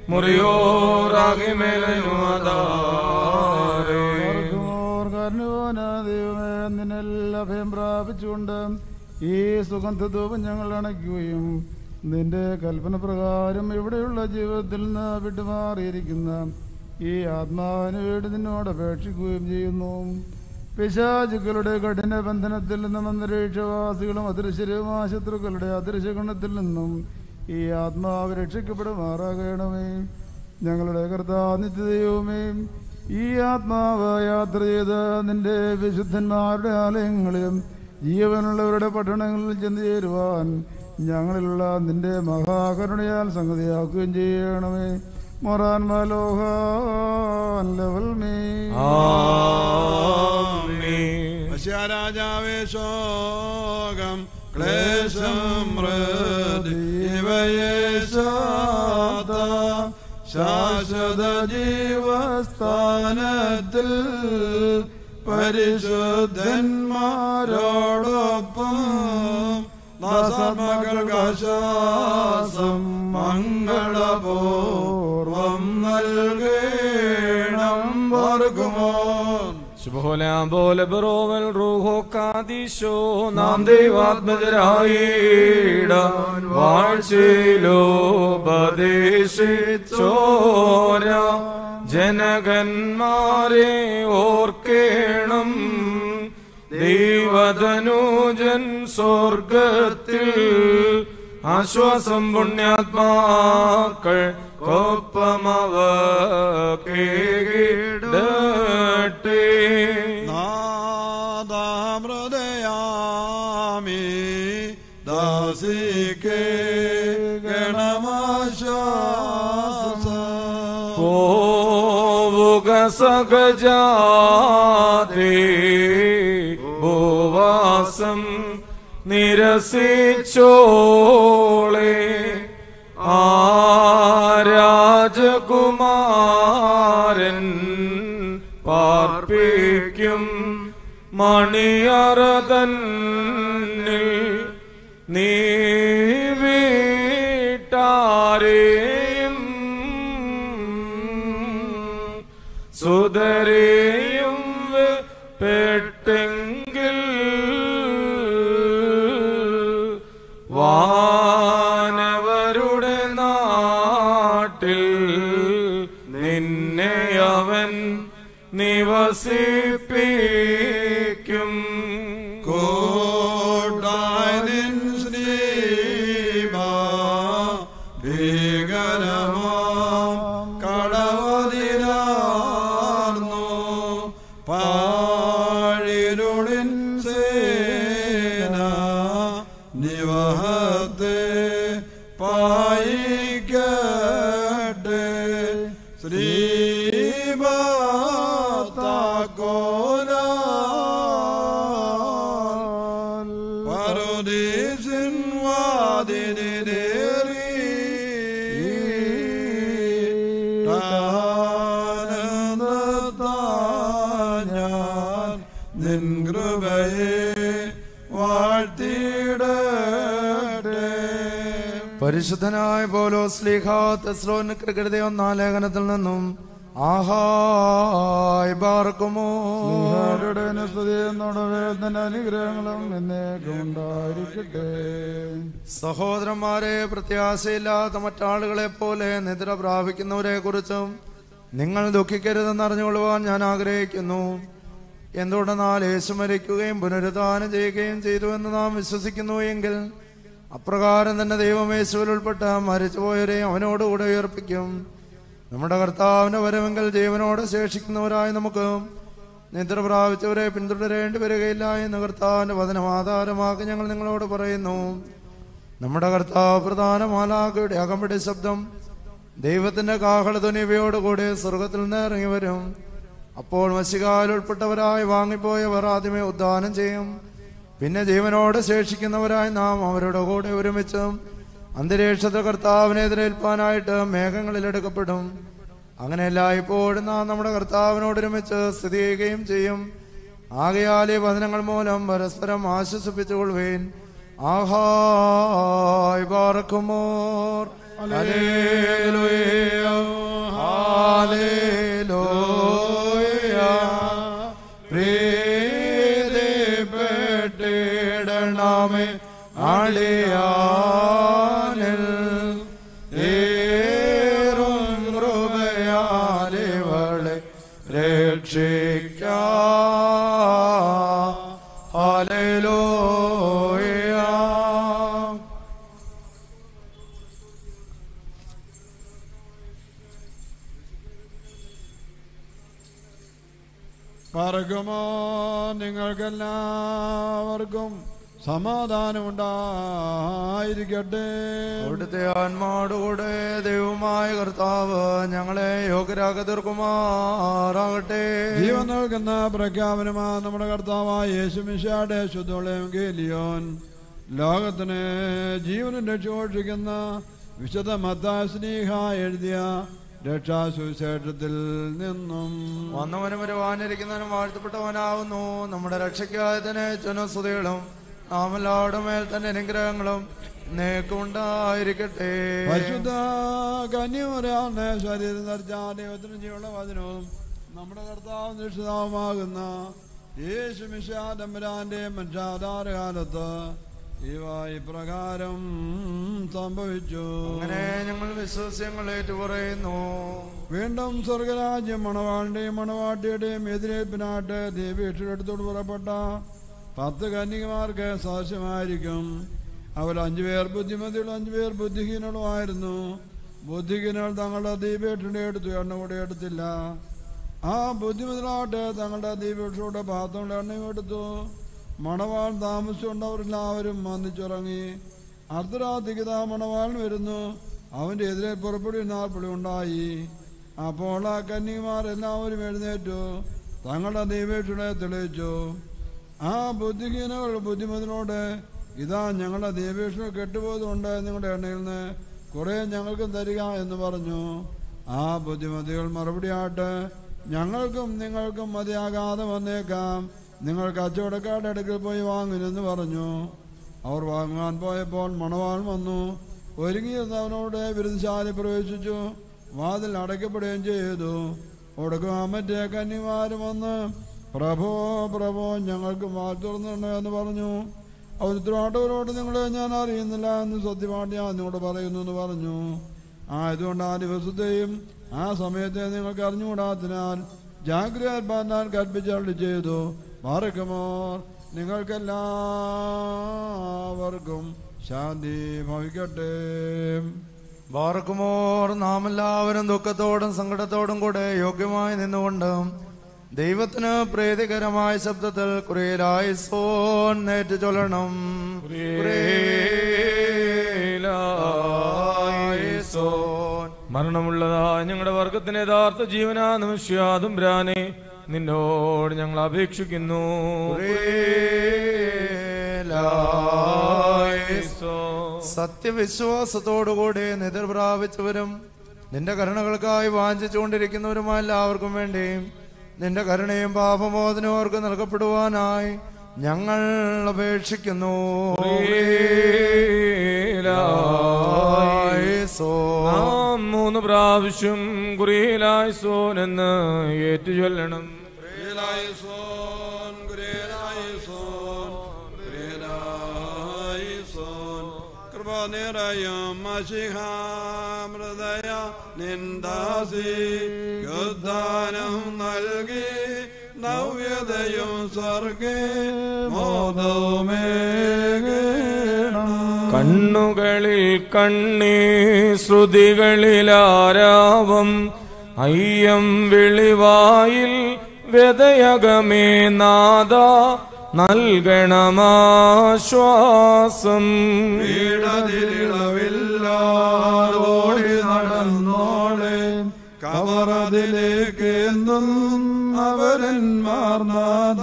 [SPEAKER 8] ദൈവമേ നിന്നെല്ലാം അഭയം പ്രാപിച്ചുകൊണ്ട് ഈ സുഗന്ധധൂപം ഞങ്ങൾ അണയ്ക്കുകയും നിന്റെ കൽപ്പന പ്രകാരം ഇവിടെയുള്ള ജീവിതത്തിൽ നിന്ന് വിട്ടുമാറിയിരിക്കുന്ന ഈ ആത്മാവിന് വേണ്ടി നിന്നോട് അപേക്ഷിക്കുകയും ചെയ്യുന്നു പിശാചുക്കളുടെ കഠിന ബന്ധനത്തിൽ നിന്നും അന്തരീക്ഷവാസികളും അദൃശ്യരുമായ ശത്രുക്കളുടെ അദൃശ്യഗുണത്തിൽ നിന്നും ഈ ആത്മാവ് രക്ഷിക്കപ്പെടുമാറാകണമേ ഞങ്ങളുടെ കർത്താവ് നിത്യദൈവമേ ഈ ആത്മാവ് യാത്ര ചെയ്ത് നിന്റെ വിശുദ്ധന്മാരുടെ ആലയങ്ങളിലും ജീവനുള്ളവരുടെ പട്ടണങ്ങളിൽ ചെന്ന് ചേരുവാൻ ഞങ്ങളിലുള്ള നിന്റെ മഹാകരുണയാൽ സംഗതിയാക്കുകയും ചെയ്യണമേ മൊറാൻ മലോഹാൻ ലെവൽ മേ
[SPEAKER 3] രാജാവേ ശോകം ക്ലേശം ഇവയേശാത ശാശ്വത ജീവസ്ഥാനത്തിൽ പരിശുദ്ധന്മാരോടൊപ്പം ദാസമകൾക്കാശ്വാസം മംഗളപൂർവം നൽകണം വർക്കുമോ
[SPEAKER 2] ശുഭോലാം പോലെ ബറോവൽ റൂഹോ കാദിശോ നാം ദൈവാത്മജരായിടാൻ വാഴ്ചയിലോപദേശിച്ചോര ജനകന്മാരെ ഓർക്കേണം ദൈവതനൂജൻ സ്വർഗത്തിൽ ആശ്വാസം പുണ്യാത്മാക്കൾ കൊപ്പമവ കേടട്ടെ
[SPEAKER 3] നാദാമൃതയാമി ദാസിക്കേ ഗണമാശ്വാസ
[SPEAKER 2] പോവുക സഹജാതേ ഭൂവാസം നിരസിച്ചോളെ ആരാജകുമാരൻ പാർപ്പിക്കും മണിയറതന്നിൽ നീ വീട്ടാരെയും സുതരെയും പെട്ടെങ്കിൽ വാനവരുടെ നാട്ടിൽ നിന്നെ അവൻ നിവസിപ്പിക്കും
[SPEAKER 3] കോട്ടായനിൻ ശ്രീമാ ഭീകരമാം കടവതിരാർന്നു പാഴിരുളിൻ സേന നിവഹത്തെ പായിക്കട്ടെ ശ്രീബാത്താക്കോല പറുദീസിൻ വാതിലേറി ഞാൻ നിൻ കൃപയെ വാഴ്ത്തിയിടട്ടെ
[SPEAKER 1] പരിശുദ്ധനായ പോലോ സ്ലീഹ തെസ്ലോനിക്കൃതയുടെ ഒന്നാം ലേഖനത്തിൽ നിന്നും ആഹായ് ബാർക്കുമോ
[SPEAKER 8] സ്നേഹാരുടെ സ്തുതിയെന്നോടവേ തന്റെ അനുഗ്രഹങ്ങളും എന്നേക്കും ഉണ്ടായിരിക്കട്ടെ
[SPEAKER 1] സഹോദരന്മാരെ പ്രത്യാശയില്ലാത്ത മറ്റാളുകളെ പോലെ നിദ്ര പ്രാപിക്കുന്നവരെ കുറിച്ചും നിങ്ങൾ ദുഃഖിക്കരുതെന്ന് അറിഞ്ഞുകൊള്ളുവാൻ ഞാൻ ആഗ്രഹിക്കുന്നു എന്തുകൊണ്ടെന്നാൽ യേശു മരിക്കുകയും പുനരുദ്ധാനം ചെയ്യുകയും ചെയ്തു എന്ന് നാം വിശ്വസിക്കുന്നു എങ്കിൽ അപ്രകാരം തന്നെ ദൈവം യേശുവിൽ ഉൾപ്പെട്ട മരിച്ചുപോയവരെ അവനോടുകൂടെ ഉയർപ്പിക്കും നമ്മുടെ കർത്താവിന്റെ വരവെങ്കിൽ ജീവനോടെ ശേഷിക്കുന്നവരായി നമുക്ക് നിദ്ര പ്രാപിച്ചവരെ പിന്തുടരേണ്ടി വരികയില്ല എന്ന് കർത്താവിന്റെ വചനം ആധാരമാക്കി ഞങ്ങൾ നിങ്ങളോട് പറയുന്നു നമ്മുടെ കർത്താവ് പ്രധാന മാലാഖയുടെ അകമ്പടി ശബ്ദം ദൈവത്തിന്റെ കാഹളധ്വനിവയോടുകൂടി സ്വർഗത്തിൽ നിന്ന് ഇറങ്ങി വരും അപ്പോൾ മസികാൽ ഉൾപ്പെട്ടവരായി വാങ്ങിപ്പോയവർ ആദ്യമേ ഉദ്ധാനം ചെയ്യും പിന്നെ ജീവനോടെ ശേഷിക്കുന്നവരായി നാം അവരുടെ കൂടെ ഒരുമിച്ച് അന്തരീക്ഷത്തിൽ കർത്താവിനെ എതിരേൽപ്പാനായിട്ട് മേഘങ്ങളിൽ എടുക്കപ്പെടും അങ്ങനെയല്ല ഇപ്പോഴും നാം നമ്മുടെ കർത്താവിനോട് ഒരുമിച്ച് സ്ഥിതി ചെയ്യുകയും ചെയ്യും ആകയാൽ ഈ വചനങ്ങൾ മൂലം പരസ്പരം ആശ്വസിപ്പിച്ചുകൊള്ളുവേൻ ആഹായ് പാർക്കുമോർ ഹല്ലേലൂയ ഹല്ലേലൂയ പ്രീതിപ്പെട്ടിടണമേ അളിയാനിൽ ഏറും കൃപയാലിവളെ രക്ഷിക്കാ ഹല്ലേലൂയ
[SPEAKER 8] പറകുമോ നിങ്ങൾക്കെല്ലാവർക്കും സമാധാനമുണ്ടായിരിക്കട്ടെ
[SPEAKER 1] അവിടുത്തെ ആത്മാവോടുകൂടെ ദൈവമായ കർത്താവ് ഞങ്ങളെ യോഗ്യരാക തീർക്കുമാറാകട്ടെ
[SPEAKER 8] ജീവൻ നൽകുന്ന പ്രഖ്യാപനമാ നമ്മുടെ കർത്താവായ യേശുമിശാടെ ശുദ്ധോളയം ഗേലിയോൻ ലോകത്തിന് ജീവനും രക്ഷോഷിക്കുന്ന വിശുദ്ധ മത്താസ്നീഹ എഴുതിയ രക്ഷാസുവിശേഷത്തിൽ നിന്നും
[SPEAKER 1] വന്നവനും വരുവാനിരിക്കുന്നവനും വാഴ്ത്തപ്പെട്ടവനാവുന്നു നമ്മുടെ രക്ഷയ്ക്കായി തന്നെ ചുനസ്തുതികളും നാമെല്ലാവരുടെ മേൽ തന്നെ അനുഗ്രഹങ്ങളും നേക്കുണ്ടായിരിക്കട്ടെ
[SPEAKER 8] പരിശുദ്ധ കന്യമരാണ് ശരീരം ധരിച്ച ദൈവത്തിന് ജീവനുള്ള വചനവും നമ്മുടെ കർത്താവ് നിഷിതാവുമാകുന്ന യേശു മിശാദമ്പരാന്റെ മനുഷ്യാധാരകാലത്ത് ഇവ ഇപ്രകാരം സംഭവിച്ചു
[SPEAKER 1] അങ്ങനെ ഞങ്ങൾ വിശ്വാസ്യങ്ങൾ ഏറ്റുപറയുന്നു
[SPEAKER 8] വീണ്ടും സ്വർഗരാജ്യം മണവാളിന്റെയും മണവാട്ടിയുടെയും എതിരേൽപ്പിനായിട്ട് ദേവീക്ഷയെടുത്തോട് പുറപ്പെട്ട പത്ത് കന്യകമാർക്ക് സാക്ഷ്യമായിരിക്കും അവർ അഞ്ചുപേർ ബുദ്ധിമതികളും അഞ്ചുപേർ ബുദ്ധിഹീനങ്ങളുമായിരുന്നു ബുദ്ധിഹീനകൾ തങ്ങളുടെ ദീപേക്ഷയുടെ എടുത്തു എണ്ണ കൂടെ എടുത്തില്ല ആ ബുദ്ധിമുതലാട്ടെ തങ്ങളുടെ ദീപേക്ഷയുടെ പാത്രങ്ങളുടെ എണ്ണയും എടുത്തു മണവാൾ താമസിച്ചുകൊണ്ടവരെല്ലാവരും വന്നിച്ചുറങ്ങി അർദ്ധരാത്രിക്ക് താ മണവാളൻ വരുന്നു അവന്റെ എതിരെ പുറപ്പെടുന്ന നാൽപ്പടി ഉണ്ടായി അപ്പോൾ ആ കന്യകുമാർ എല്ലാവരും എഴുന്നേറ്റു തങ്ങളുടെ ദൈവേക്ഷണെ തെളിയിച്ചു ആ ബുദ്ധിഹീനകൾ ബുദ്ധിമതിനോട് ഇതാ ഞങ്ങളുടെ ദൈവേക്ഷണം കെട്ടുപോയതുകൊണ്ട് നിങ്ങളുടെ എണ്ണയിൽ നിന്ന് കുറെ ഞങ്ങൾക്കും തരിക എന്ന് പറഞ്ഞു ആ ബുദ്ധിമതികൾ മറുപടിയായിട്ട് ഞങ്ങൾക്കും നിങ്ങൾക്കും മതിയാകാതെ വന്നേക്കാം നിങ്ങൾ കച്ചവടക്കാരുടെ അടുക്കൽ പോയി വാങ്ങുമെന്ന് പറഞ്ഞു അവർ വാങ്ങാൻ പോയപ്പോൾ മണവാൾ വന്നു ഒരുങ്ങിയിരുന്നവനോട് വിരുദ്ധശാല പ്രവേശിച്ചു വാതിൽ അടയ്ക്കപ്പെടുകയും ചെയ്തു ഒടുക്കാൻ മറ്റേ കന്യമാരും വന്ന് പ്രഭോ പ്രഭോ ഞങ്ങൾക്ക് വാൽ തുറന്നിട്ടുണ്ട് എന്ന് പറഞ്ഞു അവർ ഉത്തരവാട്ടവരോട് നിങ്ങളെ ഞാൻ അറിയുന്നില്ല എന്ന് സത്യമായിട്ട് ഞാൻ നിങ്ങളോട് പറയുന്നു എന്ന് പറഞ്ഞു ആയതുകൊണ്ട് ആ ദിവസത്തെയും ആ സമയത്തെ നിങ്ങൾക്ക് അറിഞ്ഞുകൂടാത്തിനാൽ ജാഗ്രത ഞാൻ കൽപ്പിച്ചള്ളി ചെയ്തു മാറിക്കുമോർ നിങ്ങൾക്കെല്ലാവർക്കും ശാന്തി ഭവിക്കട്ടെ
[SPEAKER 1] ബാർക്കുമോർ നാം എല്ലാവരും ദുഃഖത്തോടും സങ്കടത്തോടും കൂടെ യോഗ്യമായി നിന്നുകൊണ്ട് ദൈവത്തിന് പ്രീതികരമായ ശബ്ദത്തിൽ കുറേലായി സോൻ നേറ്റ് ചൊല്ലണം
[SPEAKER 2] സോൻ മരണമുള്ളതായ ഞങ്ങളുടെ വർഗത്തിന് യഥാർത്ഥ ജീവനാ നിമിഷ്യാതുംബ്രാനെ നിന്നോട് ഞങ്ങൾ അപേക്ഷിക്കുന്നു
[SPEAKER 1] സത്യവിശ്വാസത്തോടുകൂടി നിതിർ പ്രാപിച്ചവരും നിന്റെ കരുണകൾക്കായി വാഞ്ചിച്ചുകൊണ്ടിരിക്കുന്നവരുമായ എല്ലാവർക്കും വേണ്ടി നിന്റെ കരുണയും പാപമോചനവും അവർക്ക് നൽകപ്പെടുവാനായി ഞങ്ങൾ അപേക്ഷിക്കുന്നു
[SPEAKER 2] നാം മൂന്ന് പ്രാവശ്യം കുറിയിലായി സോനെന്ന് ഏറ്റുചൊല്ലണം
[SPEAKER 8] ഗ്രേലായിസോൻ, ഗ്രേലായിസോൻ, ഗ്രേലായിസോൻ. കൃപനിറയും മഷിഹാമൃദയ നിന്ദാസി യുദ്ധാനം നൽകി നവ്യതയും സ്വർഗേ മോദമേകേണം
[SPEAKER 2] കണ്ണുകളിൽ കണ്ണീ ശ്രുതികളിലാരാവം അയ്യം വിളിവായിൽ വ്യതയകമേ നാദ നൽകണമാശ്വാസം
[SPEAKER 8] പീഡതിലിളവില്ലാതോടി നടന്നോളെ കവറതിലേക്ക് എന്നും അവരന്മാർ നാഥ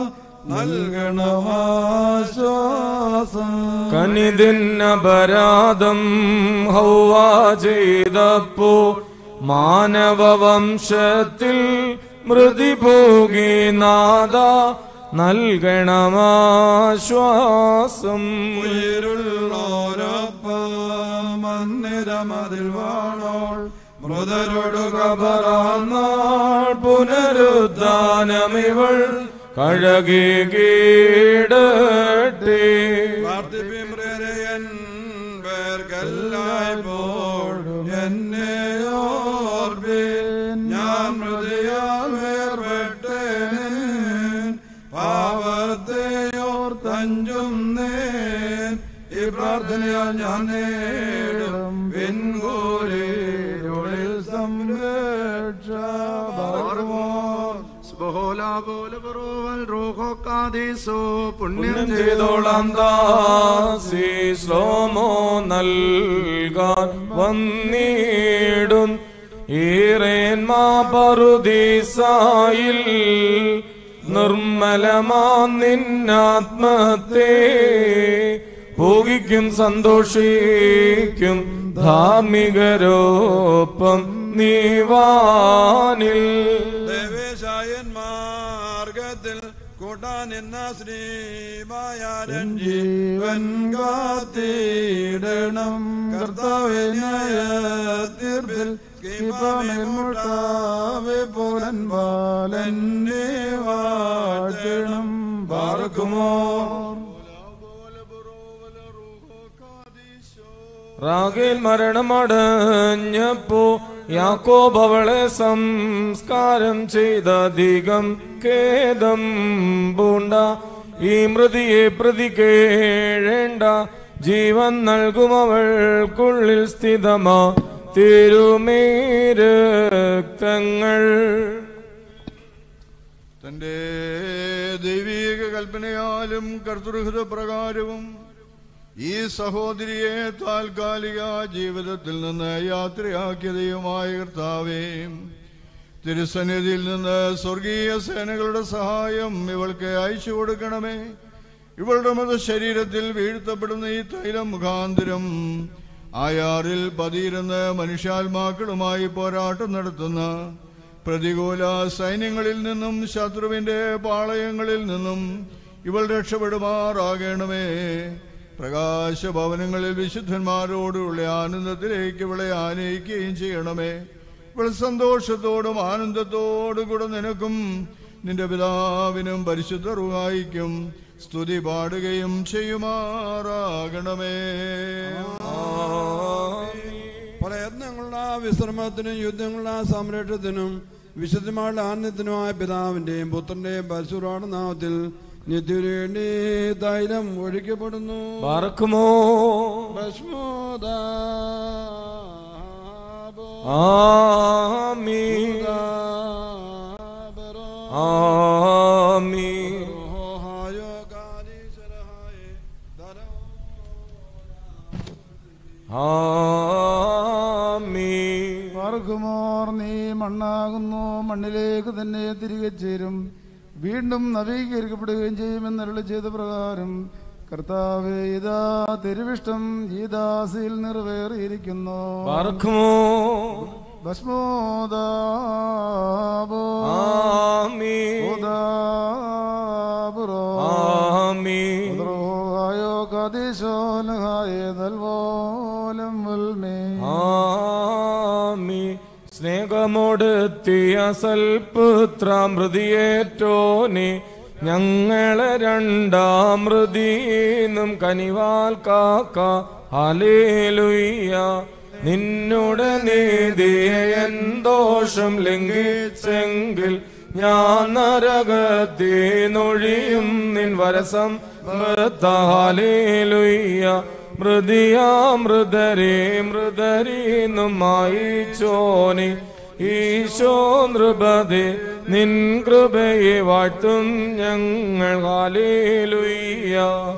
[SPEAKER 8] നൽകണമാശ്വാസം
[SPEAKER 2] കനിതിന്നപരാധം ഹൗവ ചെയ്തപ്പോ മാനവവംശത്തിൽ മൃതി പോകി നാദ നൽകണമാശ്വാസം
[SPEAKER 8] ഉയരുള്ളോരൊപ്പം മന്ദിരമതിൽ വാണോൾ മൃതരോട് കബറാന്നാൾ
[SPEAKER 2] പുനരുദ്ധാനമിവൾ കഴകി കീടട്ടെ
[SPEAKER 8] പ്രാർത്ഥിപ്പിമ്രയൻ പേർക്കെല്ലായ്പോഴും എന്നെ ഓർപ്പിൻ ഞാൻ മൃതിയാൽ വേർപെട്ടേൻ പാവത്തെയോർ തഞ്ചും നേൻ ഈ പ്രാർത്ഥനയാൽ ഞാൻ നേടും പിൻകൂലിരുളിൽ സംരക്ഷ
[SPEAKER 2] പുണ്യം ചെയ്തോളാം ദാസി ശ്ലോമോ നൽകാൻ വന്നിടും ഈറേന്മാ പറുദീസായിൽ നിർമ്മലമാ നിന്നാത്മത്തെ ഭോഗിക്കും സന്തോഷിക്കും ധാർമ്മികരോപ്പം നീവാനിൽ
[SPEAKER 8] ദേവേശായൻ മാർഗത്തിൽ കൂട്ടാനിന്ന ശ്രീമായാരൻ ജീവൻ കാത്തിടണം കർത്താവെ ന്യായത്തീർപ്പിൽ മുട്ടാവെ പോലൻ ബാലന്നെ വാഴ്ത്തണം പാർക്കുമോ
[SPEAKER 2] റാഗേൽ മരണമടഞ്ഞപ്പോ യാക്കോബ് അവളെ സംസ്കാരം ചെയ്തധികം ഖേദം പൂണ്ട ഈ മൃതിയെ പ്രതി കേഴേണ്ട ജീവൻ നൽകും അവൾക്കുള്ളിൽ സ്ഥിതമാ തിരുമേരക്തങ്ങൾ
[SPEAKER 8] തന്റെ ദൈവീക കൽപ്പനയാലും കർത്തൃഹൃത പ്രകാരവും ഈ സഹോദരിയെ താൽക്കാലിക ജീവിതത്തിൽ നിന്ന് യാത്രയാക്കിയ ദൈവമായ കർത്താവേ തിരുസന്നിധിയിൽ നിന്ന് സ്വർഗീയ സേനകളുടെ സഹായം ഇവൾക്ക് അയച്ചു കൊടുക്കണമേ ഇവളുടെ മത ശരീരത്തിൽ വീഴ്ത്തപ്പെടുന്ന ഈ തൈലം മുഖാന്തരം ആയാറിൽ പതിയിരുന്ന് മനുഷ്യാത്മാക്കളുമായി പോരാട്ടം നടത്തുന്ന പ്രതികൂല സൈന്യങ്ങളിൽ നിന്നും ശത്രുവിന്റെ പാളയങ്ങളിൽ നിന്നും ഇവൾ രക്ഷപ്പെടുമാറാകണമേ പ്രകാശഭവനങ്ങളിൽ വിശുദ്ധന്മാരോടുള്ള ആനന്ദത്തിലേക്ക് ഇവളെ ആനയിക്കുകയും ചെയ്യണമേ ഇവൾ സന്തോഷത്തോടും ആനന്ദത്തോടും കൂടെ നിനക്കും നിന്റെ പിതാവിനും പരിശുദ്ധ റുഹായിക്കും സ്തുതി പാടുകയും ചെയ്യുമാറാകണമേ പ്രയത്നങ്ങളുടെ വിശ്രമത്തിനും യുദ്ധങ്ങളുടെ സംരക്ഷണത്തിനും വിശുദ്ധമായുള്ള ആനന്ദത്തിനുമായ പിതാവിന്റെയും പുത്രന്റെയും പരശുരാണ് നാമത്തിൽ നിത്യനു വേണ്ടി തൈലം ഒഴിക്കപ്പെടുന്നു
[SPEAKER 2] പാർക്കുമോ
[SPEAKER 8] ഭസ്മോദാ
[SPEAKER 2] ആമീൻ ആമീൻ ആമീൻ
[SPEAKER 11] പാർക്കുമോർ നീ മണ്ണാകുന്നു മണ്ണിലേക്ക് തന്നെ തിരികെ ചേരും വീണ്ടും നവീകരിക്കപ്പെടുകയും ചെയ്യുമെന്നരുളി ചെയ്ത പ്രകാരം കർത്താവേ ഇതാ തിരുവിഷ്ടം ഈ ദാസിയിൽ നിറവേറിയിരിക്കുന്നു
[SPEAKER 2] പാർക്കുമോ
[SPEAKER 11] ഭസ്മോദാബോ
[SPEAKER 2] ആമീൻ
[SPEAKER 11] ഉദാബുറോ
[SPEAKER 2] ആമീൻ
[SPEAKER 11] ഉദ്രോഹായോ കദിശോലഹായ നൽവോലം വൽമേ
[SPEAKER 2] ആമീൻ
[SPEAKER 12] സ്നേഹമോടെത്തിയ സൽപുത്രാമൃതിയേറ്റോനെ ഞങ്ങളെ രണ്ടാമൃതീന്നും കനിവാൽ കാക്ക ഹാലേലുയ്യ നിന്നുടെ നീതിയെ എന്തോഷം ലംഘിച്ചെങ്കിൽ ഞാൻ നരകത്തിനൊഴിയും നിൻ വരസം ഹാലേലുയ്യ മൃതിയാമൃതരേ മൃതരീന്നും മായിച്ചോനെ ഈശോ നൃപതേ നിൻ കൃപയെ വാഴ്ത്തും ഞങ്ങൾ ഹാലേലുയ്യ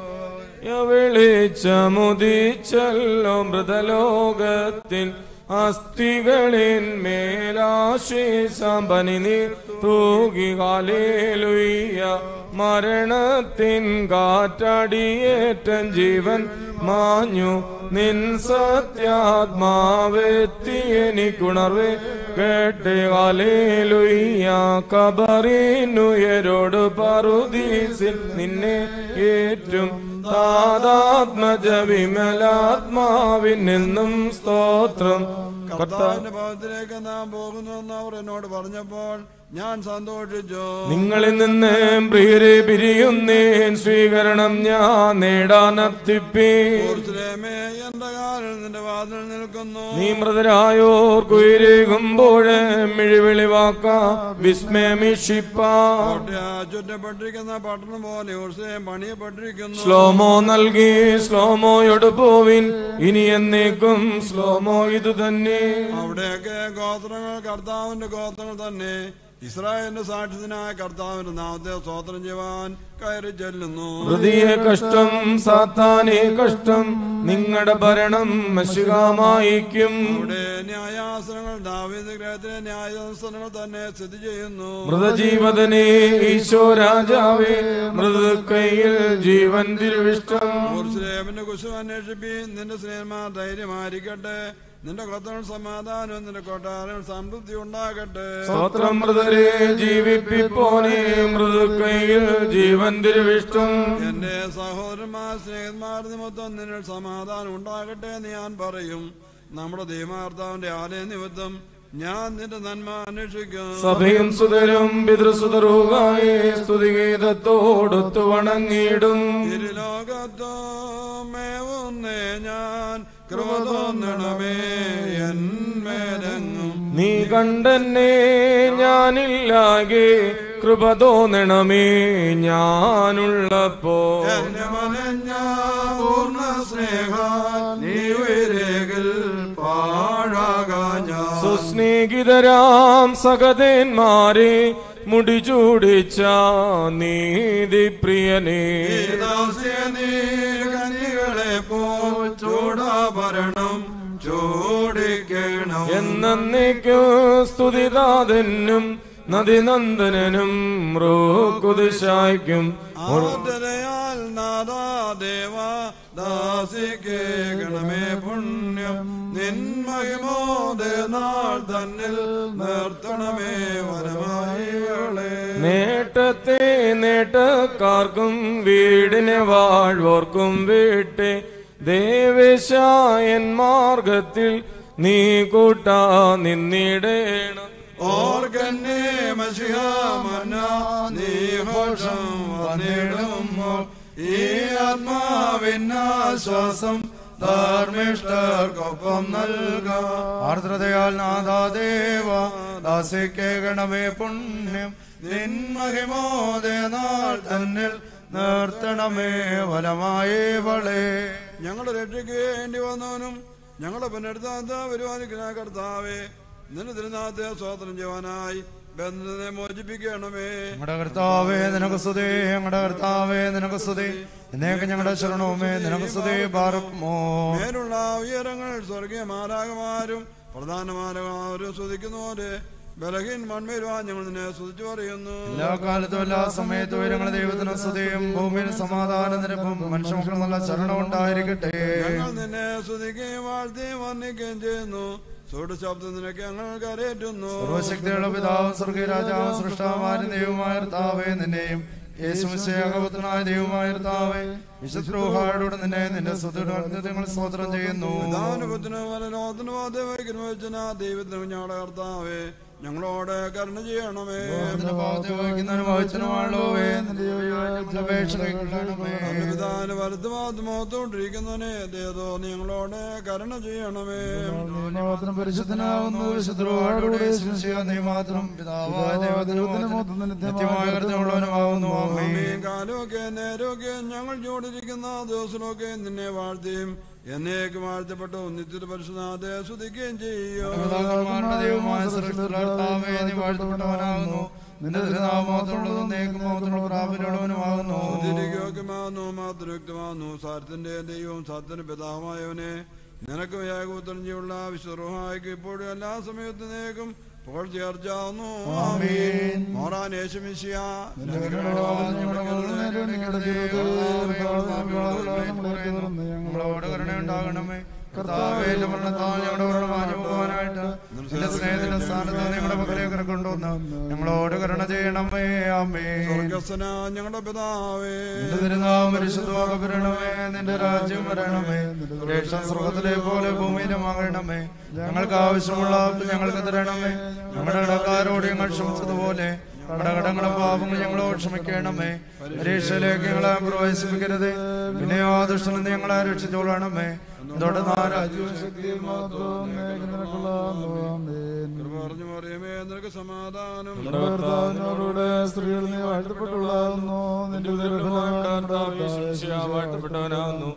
[SPEAKER 12] വിളിച്ചമുദിച്ചല്ലോ മൃതലോകത്തിൽ അസ്ഥികളിൻ മേലാശേഷം പനി നീ തൂകി കാലേലുയ്യ മരണത്തിൻ കാറ്റടിയേറ്റൻ ജീവൻ മാഞ്ഞു നിൻ സത്യാത്മാവെത്തി എനിക്കുണർവേ കേട്ടെ കാലേലുയ്യ കബറിനുയരോട് പറുദീസിൽ നിന്നെ ഏറ്റും താതാത്മജ വിമലാത്മാവിൻ നിന്നും സ്തോത്രം
[SPEAKER 8] കർത്താവിന്റെ ഭവനത്തിലേക്ക് നാം പോകുന്നുവെന്ന് അവർ എന്നോട് പറഞ്ഞപ്പോൾ ഞാൻ സന്തോഷിച്ചു
[SPEAKER 12] നിങ്ങളിൽ നിന്ന് പ്രിയരെ പിരിയുന്നേൻ സ്വീകരണം ഞാൻ നേടാനത്തിപ്പി
[SPEAKER 8] യെരൂശലേമേ, എന്റെ കാലിൽ നിന്റെ വാതിൽ നിൽക്കുന്നു
[SPEAKER 12] നീ മൃതരായോർ കുയിരേകുമ്പോഴ് മിഴിവിളിവാക്ക വിസ്മയമിഷിപ്പാ
[SPEAKER 8] കോട്ടയാ ചുറ്റപ്പെട്ടിരിക്കുന്ന പട്ടണം പോലെ യെരൂശലേം പണിയപ്പെട്ടിരിക്കുന്നു
[SPEAKER 12] സ്ലോമോ നൽകി സ്ലോമോയോട് പോവിൻ ഇനി എന്നേക്കും സ്ലോമോ ഇത് തന്നെ
[SPEAKER 8] അവിടെയൊക്കെ ഗോത്രങ്ങൾ കർത്താവിന്റെ ഗോത്രങ്ങൾ തന്നെ ഇസ്രായേലിന്റെ സാക്ഷ്യത്തിനായ കർത്താവിന്റെ നാമത്തെ സ്തോത്രം ചെയ്യുവാൻ കയറി ചെല്ലുന്നു
[SPEAKER 12] ഹൃദയ കഷ്ടം സാത്താനെ കഷ്ടം നിങ്ങളുടെ ഭരണം മശുകാമായിക്കും
[SPEAKER 8] അവിടെ ന്യായാസനങ്ങൾ ദാവീദ് ഗ്രഹത്തിലെ ന്യായാസനങ്ങൾ തന്നെ സ്ഥിതി ചെയ്യുന്നു
[SPEAKER 12] മൃതജീവതനെ ഈശോ രാജാവേ മൃദുക്കൈയിൽ ജീവൻ തിരുവിഷ്ടം
[SPEAKER 8] യെരൂശലേമിന്റെ കുശം അന്വേഷിപ്പി നിന്റെ സ്നേഹമാ ധൈര്യമായിരിക്കട്ടെ നിന്റെ കൊത്തങ്ങൾ സമാധാനവും നിന്റെ കൊട്ടാരം സമൃദ്ധി ഉണ്ടാകട്ടെ
[SPEAKER 12] സ്തോത്രം മൃതരെ ജീവിപ്പിപ്പോനെ മൃദുക്കൈയിൽ ജീവൻ തിരുവിഷ്ടം
[SPEAKER 8] എന്റെ സഹോദരന്മാർ സ്നേഹിതന്മാർ നിമിത്തം നിന്നിൽ സമാധാനം ഉണ്ടാകട്ടെ എന്ന് ഞാൻ പറയും നമ്മുടെ ദൈവമാർത്താവിന്റെ ആലയ നിമിത്തം ഞാൻ നിന്റെ നന്മ അന്വേഷിക്കും
[SPEAKER 12] സഭയും സുതരും പിതൃസുതറുകായി സ്തുതിഗീതത്തോടൊത്തു വണങ്ങിയിടും
[SPEAKER 8] ഇരുലോകത്തോമേവുന്നേ ഞാൻ കൃപ തോന്നണമേ എന്മേലെങ്ങും
[SPEAKER 12] നീ കണ്ടെന്നെ ഞാനില്ലാകെ കൃപ തോന്നണമേ ഞാനുള്ളപ്പോ
[SPEAKER 8] എന്റെ മനഞ്ഞ പൂർണ്ണ സ്നേഹ നീ ഉയരേകിൽ പാഴാകാൻ ഞാൻ
[SPEAKER 12] സുസ്നേഹിതരാം സഹതന്മാരെ മുടിചൂടിച്ച നീതിപ്രിയനേ
[SPEAKER 8] ദാസ്യ നീ കന്യകളെ പോൽ ചൂടാഭരണം ചൂടിക്കണം
[SPEAKER 12] എന്നേക്കും സ്തുതിതാതനും നദിനന്ദനും റോക്കുതിശായ്ക്കും
[SPEAKER 8] ആദരയാൽ നാദാദേവ ദാസിക്ക് ഗണമേ പുണ്യം നിന്മഹിമോദേ നാൾ തന്നിൽ നിർത്തണമേ വരമായികളെ
[SPEAKER 12] നേട്ടത്തെ നേട്ടക്കാർക്കും വീടിനെ വാഴ്വോർക്കും വീട്ടെ ദേവേശായൻ മാർഗത്തിൽ നീ കൂട്ടാ നിന്നിടേണം
[SPEAKER 8] ഓർക്കന്നെ മഷിഹാമന്ന നീ ഘോഷം വന്നിടുമ്പോൾ ഈ ആത്മാവിനാശ്വാസം ധാർമ്മിഷ്ടർക്കൊപ്പം നൽകാം
[SPEAKER 1] ആർദ്രതയാൽ നാഥാദേവ ദാസിക്ക് ഗണമേ പുണ്യം നിന്മഹിമോദയ നാൾ തന്നിൽ നിർത്തണമേ വലമായേ വളേ
[SPEAKER 8] ഞങ്ങളുടെ രക്ഷയ്ക്ക് വേണ്ടി വന്നവനും ഞങ്ങളുടെ പുനരുദ്ധാന്ത വരുവാനിക്കുന്ന കർത്താവേ നിന്റെ തിരുനാഥത്തെ സ്വാതന്ത്ര്യം ചെയ്യുവാനായി ബന്ധത്തെ മോചിപ്പിക്കണമേ
[SPEAKER 1] ഞങ്ങളുടെ കർത്താവേ നിനക്ക് സ്തുതി ഞങ്ങളുടെ കർത്താവേ നിനക്ക് സ്തുതി എന്നേക്ക് ഞങ്ങളുടെ ശരണവുമേ നിനക്ക് സ്തുതി പാർമോ
[SPEAKER 8] മേലുള്ള ഉയരങ്ങൾ സ്വർഗീയ മാരാകമാരും പ്രധാനമാരും സ്തുതിക്കുന്നവരെ ബലഹീൻ മൺമേരുവാൻ ഞങ്ങൾ നിന്നെ സ്തുതിച്ചു പറയുന്നു
[SPEAKER 1] എല്ലാ കാലത്തും എല്ലാ സമയത്തും ഞങ്ങളുടെ ദൈവത്തിന് സ്തുതിയും ഭൂമിയിൽ സമാധാന നിരപ്പും മനുഷ്യമക്കൾ നല്ല ശരണം ഉണ്ടായിരിക്കട്ടെ
[SPEAKER 8] ഞങ്ങൾ നിന്നെ സ്തുതിക്കുകയും വാഴ്ത്തുകയും വർണ്ണിക്കുകയും ചെയ്യുന്നു സുട ശബ്ദം നിനക്ക് ഞങ്ങൾ കരയേറ്റുന്നു
[SPEAKER 1] സർവശക്തിയുള്ള പിതാവും സ്വർഗീയ രാജാവും സൃഷ്ടാവാനും ദൈവമായ കർത്താവേ നിന്നെയും യേശുമിശയാകപുത്രനായ ദൈവമായ കർത്താവേ വിശുദ്രോഹായോട് നിന്നെ നിന്റെ സുദൃഢങ്ങൾ സ്തോത്രം ചെയ്യുന്നു
[SPEAKER 3] പ്രധാനപത്തിന് വലലോത്തിന് വാദ്യവയ്ക്കുന്ന ദൈവത്തിന് ഞങ്ങളുടെ കർത്താവേ ഞങ്ങളോട് കരുണ ചെയ്യണമേ
[SPEAKER 1] അതിന്റെ പാപത്തെ വഹിക്കുന്നവനും വഹിച്ചനുമാണല്ലോവേ നിന്റെ അപേക്ഷ കൈക്കൊള്ളണമേ
[SPEAKER 3] വിധാന വലത്ത് മുഖത്തോണ്ടിരിക്കുന്നവനെ ദേതോ നിങ്ങളോട് കരുണ ചെയ്യണമേ
[SPEAKER 11] മാത്രം പരിശുദ്ധനാവുന്നു
[SPEAKER 1] വിശുദ്രോഹായോടെ നീ മാത്രം പിതാവായ ദൈവത്തിന് നിത്യമായ കരുത്തുള്ളവനുമാവുന്നു ആമേൻ
[SPEAKER 3] ആമേൻ. കാലമൊക്കെ നേരമൊക്കെ ഞങ്ങൾ ചോടിരിക്കുന്ന ദിവസമൊക്കെ നിന്നെ വാഴ്ത്തിയും എന്നേക്ക് വാഴ്ത്തപ്പെട്ടു നിത്യത പരിശുദ്ധാതെ സ്തുതിക്കുകയും ചെയ്യും
[SPEAKER 1] പിതാക്കന്മാരുടെ ദൈവമായ സൃഷ്ടികർത്താവേ നീ വാഴ്ത്തപ്പെട്ടവനാകുന്നു നിന്റെ തിരുനാമോത്തുള്ളതും നേക്കുമോത്തുള്ള പ്രാപിലുള്ളവനുമാകുന്നു
[SPEAKER 3] സ്തുതിരിക്കുമാകുന്നു മാത്രയുക്തമാകുന്നു സാരത്തിന്റെ ദൈവവും സത്യന് പിതാവായവനെ നിനക്ക് ഏകോത്തരം ചെയ്യുള്ള വിശ്വഹായിക്ക് ഇപ്പോഴും എല്ലാ സമയത്തിനേക്കും ഇപ്പോൾ ചേർച്ചാവുന്നു
[SPEAKER 1] ആമേൻ.
[SPEAKER 3] മോറാൻ യേശുമിശിയ
[SPEAKER 1] ഞങ്ങളോട് കരുണയുണ്ടാകണമേ കർത്താവേ മരണത്താൽ ഞങ്ങളുടെ മരണമാഞ്ഞു പോകാനായിട്ട് നിന്റെ സ്നേഹത്തിന്റെ സ്ഥാനത്ത് നിങ്ങളുടെ പക്കലേക്ക് കൊണ്ടുവന്ന് ഞങ്ങളോട് കരുണ ചെയ്യണമേ അമ്മേ
[SPEAKER 3] സ്വർഗസ്വന ഞങ്ങളുടെ പിതാവേ
[SPEAKER 1] നിന്റെ തിരുനാമം പരിശുദ്ധമാകപ്പെടണമേ നിന്റെ രാജ്യം വരണമേ രക്ഷ സ്വർഗത്തിലെ പോലെ ഭൂമിയിലുമാകണമേ ഞങ്ങൾക്ക് ആവശ്യമുള്ള ആപ്പ് ഞങ്ങൾക്ക് തരണമേ ഞങ്ങളുടെ കടക്കാരോട് ഞങ്ങൾ ക്ഷമിച്ചതുപോലെ ഞങ്ങളുടെ കടങ്ങളും പാപങ്ങൾ ഞങ്ങളോട് ക്ഷമിക്കണമേ പരീക്ഷയിലേക്ക് ഞങ്ങളെ പ്രവേശിപ്പിക്കരുത് പിന്നെ ആ ദുഷ്ടനിൽ നിന്ന് ഞങ്ങളെ രക്ഷിച്ചോളണമേ ഇതോടെ നാരാജ്യവും ശക്തിയും മഹത്വവും
[SPEAKER 3] കൃപ പറഞ്ഞു പറയുമേ നിനക്ക് സമാധാനം
[SPEAKER 11] ഭർത്താവിനോടുകൂടെ സ്ത്രീകൾ നീ വാഴ്ത്തപ്പെട്ടുള്ളതാകുന്നു നിന്റെ
[SPEAKER 12] വാഴ്ത്തപ്പെട്ടവനാകുന്നു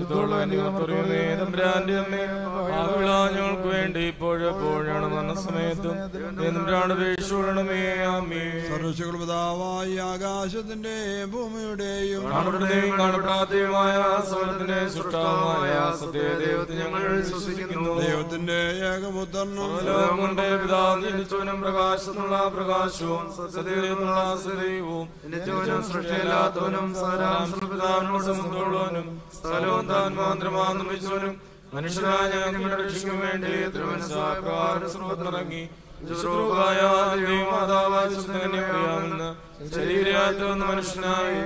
[SPEAKER 12] തമ്പുരാന്റെ അമ്മേ ഞങ്ങൾക്ക് വേണ്ടി ഇപ്പോഴെപ്പോഴാണ് മരണ സമയത്തും തമ്പുരാണ് പേശോളണമേ അമ്മേ
[SPEAKER 3] സർവശുകൾ പിതാവായി ആകാശത്തിന്റെ ഭൂമിയുടെയും
[SPEAKER 12] കാണപ്പെടുന്നതും കാണപ്പെടാത്തതുമായ സ്വരത്തിന്റെ സൃഷ്ടാവായ സത്യദൈവത്തെ ഞങ്ങൾ വിശ്വസിക്കുന്നു
[SPEAKER 3] ദൈവത്തിന്റെ ഏകപുത്രനും
[SPEAKER 12] ലോകം കൊണ്ട് പിതാവ് ജനിച്ചവനും പ്രകാശത്തിനുള്ള പ്രകാശവും സത്യദൈവത്തിനുള്ള സത്യദൈവവും നിത്യവനും സൃഷ്ടിയില്ലാത്തവനും പിതാവിനോട് സമുദ്രമുള്ളവനും സ്ഥലവും താൻ മാത്രമാ നിർമ്മിച്ചവനും മനുഷ്യരായ ഞങ്ങളുടെ രക്ഷയ്ക്കും വേണ്ടി തിരുവനന്തപുരം സർവത്തിറങ്ങി ശുശ്രൂഹായ മാതാവാമെന്ന് ശരീരയാത്ര വന്ന മനുഷ്യനായി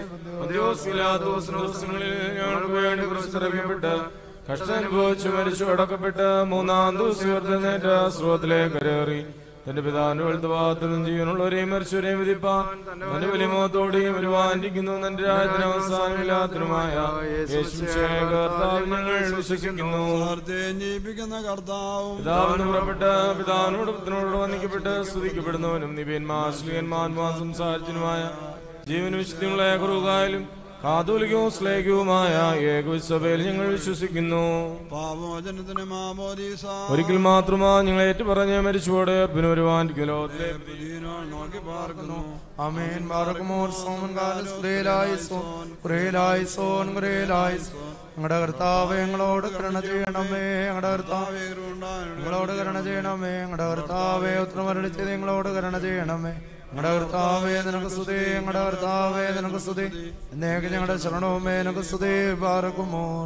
[SPEAKER 12] ദിവസങ്ങളിൽ ഞങ്ങൾക്ക് വേണ്ടി പുറത്തിറങ്ങപ്പെട്ട് കഷ്ടാനുഭവിച്ചു മരിച്ചു അടക്കപ്പെട്ട് മൂന്നാം ദിവസം ഉയർത്തുന്നേറ്റ സ്രോതത്തിലേക്ക് കരേറി തന്റെ പിതാവിന്റെ വലുതുഭാഗത്തിനും ജീവനുള്ളവരെയും മരിച്ചവരെയും വിധിപ്പാൻ തന്റെ വലിമോത്തോടെയും വരുവാനിരിക്കുന്നു തന്റെ രാജ്യത്തിന് അവസാനമില്ലാത്തതുമായ യേശുശേഖർത്താവ് ഞങ്ങൾ വിശ്വസിക്കുന്നു
[SPEAKER 3] ജീവിക്കുന്ന കർത്താവും
[SPEAKER 12] പിതാവിന് പുറപ്പെട്ട പിതാവിനോട് പുത്രനോട് വന്ദിക്കപ്പെട്ട് സ്തുതിക്കപ്പെടുന്നവനും നിബിയന്മാർ ശ്രീയന്മാന്മാർ സംസാരിച്ചനുമായ ജീവന വിശുദ്ധിയുള്ള ഏകറുകായാലും കാതോലികവും ശ്ലേഖവുമായ ഏകവിശ്വയിൽ ഞങ്ങൾ വിശ്വസിക്കുന്നു
[SPEAKER 3] പാപമോചനത്തിന് മാമോദീസ
[SPEAKER 12] ഒരിക്കൽ മാത്രമാ ഞങ്ങൾ ഏറ്റുപറഞ്ഞ് മരിച്ചുപോടെ പിന്നെ വരുവാനിരിക്കലോ
[SPEAKER 3] നോക്കി പാർക്കുന്നു
[SPEAKER 1] ആമേൻ ബാറക്കുമോർ സോമൻ കാലസ് ഗ്രേലായിസോൻ ഗ്രേലായിസോൻ ഗ്രേലായിസോൻ ഞങ്ങളുടെ കർത്താവ് ഞങ്ങളോട് കരുണ ചെയ്യണമേ ഞങ്ങളുടെ കർത്താവ് ഞങ്ങളോട് കരുണ ചെയ്യണമേ ഞങ്ങളുടെ കർത്താവെ ഉത്തരമരളിച്ചത് ഞങ്ങളോട് കരുണ ചെയ്യണമേ ഞങ്ങളുടെ കർത്താവേ നിനക്ക് സ്തുതി ഞങ്ങളുടെ കർത്താവേ നിനക്ക് സ്തുതി എന്നേക്ക് ഞങ്ങളുടെ ശരണവുമേ നിനക്ക് സ്തുതി ബാറക്കുമോർ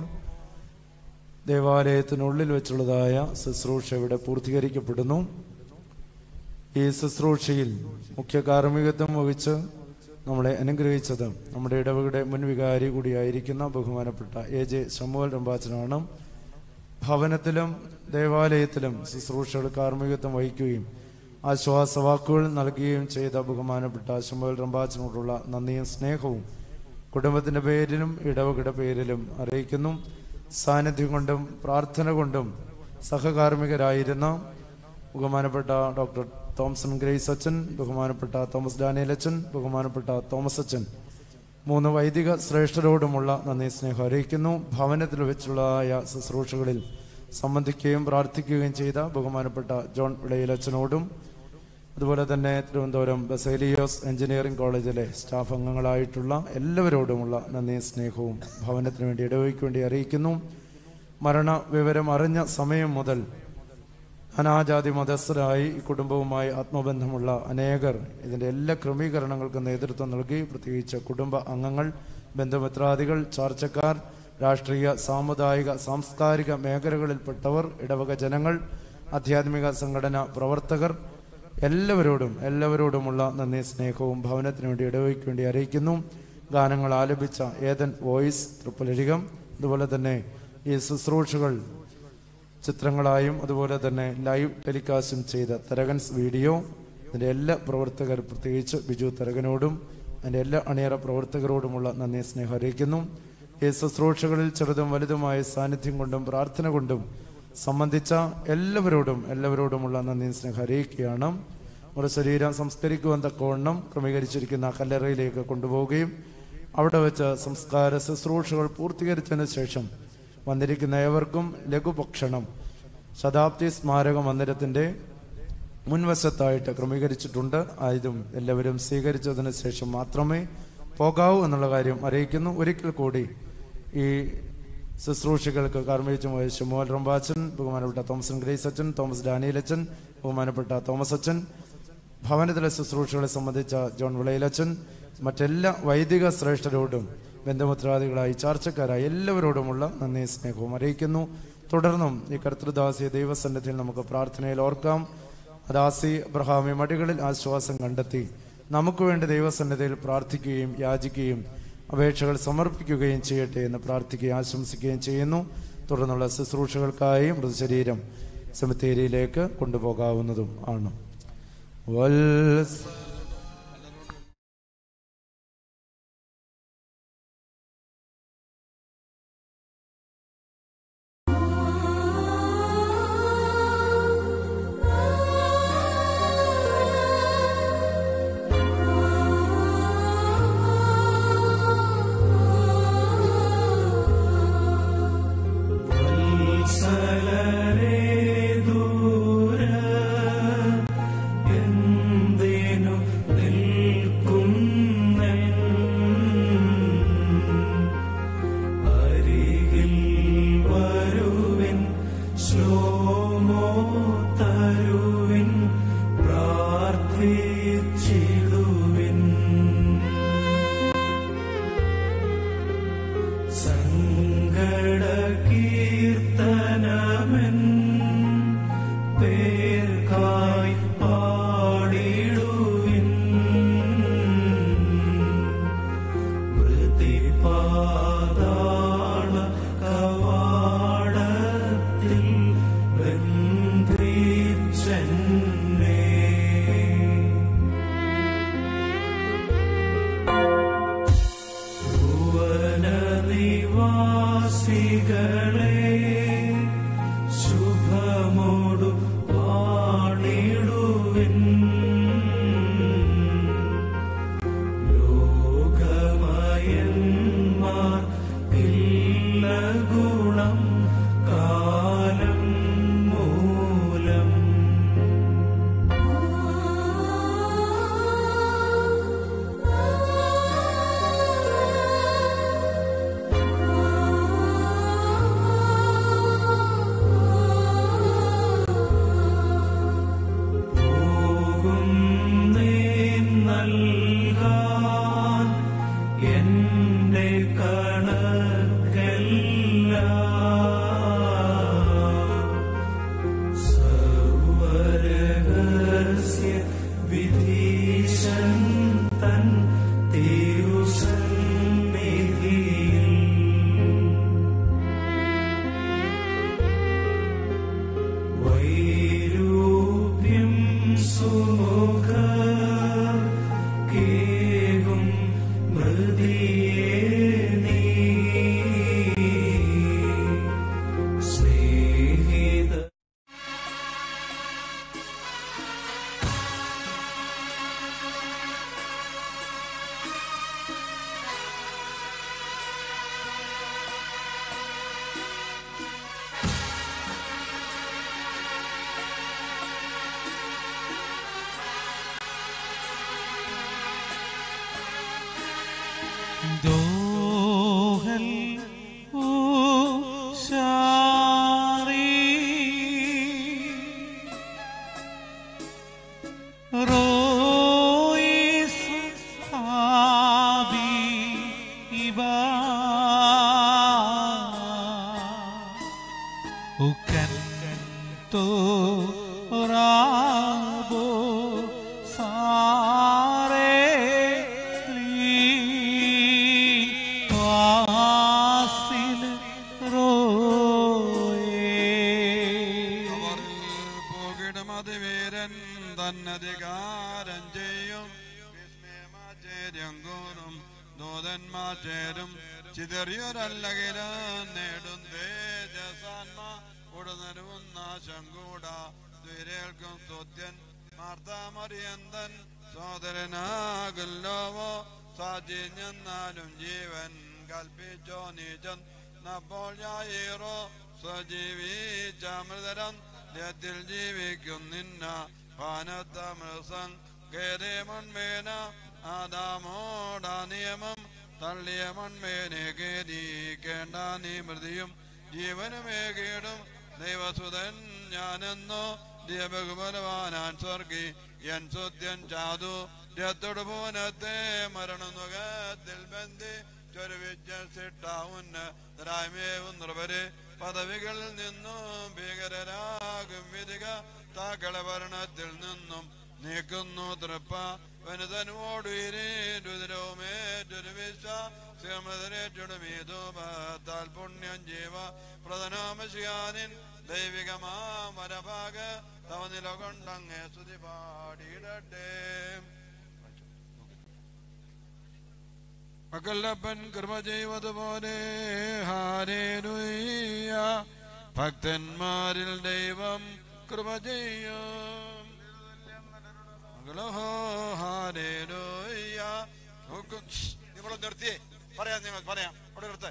[SPEAKER 1] ദേവാലയത്തിനുള്ളിൽ വെച്ചുള്ളതായ ശുശ്രൂഷ ഇവിടെ പൂർത്തീകരിക്കപ്പെടുന്നു ഈ ശുശ്രൂഷയിൽ മുഖ്യ കാർമ്മികത്വം വഹിച്ച് നമ്മളെ അനുഗ്രഹിച്ചത് നമ്മുടെ ഇടവകയുടെ മുൻ വികാരി കൂടിയായിരിക്കുന്ന ബഹുമാനപ്പെട്ട എ ജെ ശമുവൽ രംബാച്ചനാണ് ഭവനത്തിലും ദേവാലയത്തിലും ശുശ്രൂഷകൾ കാർമ്മികത്വം വഹിക്കുകയും ആശ്വാസവാക്കുകൾ നൽകുകയും ചെയ്ത ബഹുമാനപ്പെട്ട ശമുവൽ റംബാച്ചനോടുള്ള നന്ദിയും സ്നേഹവും കുടുംബത്തിന്റെ പേരിലും ഇടവകയുടെ പേരിലും അറിയിക്കുന്നു സാന്നിധ്യം കൊണ്ടും പ്രാർത്ഥന കൊണ്ടും സഹകാർമ്മികരായിരുന്ന ബഹുമാനപ്പെട്ട ഡോക്ടർ തോമസൺ ഗ്രേസ് അച്ഛൻ ബഹുമാനപ്പെട്ട തോമസ് ഡാനിയൽ അച്ഛൻ ബഹുമാനപ്പെട്ട തോമസ് അച്ഛൻ മൂന്ന് വൈദിക ശ്രേഷ്ഠരോടുമുള്ള നന്ദി സ്നേഹം അറിയിക്കുന്നു ഭവനത്തിൽ വെച്ചുള്ളതായ ശുശ്രൂഷകളിൽ സംബന്ധിക്കുകയും പ്രാർത്ഥിക്കുകയും ചെയ്ത ബഹുമാനപ്പെട്ട ജോൺ വിളയിൽ അച്ഛനോടും അതുപോലെ തന്നെ തിരുവനന്തപുരം ബസേലിയോസ് എഞ്ചിനീയറിംഗ് കോളേജിലെ സ്റ്റാഫ് അംഗങ്ങളായിട്ടുള്ള എല്ലാവരോടുമുള്ള നന്ദി സ്നേഹവും ഭവനത്തിന് വേണ്ടി ഇടവയ്ക്ക് വേണ്ടി അറിയിക്കുന്നു മരണ വിവരം അറിഞ്ഞ സമയം മുതൽ അനാജാതി മതസ്ഥരായി ഈ കുടുംബവുമായി ആത്മബന്ധമുള്ള അനേകർ ഇതിന്റെ എല്ലാ ക്രമീകരണങ്ങൾക്കും നേതൃത്വം നൽകി പ്രത്യേകിച്ച് കുടുംബ അംഗങ്ങൾ ബന്ധുമിത്രാദികൾ ചാർച്ചക്കാർ രാഷ്ട്രീയ സാമുദായിക സാംസ്കാരിക മേഖലകളിൽപ്പെട്ടവർ ഇടവക ജനങ്ങൾ ആധ്യാത്മിക സംഘടന പ്രവർത്തകർ എല്ലാവരോടും എല്ലാവരോടുമുള്ള നന്ദി സ്നേഹവും ഭവനത്തിന് വേണ്ടി ഇടവയ്ക്ക് വേണ്ടി അറിയിക്കുന്നു ഗാനങ്ങൾ ആലപിച്ച ഏതൻ വോയിസ് തൃപ്പലരികം അതുപോലെ തന്നെ ഈ ശുശ്രൂഷകൾ ചിത്രങ്ങളായും അതുപോലെ തന്നെ ലൈവ് ടെലികാസ്റ്റും ചെയ്ത തരകൻസ് വീഡിയോ അതിൻ്റെ എല്ലാ പ്രവർത്തകർ പ്രത്യേകിച്ച് ബിജു തരകനോടും അതിൻ്റെ എല്ലാ അണിയറ പ്രവർത്തകരോടുമുള്ള നന്ദി സ്നേഹം അറിയിക്കുന്നു ഈ ശുശ്രൂഷകളിൽ ചെറുതും വലുതുമായ സാന്നിധ്യം കൊണ്ടും പ്രാർത്ഥന കൊണ്ടും സംബന്ധിച്ച എല്ലാവരോടും എല്ലാവരോടുമുള്ള നന്ദി സ്നേഹം അറിയിക്കുകയാണ് നമ്മുടെ ശരീരം സംസ്കരിക്കുവാൻ തക്കവണ്ണം ക്രമീകരിച്ചിരിക്കുന്ന കല്ലറയിലേക്ക് കൊണ്ടുപോവുകയും അവിടെ വെച്ച് സംസ്കാര ശുശ്രൂഷകൾ പൂർത്തീകരിച്ചതിന് ശേഷം വന്നിരിക്കുന്ന ഏവർക്കും ലഘുഭക്ഷണം ശതാബ്ദി സ്മാരക മന്ദിരത്തിന്റെ മുൻവശത്തായിട്ട് ക്രമീകരിച്ചിട്ടുണ്ട് ആയതും എല്ലാവരും സ്വീകരിച്ചതിന് ശേഷം മാത്രമേ പോകാവൂ എന്നുള്ള കാര്യം അറിയിക്കുന്നു ഒരിക്കൽ കൂടി ഈ ശുശ്രൂഷകൾക്ക് കാർമ്മിച്ചു പോയ ഷിമോൽ റംബാച്ചൻ ബഹുമാനപ്പെട്ട തോമസൻ ഗ്രേസ് അച്ഛൻ തോമസ് ഡാനിയൽ അച്ഛൻ ബഹുമാനപ്പെട്ട തോമസ് അച്ഛൻ ഭവനത്തിലെ ശുശ്രൂഷകളെ സംബന്ധിച്ച ജോൺ വിളയിലച്ചൻ മറ്റെല്ലാ വൈദിക ശ്രേഷ്ഠരോടും ബന്ധുമിത്രാദികളായി ചാർച്ചക്കാരായി എല്ലാവരോടുമുള്ള നന്ദി സ്നേഹവും അറിയിക്കുന്നു തുടർന്നും ഈ കർത്തൃദാസിയ ദൈവസന്നിധിയിൽ നമുക്ക് പ്രാർത്ഥനയിൽ ഓർക്കാം ദാസി അബ്രഹാമി മടികളിൽ ആശ്വാസം കണ്ടെത്തി നമുക്ക് വേണ്ടി ദൈവസന്നിധിയിൽ പ്രാർത്ഥിക്കുകയും യാചിക്കുകയും അപേക്ഷകൾ സമർപ്പിക്കുകയും ചെയ്യട്ടെ എന്ന് പ്രാർത്ഥിക്കുകയും ആശംസിക്കുകയും ചെയ്യുന്നു തുടർന്നുള്ള ശുശ്രൂഷകൾക്കായി മൃതശരീരം സെമിത്തേരിയിലേക്ക് കൊണ്ടുപോകാവുന്നതും ആണ് വത്സ
[SPEAKER 10] വത്സലരേ ദൂര എന്തിനു നിൽക്കുന്നൻ അരികിൽ വരുവിൻ ശ്ലോമോ തരുവിൻ പ്രാർത്ഥിച്ചിടുവിൻ സങ്കട കീർത്തനമെൻ പേർക്കായി പാടിടുവിൻ വൃത്തിപാതാള കവാടത്തിൽ ബന്ധിച്ചെന്നേ ഭുവനനിവാസികളെ ശുഭമോടു വാണിടുവിൻ ലോകമയന്മാർ ഇല്ല ഗുണം കാലം മൂലം പോകും നീ നൽകാൻ എന്റെ സർവരഹസ്യ വിധീശൻ തൻ തിരുസന്നിധിയിൽ വൈരൂപ്യം സുമുഖ കേകും മൃതിയേ നീ സ്നേഹിത
[SPEAKER 13] ദോഹൽ ഊശാറി റോയിസ് ആബി ഇവ ഉക്കൻ തോ റാബോ
[SPEAKER 3] ഭീകരൻ തന്നധികാരം ചെയ്യും വിസ്മയമാചേര്യം കൂറും ദൂതന്മാചേരും ചിതറിയൊരല്ലകിലും നേടും തേജസാൻമാ ഉടനരുവും നാശം കൂടാ ദ്വിരേൽക്കും സ്തുത്യൻ മാർത്താമറിയന്തൻ സോദരനാകുല്ലോവോ സാജിഞ്ഞെന്നാലും ജീവൻ കൽപ്പിച്ചോ നീചൻ നപ്പോൾ ഞായറോ സ്വജീവിച്ചമൃതരം യത്തിൽ ജീവിക്കും നിന്ന പാനത്തമൃസം കേരേ മൺമേന ആദാമോടാ നിയമം തള്ളിയ മൺമേനെ കേരിക്കേണ്ട നീ മൃതിയും ജീവനുമേകീടും ദൈവസുതൻ ഞാനെന്നോ ബഹുബലവാനാൻ സ്വർഗി എൻ സുത്യൻ ചാതു രത്തോട് പൂനത്തെ മരണനുഖത്തിൽ ബന്ധി ചൊരുവിച്ചുണ്ടാവുന്നരായ്മേവും നിർവര് പദവികളിൽ നിന്നും ഭീകരരാകും വിധിക താക്കള ഭരണത്തിൽ നിന്നും നീക്കുന്നു തൃപ്പ വനിതനോട് രുദ്രവുമേറ്റൊരു വിശ്വാസമൃതരേറ്റൊടുമീതൂപത്താൽ പുണ്യം ജീവ പ്രധാനമശിയാനിൻ ദൈവികമാം വരഭാഗ തവ നിലകൊണ്ടങ്ങേ സ്തുതി പാടിയിടട്ടെ മക്കളപ്പൻ കൃപ ചെയ്വതുപോലെ ഹാരേനുയ്യ ഭക്തന്മാരിൽ ദൈവം കൃപ ചെയ്യും മകളോ ഹാരേനുയ്യ നിങ്ങൾ നിർത്തിയേ പറയാം നിങ്ങൾ പറയാം അവിടെ നിർത്തേ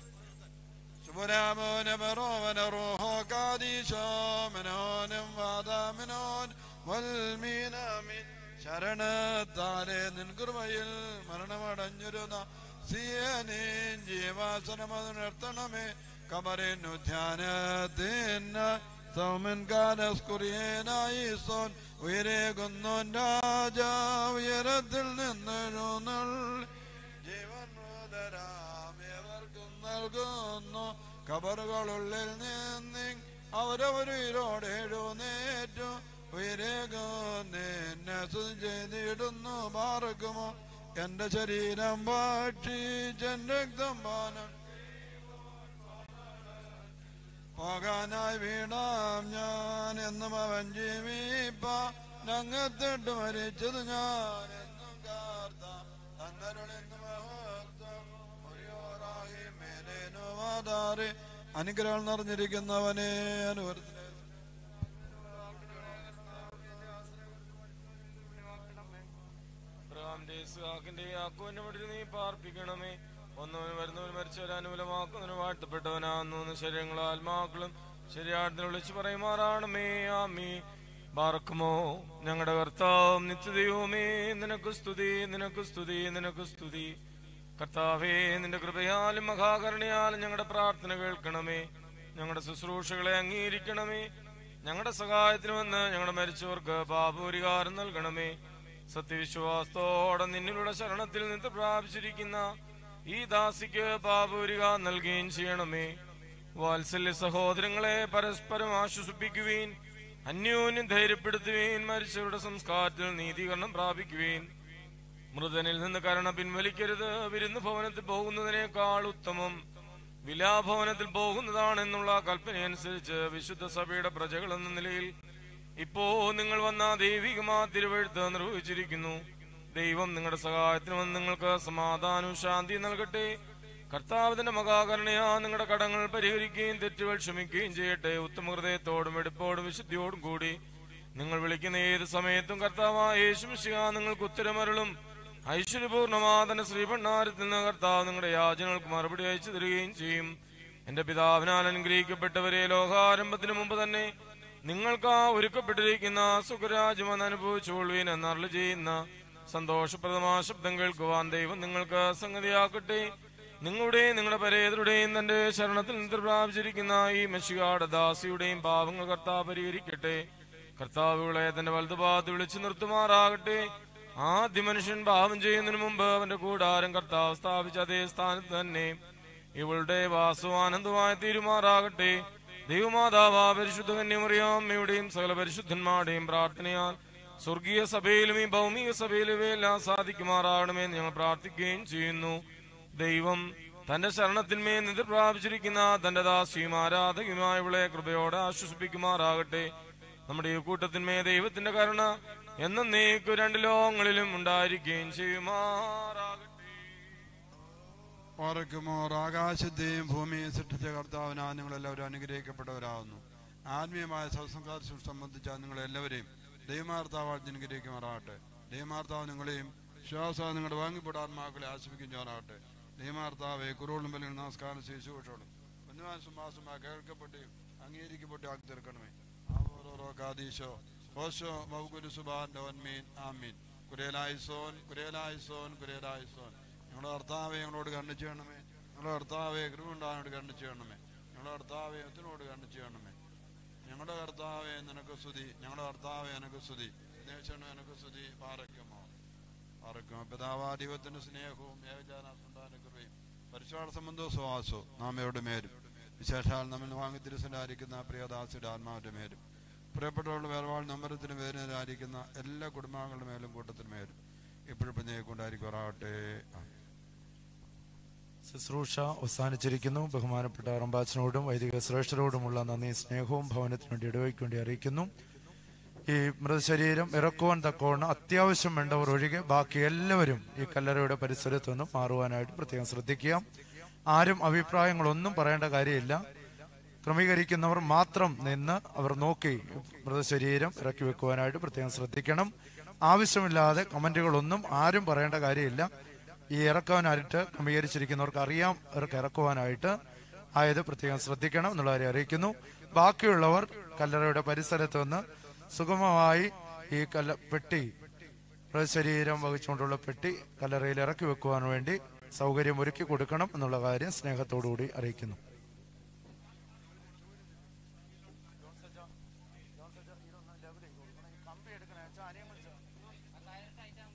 [SPEAKER 3] ശരണത്താലെ നിൻകൃപയിൽ മരണമടഞ്ഞിരുന്ന സിയനേൻ ജീവാസനമത് നിർത്തണമേ കമറിനു ധ്യാനത്തിന് സൗമൻ കാലസ്കുറിയനായി സോൻ ഉയരേകുന്നോൻ രാജ ഉയരത്തിൽ നിന്നെഴുന്നൾ ജീവൻ മുതരാമേവർക്കും നൽകുന്നു കബറുകളുള്ളിൽ നിന്നി അവരവരുയിലോടെ എഴുന്നേറ്റു ഉയരേകുന്നെ ചെയ്തിടുന്നു പാർക്കുമോ എന്റെ ശരീരം ഭക്ഷിച്ചെന്റെ രക്തം പാനം പോകാനായി വീണാം ഞാൻ എന്നും അവൻ ജീവിപ്പ ഞങ്ങത്തിട്ട് മരിച്ചത് ഞാൻ എന്നും കാർത്ത തന്നരുളെന്ന് മഹത്വം ഒരിയോറായി മേലേനു വാതാറ് അനുഗ്രഹം നിറഞ്ഞിരിക്കുന്നവനെ അനുവർത്തി
[SPEAKER 2] അബ്രഹാമിന്റെ ഇസ്ഹാക്കിന്റെ യാക്കോവിന്റെ മടിയിൽ നീ പാർപ്പിക്കണമേ ഒന്നവന് വരുന്നവന് മരിച്ചവരെ അനുകൂലമാക്കുന്നവന് വാഴ്ത്തപ്പെട്ടവനാകുന്നു ശരീരങ്ങളും ആത്മാക്കളും ശരിയാടത്തിന് വിളിച്ചു പറയുമാറാണമേ ആമീ ബാർക്കുമോ ഞങ്ങളുടെ കർത്താവും നിത്യദൈവമേ നിനക്ക് സ്തുതി നിനക്ക് സ്തുതി നിനക്ക് സ്തുതി കർത്താവേ നിന്റെ കൃപയാലും മഹാകരുണയാലും ഞങ്ങളുടെ പ്രാർത്ഥന കേൾക്കണമേ ഞങ്ങളുടെ ശുശ്രൂഷകളെ അംഗീകരിക്കണമേ ഞങ്ങളുടെ സഹായത്തിന് വന്ന് ഞങ്ങളുടെ മരിച്ചവർക്ക് പാപപരിഹാരം നൽകണമേ സത്യവിശ്വാസത്തോടെ നിന്നിലുള്ള ശരണത്തിൽ നിന്ന് പ്രാപിച്ചിരിക്കുന്ന ഈ ദാസിക്ക് പാപപരിഹാരം നൽകുകയും ചെയ്യണമേ വാത്സല്യ സഹോദരങ്ങളെ പരസ്പരം ആശ്വസിപ്പിക്കുവീൻ അന്യോന്യം ധൈര്യപ്പെടുത്തുവീൻ മരിച്ചവരുടെ സംസ്കാരത്തിൽ നീതീകരണം പ്രാപിക്കുവീൻ മൃതനിൽ നിന്ന് കരുണ പിൻവലിക്കരുത് വിരുന്ന് ഭവനത്തിൽ പോകുന്നതിനേക്കാൾ ഉത്തമം വിലാഭവനത്തിൽ പോകുന്നതാണെന്നുള്ള കൽപ്പനയനുസരിച്ച് വിശുദ്ധ സഭയുടെ പ്രജകൾ എന്ന നിലയിൽ ഇപ്പോ നിങ്ങൾ വന്ന ദൈവികമാ തിരുവഴുത്ത് നിർവഹിച്ചിരിക്കുന്നു ദൈവം നിങ്ങളുടെ സഹായത്തിന് വന്ന് നിങ്ങൾക്ക് സമാധാനവും ശാന്തിയും നൽകട്ടെ കർത്താവിന്റെ മഹാകരുണയാ നിങ്ങളുടെ കടങ്ങൾ പരിഹരിക്കുകയും തെറ്റുകൾ ക്ഷമിക്കുകയും ചെയ്യട്ടെ ഉത്തമ ഹൃദയത്തോടും എടുപ്പോടും വിശുദ്ധിയോടും കൂടി നിങ്ങൾ വിളിക്കുന്ന ഏത് സമയത്തും കർത്താവായ യേശുമിശിക നിങ്ങൾക്ക് ഉത്തരമരളും ഐശ്വര്യപൂർണമാതന ശ്രീഭണ്ണാരത്തിൽ നിന്ന് കർത്താവ് നിങ്ങളുടെ യാചനകൾക്ക് മറുപടി അയച്ചു തരികയും ചെയ്യും എന്റെ പിതാവിനാൽ അനുഗ്രഹിക്കപ്പെട്ടവരെ ലോകാരംഭത്തിന് മുമ്പ് തന്നെ നിങ്ങൾക്ക് ആ ഒരുക്കപ്പെട്ടിരിക്കുന്ന സുഖരാജ്യം എന്ന് അനുഭവിച്ചുകൊള്ളുവീൻ എന്നറിൽ ചെയ്യുന്ന സന്തോഷപ്രദമായ ശബ്ദം കേൾക്കുവാൻ ദൈവം നിങ്ങൾക്ക് സംഗതിയാക്കട്ടെ നിങ്ങളുടെയും നിങ്ങളുടെ പരേതരുടെയും തന്റെ ശരണത്തിൽ നിന്ന് പ്രാപിച്ചിരിക്കുന്ന ഈ മെഷികാട് ദാസിയുടെയും പാവങ്ങൾ കർത്താവ് പരിഹരിക്കട്ടെ കർത്താവുകളെ തന്റെ വലതുഭാഗത്ത് വിളിച്ചു നിർത്തുമാറാകട്ടെ ആദ്യ മനുഷ്യൻ പാപം ചെയ്യുന്നതിന് മുമ്പ് അവന്റെ കൂടാരം കർത്താവ് സ്ഥാപിച്ച അതേ സ്ഥാനത്ത് തന്നെ ഇവളുടെ വാസുവാനന്ദമായി തീരുമാറാകട്ടെ ദൈവമാതാവ പരിശുദ്ധ കന്യമറിയാമ്മയുടെയും സകല പരിശുദ്ധന്മാരുടെയും പ്രാർത്ഥനയാൽ സ്വർഗീയ സഭയിലും ഈ ഭൗമിക സഭയിലും ഇവയെല്ലാം സാധിക്കുമാറാകണമെന്ന് ഞങ്ങൾ പ്രാർത്ഥിക്കുകയും ചെയ്യുന്നു ദൈവം തന്റെ ശരണത്തിന്മേൽ നിധി പ്രാപിച്ചിരിക്കുന്ന തന്റെ ദാസിയും ആരാധകയുമായവളെ കൃപയോടെ ആശ്വസിപ്പിക്കുമാറാകട്ടെ നമ്മുടെ ഈ കൂട്ടത്തിന്മേ ദൈവത്തിന്റെ കരുണ എന്നും നീക്കു രണ്ട് ലോകങ്ങളിലും ഉണ്ടായിരിക്കുകയും ചെയ്യുമാറാകട്ടെ
[SPEAKER 3] ഓർക്കുമോർ ആകാശത്തെയും ഭൂമിയെയും സൃഷ്ടിച്ച കർത്താവിനാ നിങ്ങളെല്ലാവരും അനുഗ്രഹിക്കപ്പെട്ടവരാകുന്നു ആത്മീയമായ സത്സംഗാരം സംബന്ധിച്ച നിങ്ങളെല്ലാവരെയും ദൈവമാർത്താവ് അനുഗ്രഹിക്കുമാറാകട്ടെ ദൈവമാർത്താവ് നിങ്ങളെയും ശ്വാസം നിങ്ങളുടെ വാങ്ങിപ്പെടാത്മാക്കളെ ആശ്രമിക്കുമാറാകട്ടെ ദൈവമാർത്താവെ കുറോളും ബലികൾ നമസ്കാരം ശിശുവോടും ഒന്നുവാൻ സുമാസമാ കേൾക്കപ്പെട്ട് അംഗീകരിക്കപ്പെട്ട് ആക്കി തീർക്കണമേ ഓരോരോ കാദീശോ ഓശോ മൗകുരു സുബാൻ ഡോൻമീൻ ആമീൻ കുരേലായിസോൻ കുരേലായിസോൻ കുരേലായിസോൻ ഞങ്ങളുടെ കർത്താവെ ഞങ്ങളോട് കണ്ടു ചെയ്യണമേ ഞങ്ങളുടെ കർത്താവെ കൃപുണ്ടാനോട് കണ്ടു ചെയ്യണമേ ഞങ്ങളുടെ കർത്താവെ ഒത്തിനോട് കണ്ടു ചെയ്യണമേ ഞങ്ങളുടെ കർത്താവെ നിനക്ക് സ്തുതി ഞങ്ങളുടെ കർത്താവെ എനക്ക് സ്തുതി ദേശണ എനക്ക് സ്തുതി പാറയ്ക്കുമോ പാറയ്ക്കുമോ പിതാവാ ദൈവത്തിന്റെ സ്നേഹവും ഏകജാനുണ്ടാനുകൃപയും പരിശോധന സംബന്ധവും സുവാസവും നാം എവിടെ മേലും വിശേഷാൽ നമ്മൾ വാങ്ങി തിരുസലായിരിക്കുന്ന പ്രിയദാസിയുടെ ആത്മാവിന്റെ മേലും പ്രിയപ്പെട്ടവരുടെ വേർവാൾ നമ്പരത്തിന് വേദനയിലായിരിക്കുന്ന എല്ലാ കുടുംബാംഗങ്ങളുടെ മേലും കൂട്ടത്തിന് മേലും ഇപ്പോഴും കൊണ്ടായിരിക്കുമാറാകട്ടെ
[SPEAKER 1] ശുശ്രൂഷ അവസാനിച്ചിരിക്കുന്നു ബഹുമാനപ്പെട്ട റംബാച്ചനോടും വൈദിക ശ്രേഷ്ഠരോടുമുള്ള നന്ദി സ്നേഹവും ഭവനത്തിന് വേണ്ടി ഇടവയ്ക്ക് വേണ്ടി അറിയിക്കുന്നു ഈ മൃതശരീരം ഇറക്കുവാൻ തക്കവണ്ണം അത്യാവശ്യം വേണ്ടവർ ഒഴികെ ബാക്കി എല്ലാവരും ഈ കല്ലറയുടെ പരിസരത്തു നിന്നും മാറുവാനായിട്ട് പ്രത്യേകം ശ്രദ്ധിക്കുക ആരും അഭിപ്രായങ്ങളൊന്നും പറയേണ്ട കാര്യമില്ല ക്രമീകരിക്കുന്നവർ മാത്രം നിന്ന് അവർ നോക്കി മൃതശരീരം ഇറക്കി വെക്കുവാനായിട്ട് പ്രത്യേകം ശ്രദ്ധിക്കണം ആവശ്യമില്ലാതെ കമന്റുകളൊന്നും ആരും പറയേണ്ട കാര്യമില്ല ഈ ഇറക്കുവാനായിട്ട് ക്രമീകരിച്ചിരിക്കുന്നവർക്ക് അറിയാം അവർക്ക് ഇറക്കുവാനായിട്ട് ആയത് പ്രത്യേകം ശ്രദ്ധിക്കണം എന്നുള്ള കാര്യം അറിയിക്കുന്നു ബാക്കിയുള്ളവർ കല്ലറയുടെ പരിസരത്ത് നിന്ന് സുഗമമായി ഈ കല്ല പെട്ടി മൃതശരീരം വഹിച്ചുകൊണ്ടുള്ള പെട്ടി കല്ലറയിൽ ഇറക്കി വെക്കുവാൻ വേണ്ടി സൗകര്യം ഒരുക്കി കൊടുക്കണം എന്നുള്ള കാര്യം സ്നേഹത്തോടുകൂടി അറിയിക്കുന്നു
[SPEAKER 14] കമ്പി എടുക്കണേ അനിയൻ വിളിച്ചോ